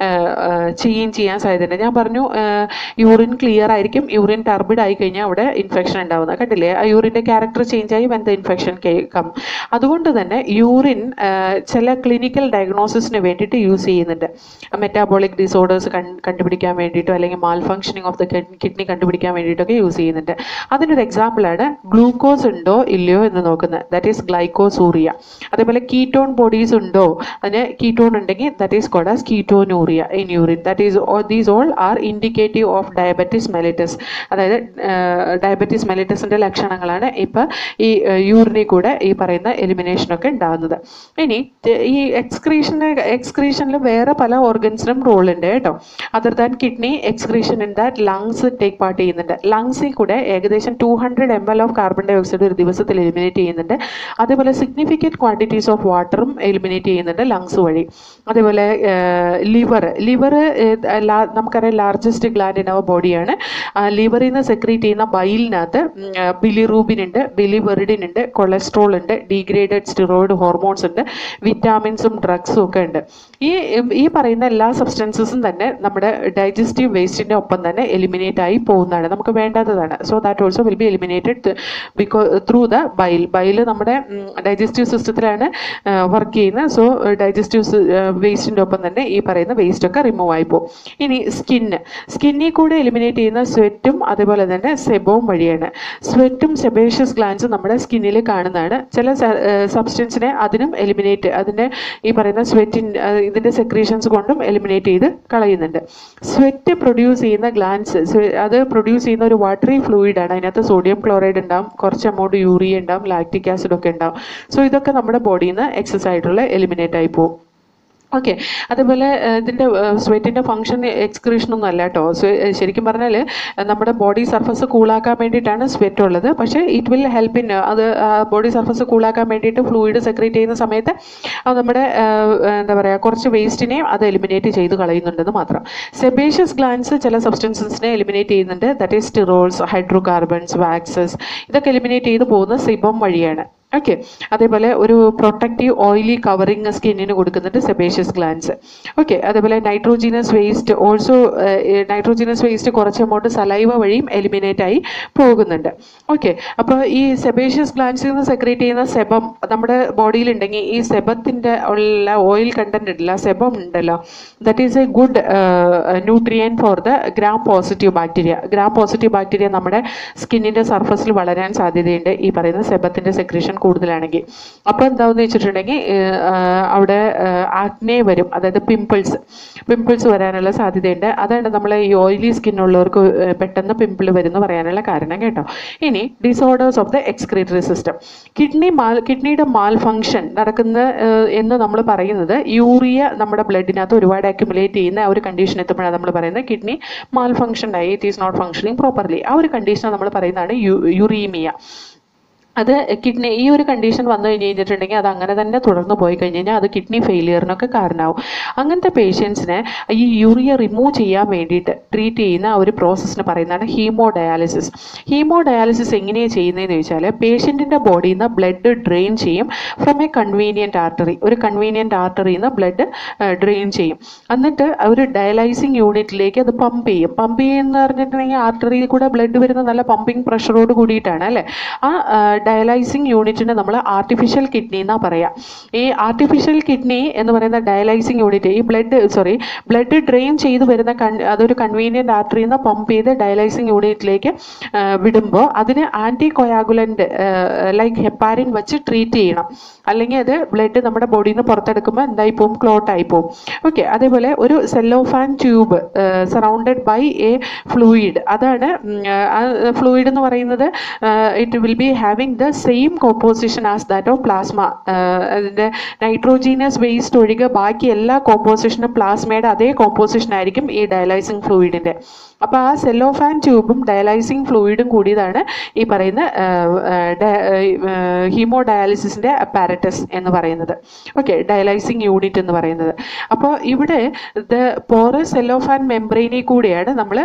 ചേഞ്ച് ചെയ്യാൻ സാധ്യതയുണ്ട് ഞാൻ പറഞ്ഞു യൂറിൻ ക്ലിയർ ആയിരിക്കും യൂറിൻ ടർബിഡ് ആയി കഴിഞ്ഞാൽ അവിടെ ഇൻഫെക്ഷൻ ഉണ്ടാവുന്നത് കണ്ടില്ലേ ആ യൂറിൻ്റെ ക്യാരക്ടർ ചേഞ്ച് ആയി വെൻ ദ ഇൻഫെക്ഷൻ കം അതുകൊണ്ട് തന്നെ യൂറിൻ ചില ക്ലിനിക്കൽ ഡയഗ്നോസിസിന് വേണ്ടിയിട്ട് യൂസ് ചെയ്യുന്നുണ്ട് മെറ്റാബോളിക് ഡിസോർഡേഴ്സ് കണ്ടുപിടിക്കാൻ വേണ്ടിയിട്ടോ അല്ലെങ്കിൽ malfunctioning of the kidney കണ്ടുപിടിക്കാൻ വേണ്ടിയിട്ടൊക്കെ യൂസ് ചെയ്യുന്നുണ്ട് അതിനൊരു എക്സാമ്പിളാണ് ഗ്ലൂക്കോസ് ഉണ്ടോ ഇല്ലയോ എന്ന് നോക്കുന്നത് ദാറ്റ് ഈസ് ഗ്ലൈക്കോസൂറിയ അതേപോലെ കീറ്റോൺ ബോഡീസ് ഉണ്ടോ അതിന് കീറ്റോൺ ഉണ്ടെങ്കിൽ that is called as ketonuria in urine that is these all are indicative of diabetes mellitus അതായത് ഡയബറ്റിസ് മെലിറ്റസിൻ്റെ ലക്ഷണങ്ങളാണ് ഇപ്പം ഈ യൂറിനിൽ കൂടെ ഈ പറയുന്ന എലിമിനേഷനൊക്കെ ഉണ്ടാകുന്നത് ഇനി ത- ഈ എക്സ്ക്രീഷന് എക്സ്ക്രീഷനിൽ വേറെ പല ഓർഗൻസിനും റോൾ ഉണ്ട് കേട്ടോ other than kidney excretion in that lungs take part ചെയ്യുന്നുണ്ട് ലങ്സിൽ കൂടെ ഏകദേശം two hundred M L of carbon dioxide ഒരു ദിവസത്തിൽ എലിമിനേറ്റ് ചെയ്യുന്നുണ്ട് അതേപോലെ സിഗ്നിഫിക്കൻറ്റ് ക്വാണ്ടിറ്റീസ് ഓഫ് വാട്ടറും എലിമിനേറ്റ് ചെയ്യുന്നുണ്ട് ലങ്സ് വഴി അതേപോലെ ലിവർ ലിവർ നമുക്കറിയാം ലാർജസ്റ്റ് ഗ്ലാൻഡ് ഇൻ അവർ ബോഡിയാണ് ലിവറിൽ നിന്ന് സെക്രീറ്റ് ചെയ്യുന്ന ബൈലിനകത്ത് ബിലിറൂബിൻ ഉണ്ട് ബിലിവെറിഡിൻ ഉണ്ട് കൊളസ്ട്രോൾ ഉണ്ട് ഡീഗ്രേഡഡ് സ്റ്റിറോയിഡ് ഹോർമോൺസ് ഉണ്ട് വിറ്റാമിൻസും ഡ്രഗ്സും ഒക്കെ ഉണ്ട് ഈ ഈ പറയുന്ന എല്ലാ സബ്സ്റ്റൻസസും തന്നെ നമ്മുടെ ഡൈജസ്റ്റീവ് വേസ്റ്റിൻ്റെ ഒപ്പം തന്നെ എലിമിനേറ്റ് ആയി പോകുന്നതാണ് നമുക്ക് വേണ്ടാത്തതാണ് so that also will be eliminated because through the bile bile നമ്മുടെ ഡൈജസ്റ്റീവ് സിസ്റ്റത്തിലാണ് വർക്ക് ചെയ്യുന്നത് സോ ഡൈജസ്റ്റീവ് വേസ്റ്റിൻ്റെ ഒപ്പം തന്നെ ഈ പറയുന്ന വേസ്റ്റ് ഒക്കെ റിമൂവ് ആയി പോകും ഇനി സ്കിന്ന് സ്കിന്നിൽ കൂടെ എലിമിനേറ്റ് ചെയ്യുന്ന സ്വെറ്റും അതേപോലെ തന്നെ സെബവും വഴിയാണ് സ്വെറ്റും സെബേഷ്യസ് ഗ്ലാൻസും നമ്മുടെ സ്കിന്നിൽ കാണുന്നതാണ് ചില സബ്സ്റ്റൻസിനെ അതിനും എലിമിനേറ്റ് അതിൻ്റെ ഈ പറയുന്ന സ്വെറ്റിൻ ഇതിൻ്റെ സെക്രീഷൻസ് കൊണ്ടും എലിമിനേറ്റ് ചെയ്ത് കളയുന്നുണ്ട് സ്വെറ്റ് പ്രൊഡ്യൂസ് ചെയ്യുന്ന ഗ്ലാൻസ് അത് പ്രൊഡ്യൂസ് ചെയ്യുന്ന ഒരു വാട്ടറി ഫ്ലൂയിഡാണ് അതിനകത്ത് സോഡിയം ക്ലോറൈഡ് ഉണ്ടാവും കുറച്ച് എമൗണ്ട് യൂറിയ ഉണ്ടാവും ലാക്റ്റിക് ആസിഡ് ഒക്കെ ഉണ്ടാവും സോ ഇതൊക്കെ നമ്മുടെ ബോഡിയിൽ നിന്ന് എക്സസ് ആയിട്ടുള്ള എലിമിനേറ്റ് ആയി പോകും ഓക്കെ അതേപോലെ ഏഹ്, ഇതിൻ്റെ സ്വെറ്റിൻ്റെ ഫങ്ഷൻ എക്സ്ക്രീഷനൊന്നും അല്ല കേട്ടോ ശരിക്കും പറഞ്ഞാൽ നമ്മുടെ ബോഡി സർഫസ് കൂളാക്കാൻ വേണ്ടിയിട്ടാണ് സ്വെറ്റ് ഉള്ളത് പക്ഷേ ഇറ്റ് വിൽ ഹെൽപ്പ് ഇൻ അത് ബോഡി സർഫസ് കൂളാക്കാൻ വേണ്ടിയിട്ട് ഫ്ലൂയിഡ് സെക്രേറ്റ് ചെയ്യുന്ന സമയത്ത് അത് നമ്മുടെ ഏഹ്, എന്താ പറയുക കുറച്ച് വേസ്റ്റിനെയും അത് എലിമിനേറ്റ് ചെയ്ത് കളയുന്നുണ്ടെന്ന് മാത്രം സെബേഷ്യസ് ഗ്ലാൻസ് ചില സബ്സ്റ്റൻസസിനെ എലിമിനേറ്റ് ചെയ്യുന്നുണ്ട് that is sterols hydrocarbons waxes ഇതൊക്കെ എലിമിനേറ്റ് ചെയ്ത് പോകുന്ന സിബം വഴിയാണ് ഓക്കെ അതേപോലെ ഒരു പ്രൊട്ടക്റ്റീവ് ഓയിലി കവറിങ് സ്കിന്നിന് കൊടുക്കുന്നുണ്ട് സെബേഷ്യസ് ഗ്ലാൻസ് ഓക്കെ അതേപോലെ nitrogenous waste also nitrogenous waste കുറച്ച് എമൗണ്ട് സലൈവ വഴിയും എലിമിനേറ്റ് ആയി പോകുന്നുണ്ട് ഓക്കെ അപ്പോൾ ഈ സെബേഷ്യസ് ഗ്ലാൻസിൽ നിന്ന് സെക്രേറ്റ് ചെയ്യുന്ന സെബം നമ്മുടെ ബോഡിയിലുണ്ടെങ്കിൽ ഈ സെബത്തിൻ്റെ ഉള്ള ഓയിൽ കണ്ടന്റ് ഉണ്ടല്ലോ സെബം ഉണ്ടല്ലോ that is a good nutrient for the gram positive bacteria gram positive bacteria നമ്മുടെ സ്കിന്നിൻ്റെ സർഫസിൽ വളരാൻ സാധ്യതയുണ്ട് ഈ പറയുന്ന സെബത്തിൻ്റെ സെക്രീഷൻ കൂടുതലാണെങ്കിൽ അപ്പോൾ എന്താണെന്ന് വെച്ചിട്ടുണ്ടെങ്കിൽ ഏഹ്, ആഹ്, അവിടെ ആക്നെ വരും അതായത് പിമ്പിൾസ് പിമ്പിൾസ് വരാനുള്ള സാധ്യതയുണ്ട് അതാണ് നമ്മൾ ഈ ഓയിലി സ്കിന്നുള്ളവർക്ക് പെട്ടെന്ന് പിമ്പിൾ വരുന്നു പറയാനുള്ള കാരണം കേട്ടോ ഇനി disorders of the excretory system kidney മാൽ കിഡ്നിയുടെ മാൽ ഫങ്ഷൻ നടക്കുന്ന ഏഹ്, എന്ന് നമ്മൾ പറയുന്നത് യൂറിയ നമ്മുടെ ബ്ലഡിനകത്ത് ഒരുപാട് അക്യുമുലേറ്റ് ചെയ്യുന്ന ആ ഒരു കണ്ടീഷൻ എത്തുമ്പോഴാണ് നമ്മൾ പറയുന്നത് കിഡ്നി മാൽ ഫങ്ഷൻ ആയി it is not functioning properly ആ ഒരു കണ്ടീഷൻ നമ്മൾ പറയുന്നതാണ് യു യുറീമിയ അത് കിഡ്നി ഈ ഒരു കണ്ടീഷൻ വന്നു കഴിഞ്ഞ് കഴിഞ്ഞിട്ടുണ്ടെങ്കിൽ അത് അങ്ങനെ തന്നെ തുടർന്ന് പോയി കഴിഞ്ഞ് കഴിഞ്ഞാൽ അത് കിഡ്നി ഫെയിലിയറിനൊക്കെ കാരണമാവും അങ്ങനത്തെ പേഷ്യൻസിനെ ഈ യൂറിയ റിമൂവ് ചെയ്യാൻ വേണ്ടിയിട്ട് ട്രീറ്റ് ചെയ്യുന്ന ആ ഒരു പ്രോസസ്സിന് പറയുന്നതാണ് ഹീമോ ഡയാലിസിസ് ഹീമോ ഡയാലിസിസ് എങ്ങനെയാണ് ചെയ്യുന്നതെന്ന് ചോദിച്ചാൽ പേഷ്യൻറ്റിൻ്റെ ബോഡിയിൽ നിന്ന് ബ്ലഡ് ഡ്രെയിൻ ചെയ്യും ഫ്രം എ കൺവീനിയൻറ്റ് ആർട്ടറി ഒരു കൺവീനിയൻറ്റ് ആർട്ടറിയിൽ നിന്ന് ബ്ലഡ് ഡ്രെയിൻ ചെയ്യും എന്നിട്ട് ഒരു ഡയലൈസിങ് യൂണിറ്റിലേക്ക് അത് പമ്പ് ചെയ്യും പമ്പ് ചെയ്യുന്ന പറഞ്ഞിട്ടുണ്ടെങ്കിൽ ആർട്ടറിയിൽ കൂടെ ബ്ലഡ് വരുന്ന നല്ല പമ്പിങ് പ്രഷറോട് കൂടിയിട്ടാണ് അല്ലേ ആ ഡയലൈസിങ് യൂണിറ്റിനെ നമ്മൾ ആർട്ടിഫിഷ്യൽ കിഡ്നി എന്നാ പറയാം ഈ ആർട്ടിഫിഷ്യൽ കിഡ്നി എന്ന് പറയുന്ന ഡയലൈസിങ് യൂണിറ്റ് ഈ ബ്ലഡ് സോറി ബ്ലഡ് ഡ്രെയിൻ ചെയ്ത് വരുന്ന കൺ അതൊരു കൺവീനിയൻ്റ് ആർട്ടറിയിൽ നിന്ന് പമ്പ് ചെയ്ത് ഡയലൈസിങ് യൂണിറ്റിലേക്ക് വിടുമ്പോൾ അതിന് ആൻറ്റി കൊയാഗുലൻ്റ് ലൈക്ക് ഹെപ്പാരിൻ വെച്ച് ട്രീറ്റ് ചെയ്യണം അല്ലെങ്കിൽ അത് ബ്ലഡ് നമ്മുടെ ബോഡിയിൽ നിന്ന് പുറത്തെടുക്കുമ്പോൾ എന്തായി പോവും ക്ലോട്ട് ആയി പോവും ഓക്കെ അതേപോലെ ഒരു cellophane tube surrounded by a fluid അതാണ് ഫ്ലൂയിഡ് എന്ന് പറയുന്നത് it will be having the same composition as that of plasma അതിൻ്റെ നൈട്രോജീനസ് വേസ്റ്റ് ഒഴികെ ബാക്കി എല്ലാ കോമ്പോസിഷനും പ്ലാസ്മയുടെ അതേ കോമ്പോസിഷൻ ആയിരിക്കും ഈ ഡയലൈസിങ് ഫ്ലൂയിഡിൻ്റെ അപ്പോൾ ആ സെല്ലോഫാൻ ട്യൂബും ഡയലൈസിങ് ഫ്ലൂയിഡും കൂടിയതാണ് ഈ പറയുന്ന ഹീമോ ഡയാലിസിസിൻ്റെ അപ്പാരറ്റസ് എന്ന് പറയുന്നത് ഓക്കെ ഡയലൈസിങ് യൂണിറ്റ് എന്ന് പറയുന്നത് അപ്പോൾ ഇവിടെ ദ പോറസ് സെല്ലോഫാൻ മെംബ്രെയിനിൽ കൂടിയാണ് നമ്മൾ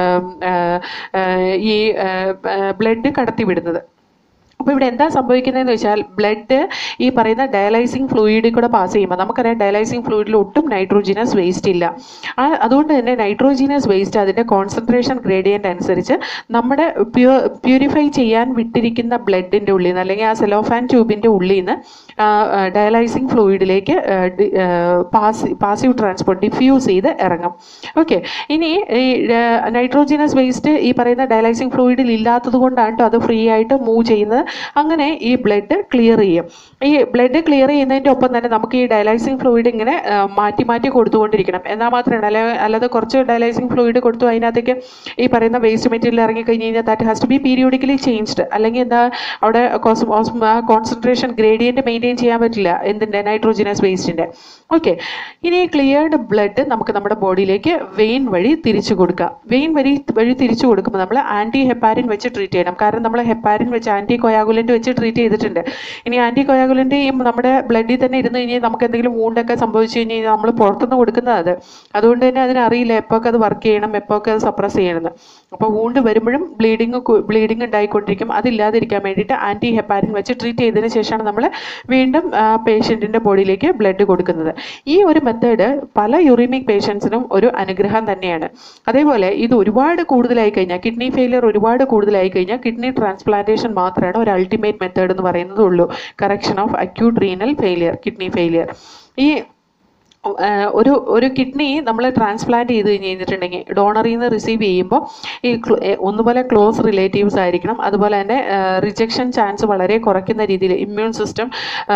ഈ ബ്ലഡ് കടത്തിവിടുന്നത് അപ്പോൾ ഇവിടെ എന്താ സംഭവിക്കുന്നതെന്ന് വെച്ചാൽ ബ്ലഡ് ഈ പറയുന്ന ഡയലൈസിങ് ഫ്ലൂയിഡിൽ കൂടെ പാസ് ചെയ്യുമ്പോൾ നമുക്കറിയാം ഡയലൈസിങ് ഫ്ലൂയിഡിൽ ഒട്ടും നൈട്രോജിനസ് വേസ്റ്റ് ഇല്ല ആ അതുകൊണ്ട് തന്നെ നൈട്രോജിനസ് വേസ്റ്റ് അതിൻ്റെ കോൺസെൻട്രേഷൻ ഗ്രേഡിയൻ്റ് അനുസരിച്ച് നമ്മുടെ പ്യൂ പ്യൂരിഫൈ ചെയ്യാൻ വിട്ടിരിക്കുന്ന ബ്ലഡിൻ്റെ ഉള്ളിൽ നിന്ന് അല്ലെങ്കിൽ ആ സെലോഫാൻ ട്യൂബിൻ്റെ ഉള്ളിൽ നിന്ന് ഡയലൈസിങ് ഫ്ലൂയിഡിലേക്ക് പാസ് പാസീവ് ട്രാൻസ്പോർട്ട് ഡിഫ്യൂസ് ചെയ്ത് ഇറങ്ങും ഓക്കെ ഇനി ഈ നൈട്രോജിനസ് വേസ്റ്റ് ഈ പറയുന്ന ഡയലൈസിങ് ഫ്ലൂയിഡിൽ ഇല്ലാത്തത് കൊണ്ടാണ് കേട്ടോ അത് ഫ്രീ ആയിട്ട് മൂവ് ചെയ്യുന്നത് അങ്ങനെ ഈ ബ്ലഡ് ക്ലിയർ ചെയ്യും ഈ ബ്ലഡ് ക്ലിയർ ചെയ്യുന്നതിൻ്റെ ഒപ്പം തന്നെ നമുക്ക് ഈ ഡയലൈസിങ് ഫ്ലൂയിഡ് ഇങ്ങനെ ആ, മാറ്റി മാറ്റി കൊടുത്തുകൊണ്ടിരിക്കണം എന്നാൽ മാത്രമാണ് അല്ലെ അല്ലാതെ കുറച്ച് ഡയലൈസിങ് ഫ്ലൂയിഡ് കൊടുത്തു അതിനകത്തേക്ക് ഈ പറയുന്ന വേസ്റ്റ് മെറ്റീരിയൽ ഇറങ്ങി കഴിഞ്ഞ് കഴിഞ്ഞാൽ that has to be periodically changed അല്ലെങ്കിൽ എന്താ അവിടെ കോൺസെൻട്രേഷൻ ഗ്രേഡിയൻറ്റ് മെയിൻറ്റെയിൻ ചെയ്യാൻ പറ്റില്ല എന്തിൻ്റെ നൈട്രോജിനസ് വേസ്റ്റിൻ്റെ ഓക്കെ ഇനി ക്ലിയർഡ് ബ്ലഡ് നമുക്ക് നമ്മുടെ ബോഡിയിലേക്ക് വെയിൻ വഴി തിരിച്ചു കൊടുക്കാം വെയിൻ വഴി വഴി തിരിച്ചു കൊടുക്കുമ്പോൾ നമ്മൾ ആൻറ്റി ഹെപ്പാരിൻ വെച്ച് ട്രീറ്റ് ചെയ്യണം കാരണം നമ്മൾ ഹെപ്പാരിൻ വെച്ച് ആൻറ്റി കൊയാഗുലൻ്റ് വെച്ച് ട്രീറ്റ് ചെയ്തിട്ടുണ്ട് ഇനി ആൻറ്റി കൊയാഗുലൻ്റ് ഈ നമ്മുടെ ബ്ലഡിൽ തന്നെ ഇരുന്ന് കഴിഞ്ഞാൽ നമുക്ക് എന്തെങ്കിലും വൂണ്ടൊക്കെ സംഭവിച്ചു കഴിഞ്ഞ് കഴിഞ്ഞാൽ നമ്മൾ പുറത്തുനിന്ന് കൊടുക്കുന്നത് അത് അതുകൊണ്ട് തന്നെ അതിനറിയില്ല എപ്പോഴൊക്കെ അത് വർക്ക് ചെയ്യണം എപ്പോഴൊക്കെ അത് സപ്രസ് ചെയ്യണമെന്ന് അപ്പോൾ വൂണ്ട് വരുമ്പോഴും ബ്ലീഡിങ് ബ്ലീഡിങ് ഉണ്ടായിക്കൊണ്ടിരിക്കും അതില്ലാതിരിക്കാൻ വേണ്ടിയിട്ട് ആൻറ്റി ഹെപ്പാരിൻ വെച്ച് ട്രീറ്റ് ചെയ്തതിന് ശേഷമാണ് നമ്മൾ വീണ്ടും പേഷ്യൻറ്റിൻ്റെ ബോഡിയിലേക്ക് ബ്ലഡ് കൊടുക്കുന്നത് ഈ ഒരു മെത്തേഡ് പല യുറീമിക് പേഷ്യൻസിനും ഒരു അനുഗ്രഹം തന്നെയാണ് അതേപോലെ ഇത് ഒരുപാട് കൂടുതലായി കഴിഞ്ഞാൽ കിഡ്നി ഫെയിലിയർ ഒരുപാട് കൂടുതലായി കഴിഞ്ഞാൽ കിഡ്നി ട്രാൻസ്പ്ലാന്റേഷൻ മാത്രമാണ് ഒരു അൾട്ടിമേറ്റ് മെത്തേഡ് എന്ന് പറയുന്നത് ഉള്ളൂ correction of acute renal failure kidney failure ഈ ഏഹ് ഒരു ഒരു കിഡ്നി നമ്മൾ ട്രാൻസ്പ്ലാന്റ് ചെയ്ത് കഴിഞ്ഞ് കഴിഞ്ഞിട്ടുണ്ടെങ്കിൽ ഡോണറിൽ നിന്ന് റിസീവ് ചെയ്യുമ്പോൾ ഈ ക്ലോ- ഏഹ് ഒന്നുപോലെ ക്ലോസ് റിലേറ്റീവ്സ് ആയിരിക്കണം അതുപോലെ തന്നെ റിജക്ഷൻ ചാൻസ് വളരെ കുറയ്ക്കുന്ന രീതിയിൽ ഇമ്മ്യൂൺ സിസ്റ്റം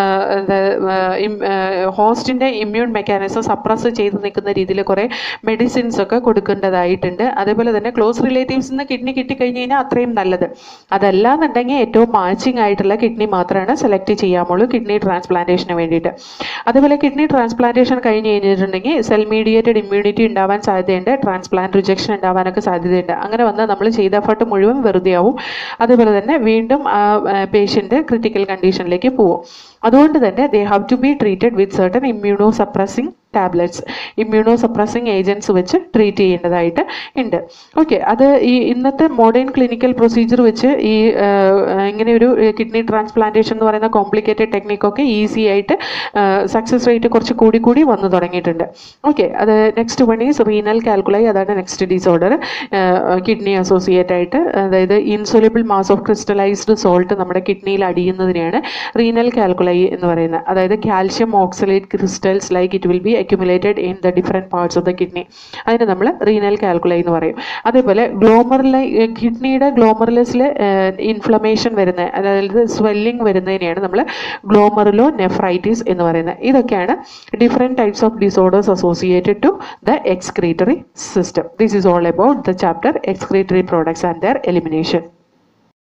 ഹോസ്റ്റിൻ്റെ ഇമ്മ്യൂൺ മെക്കാനിസം സപ്രസ് ചെയ്ത് നിൽക്കുന്ന രീതിയിൽ കുറേ മെഡിസിൻസ് ഒക്കെ കൊടുക്കേണ്ടതായിട്ടുണ്ട് അതേപോലെ തന്നെ ക്ലോസ് റിലേറ്റീവ്സിൽ നിന്ന് കിഡ്നി കിട്ടിക്കഴിഞ്ഞ് കഴിഞ്ഞാൽ അത്രയും നല്ലത് അതല്ലാന്നുണ്ടെങ്കിൽ ഏറ്റവും മാച്ചിങ് ആയിട്ടുള്ള കിഡ്നി മാത്രമാണ് സെലക്ട് ചെയ്യാമുള്ളൂ കിഡ്നി ട്രാൻസ്പ്ലാന്റേഷന് വേണ്ടിയിട്ട് അതേപോലെ കിഡ്നി ട്രാൻസ്പ്ലാന്റേഷൻ കഴിഞ്ഞ് കഴിഞ്ഞിട്ടുണ്ടെങ്കിൽ സെൽ മീഡിയേറ്റഡ് ഇമ്മ്യൂണിറ്റി ഉണ്ടാവാൻ സാധ്യതയുണ്ട് ട്രാൻസ്പ്ലാന്റ് റിജക്ഷൻ ഉണ്ടാവാനൊക്കെ സാധ്യതയുണ്ട് അങ്ങനെ വന്നാൽ നമ്മൾ ചെയ്ത എഫർട്ട് മുഴുവൻ വെറുതെ ആവും അതേപോലെ തന്നെ വീണ്ടും ആ പേഷ്യൻ്റ് ക്രിട്ടിക്കൽ കണ്ടീഷനിലേക്ക് പോകും അതുകൊണ്ട് തന്നെ they have to be treated with certain immunosuppressing tablets immunosuppressing agents വെച്ച് ട്രീറ്റ് ചെയ്യേണ്ടതായിട്ട് ഉണ്ട് ഓക്കെ അത് ഈ ഇന്നത്തെ മോഡേൺ ക്ലിനിക്കൽ പ്രൊസീജിയർ വെച്ച് ഈ ആ, ഇങ്ങനെ ഒരു കിഡ്നി ട്രാൻസ്പ്ലാന്റേഷൻ എന്ന് പറയുന്ന കോംപ്ലിക്കേറ്റഡ് ടെക്നിക്കൊക്കെ ഈസി ആയിട്ട് സക്സസ് റേറ്റ് കുറച്ച് കൂടി കൂടി വന്നു തുടങ്ങിയിട്ടുണ്ട് ഓക്കെ അത് next one is renal calculi അതാണ് നെക്സ്റ്റ് ഡിസോർഡർ കിഡ്നി അസോസിയേറ്റ് ആയിട്ട് അതായത് insoluble mass of crystallised salt നമ്മുടെ കിഡ്നിയിൽ അടിയുന്നതിനെയാണ് റീനൽ കാൽക്കുലൈ എന്ന് പറയുന്നത് അതായത് calcium oxalate crystals like it will be accumulated in the different parts of the kidney അതിന് നമ്മൾ റീനൽ കാൽക്കുലൈ എന്ന് പറയും അതേപോലെ ഗ്ലോമറിലെ കിഡ്നിയുടെ ഗ്ലോമറിലസിൽ ഇൻഫ്ലമേഷൻ വരുന്ന അതായത് സ്വെല്ലിംഗ് വരുന്നതിനെയാണ് നമ്മൾ ഗ്ലോമറിലോ നെഫ്രൈറ്റിസ് എന്ന് പറയുന്നത് ഇതൊക്കെയാണ് different types of disorders associated to the excretory system this is all about the chapter excretory products and their elimination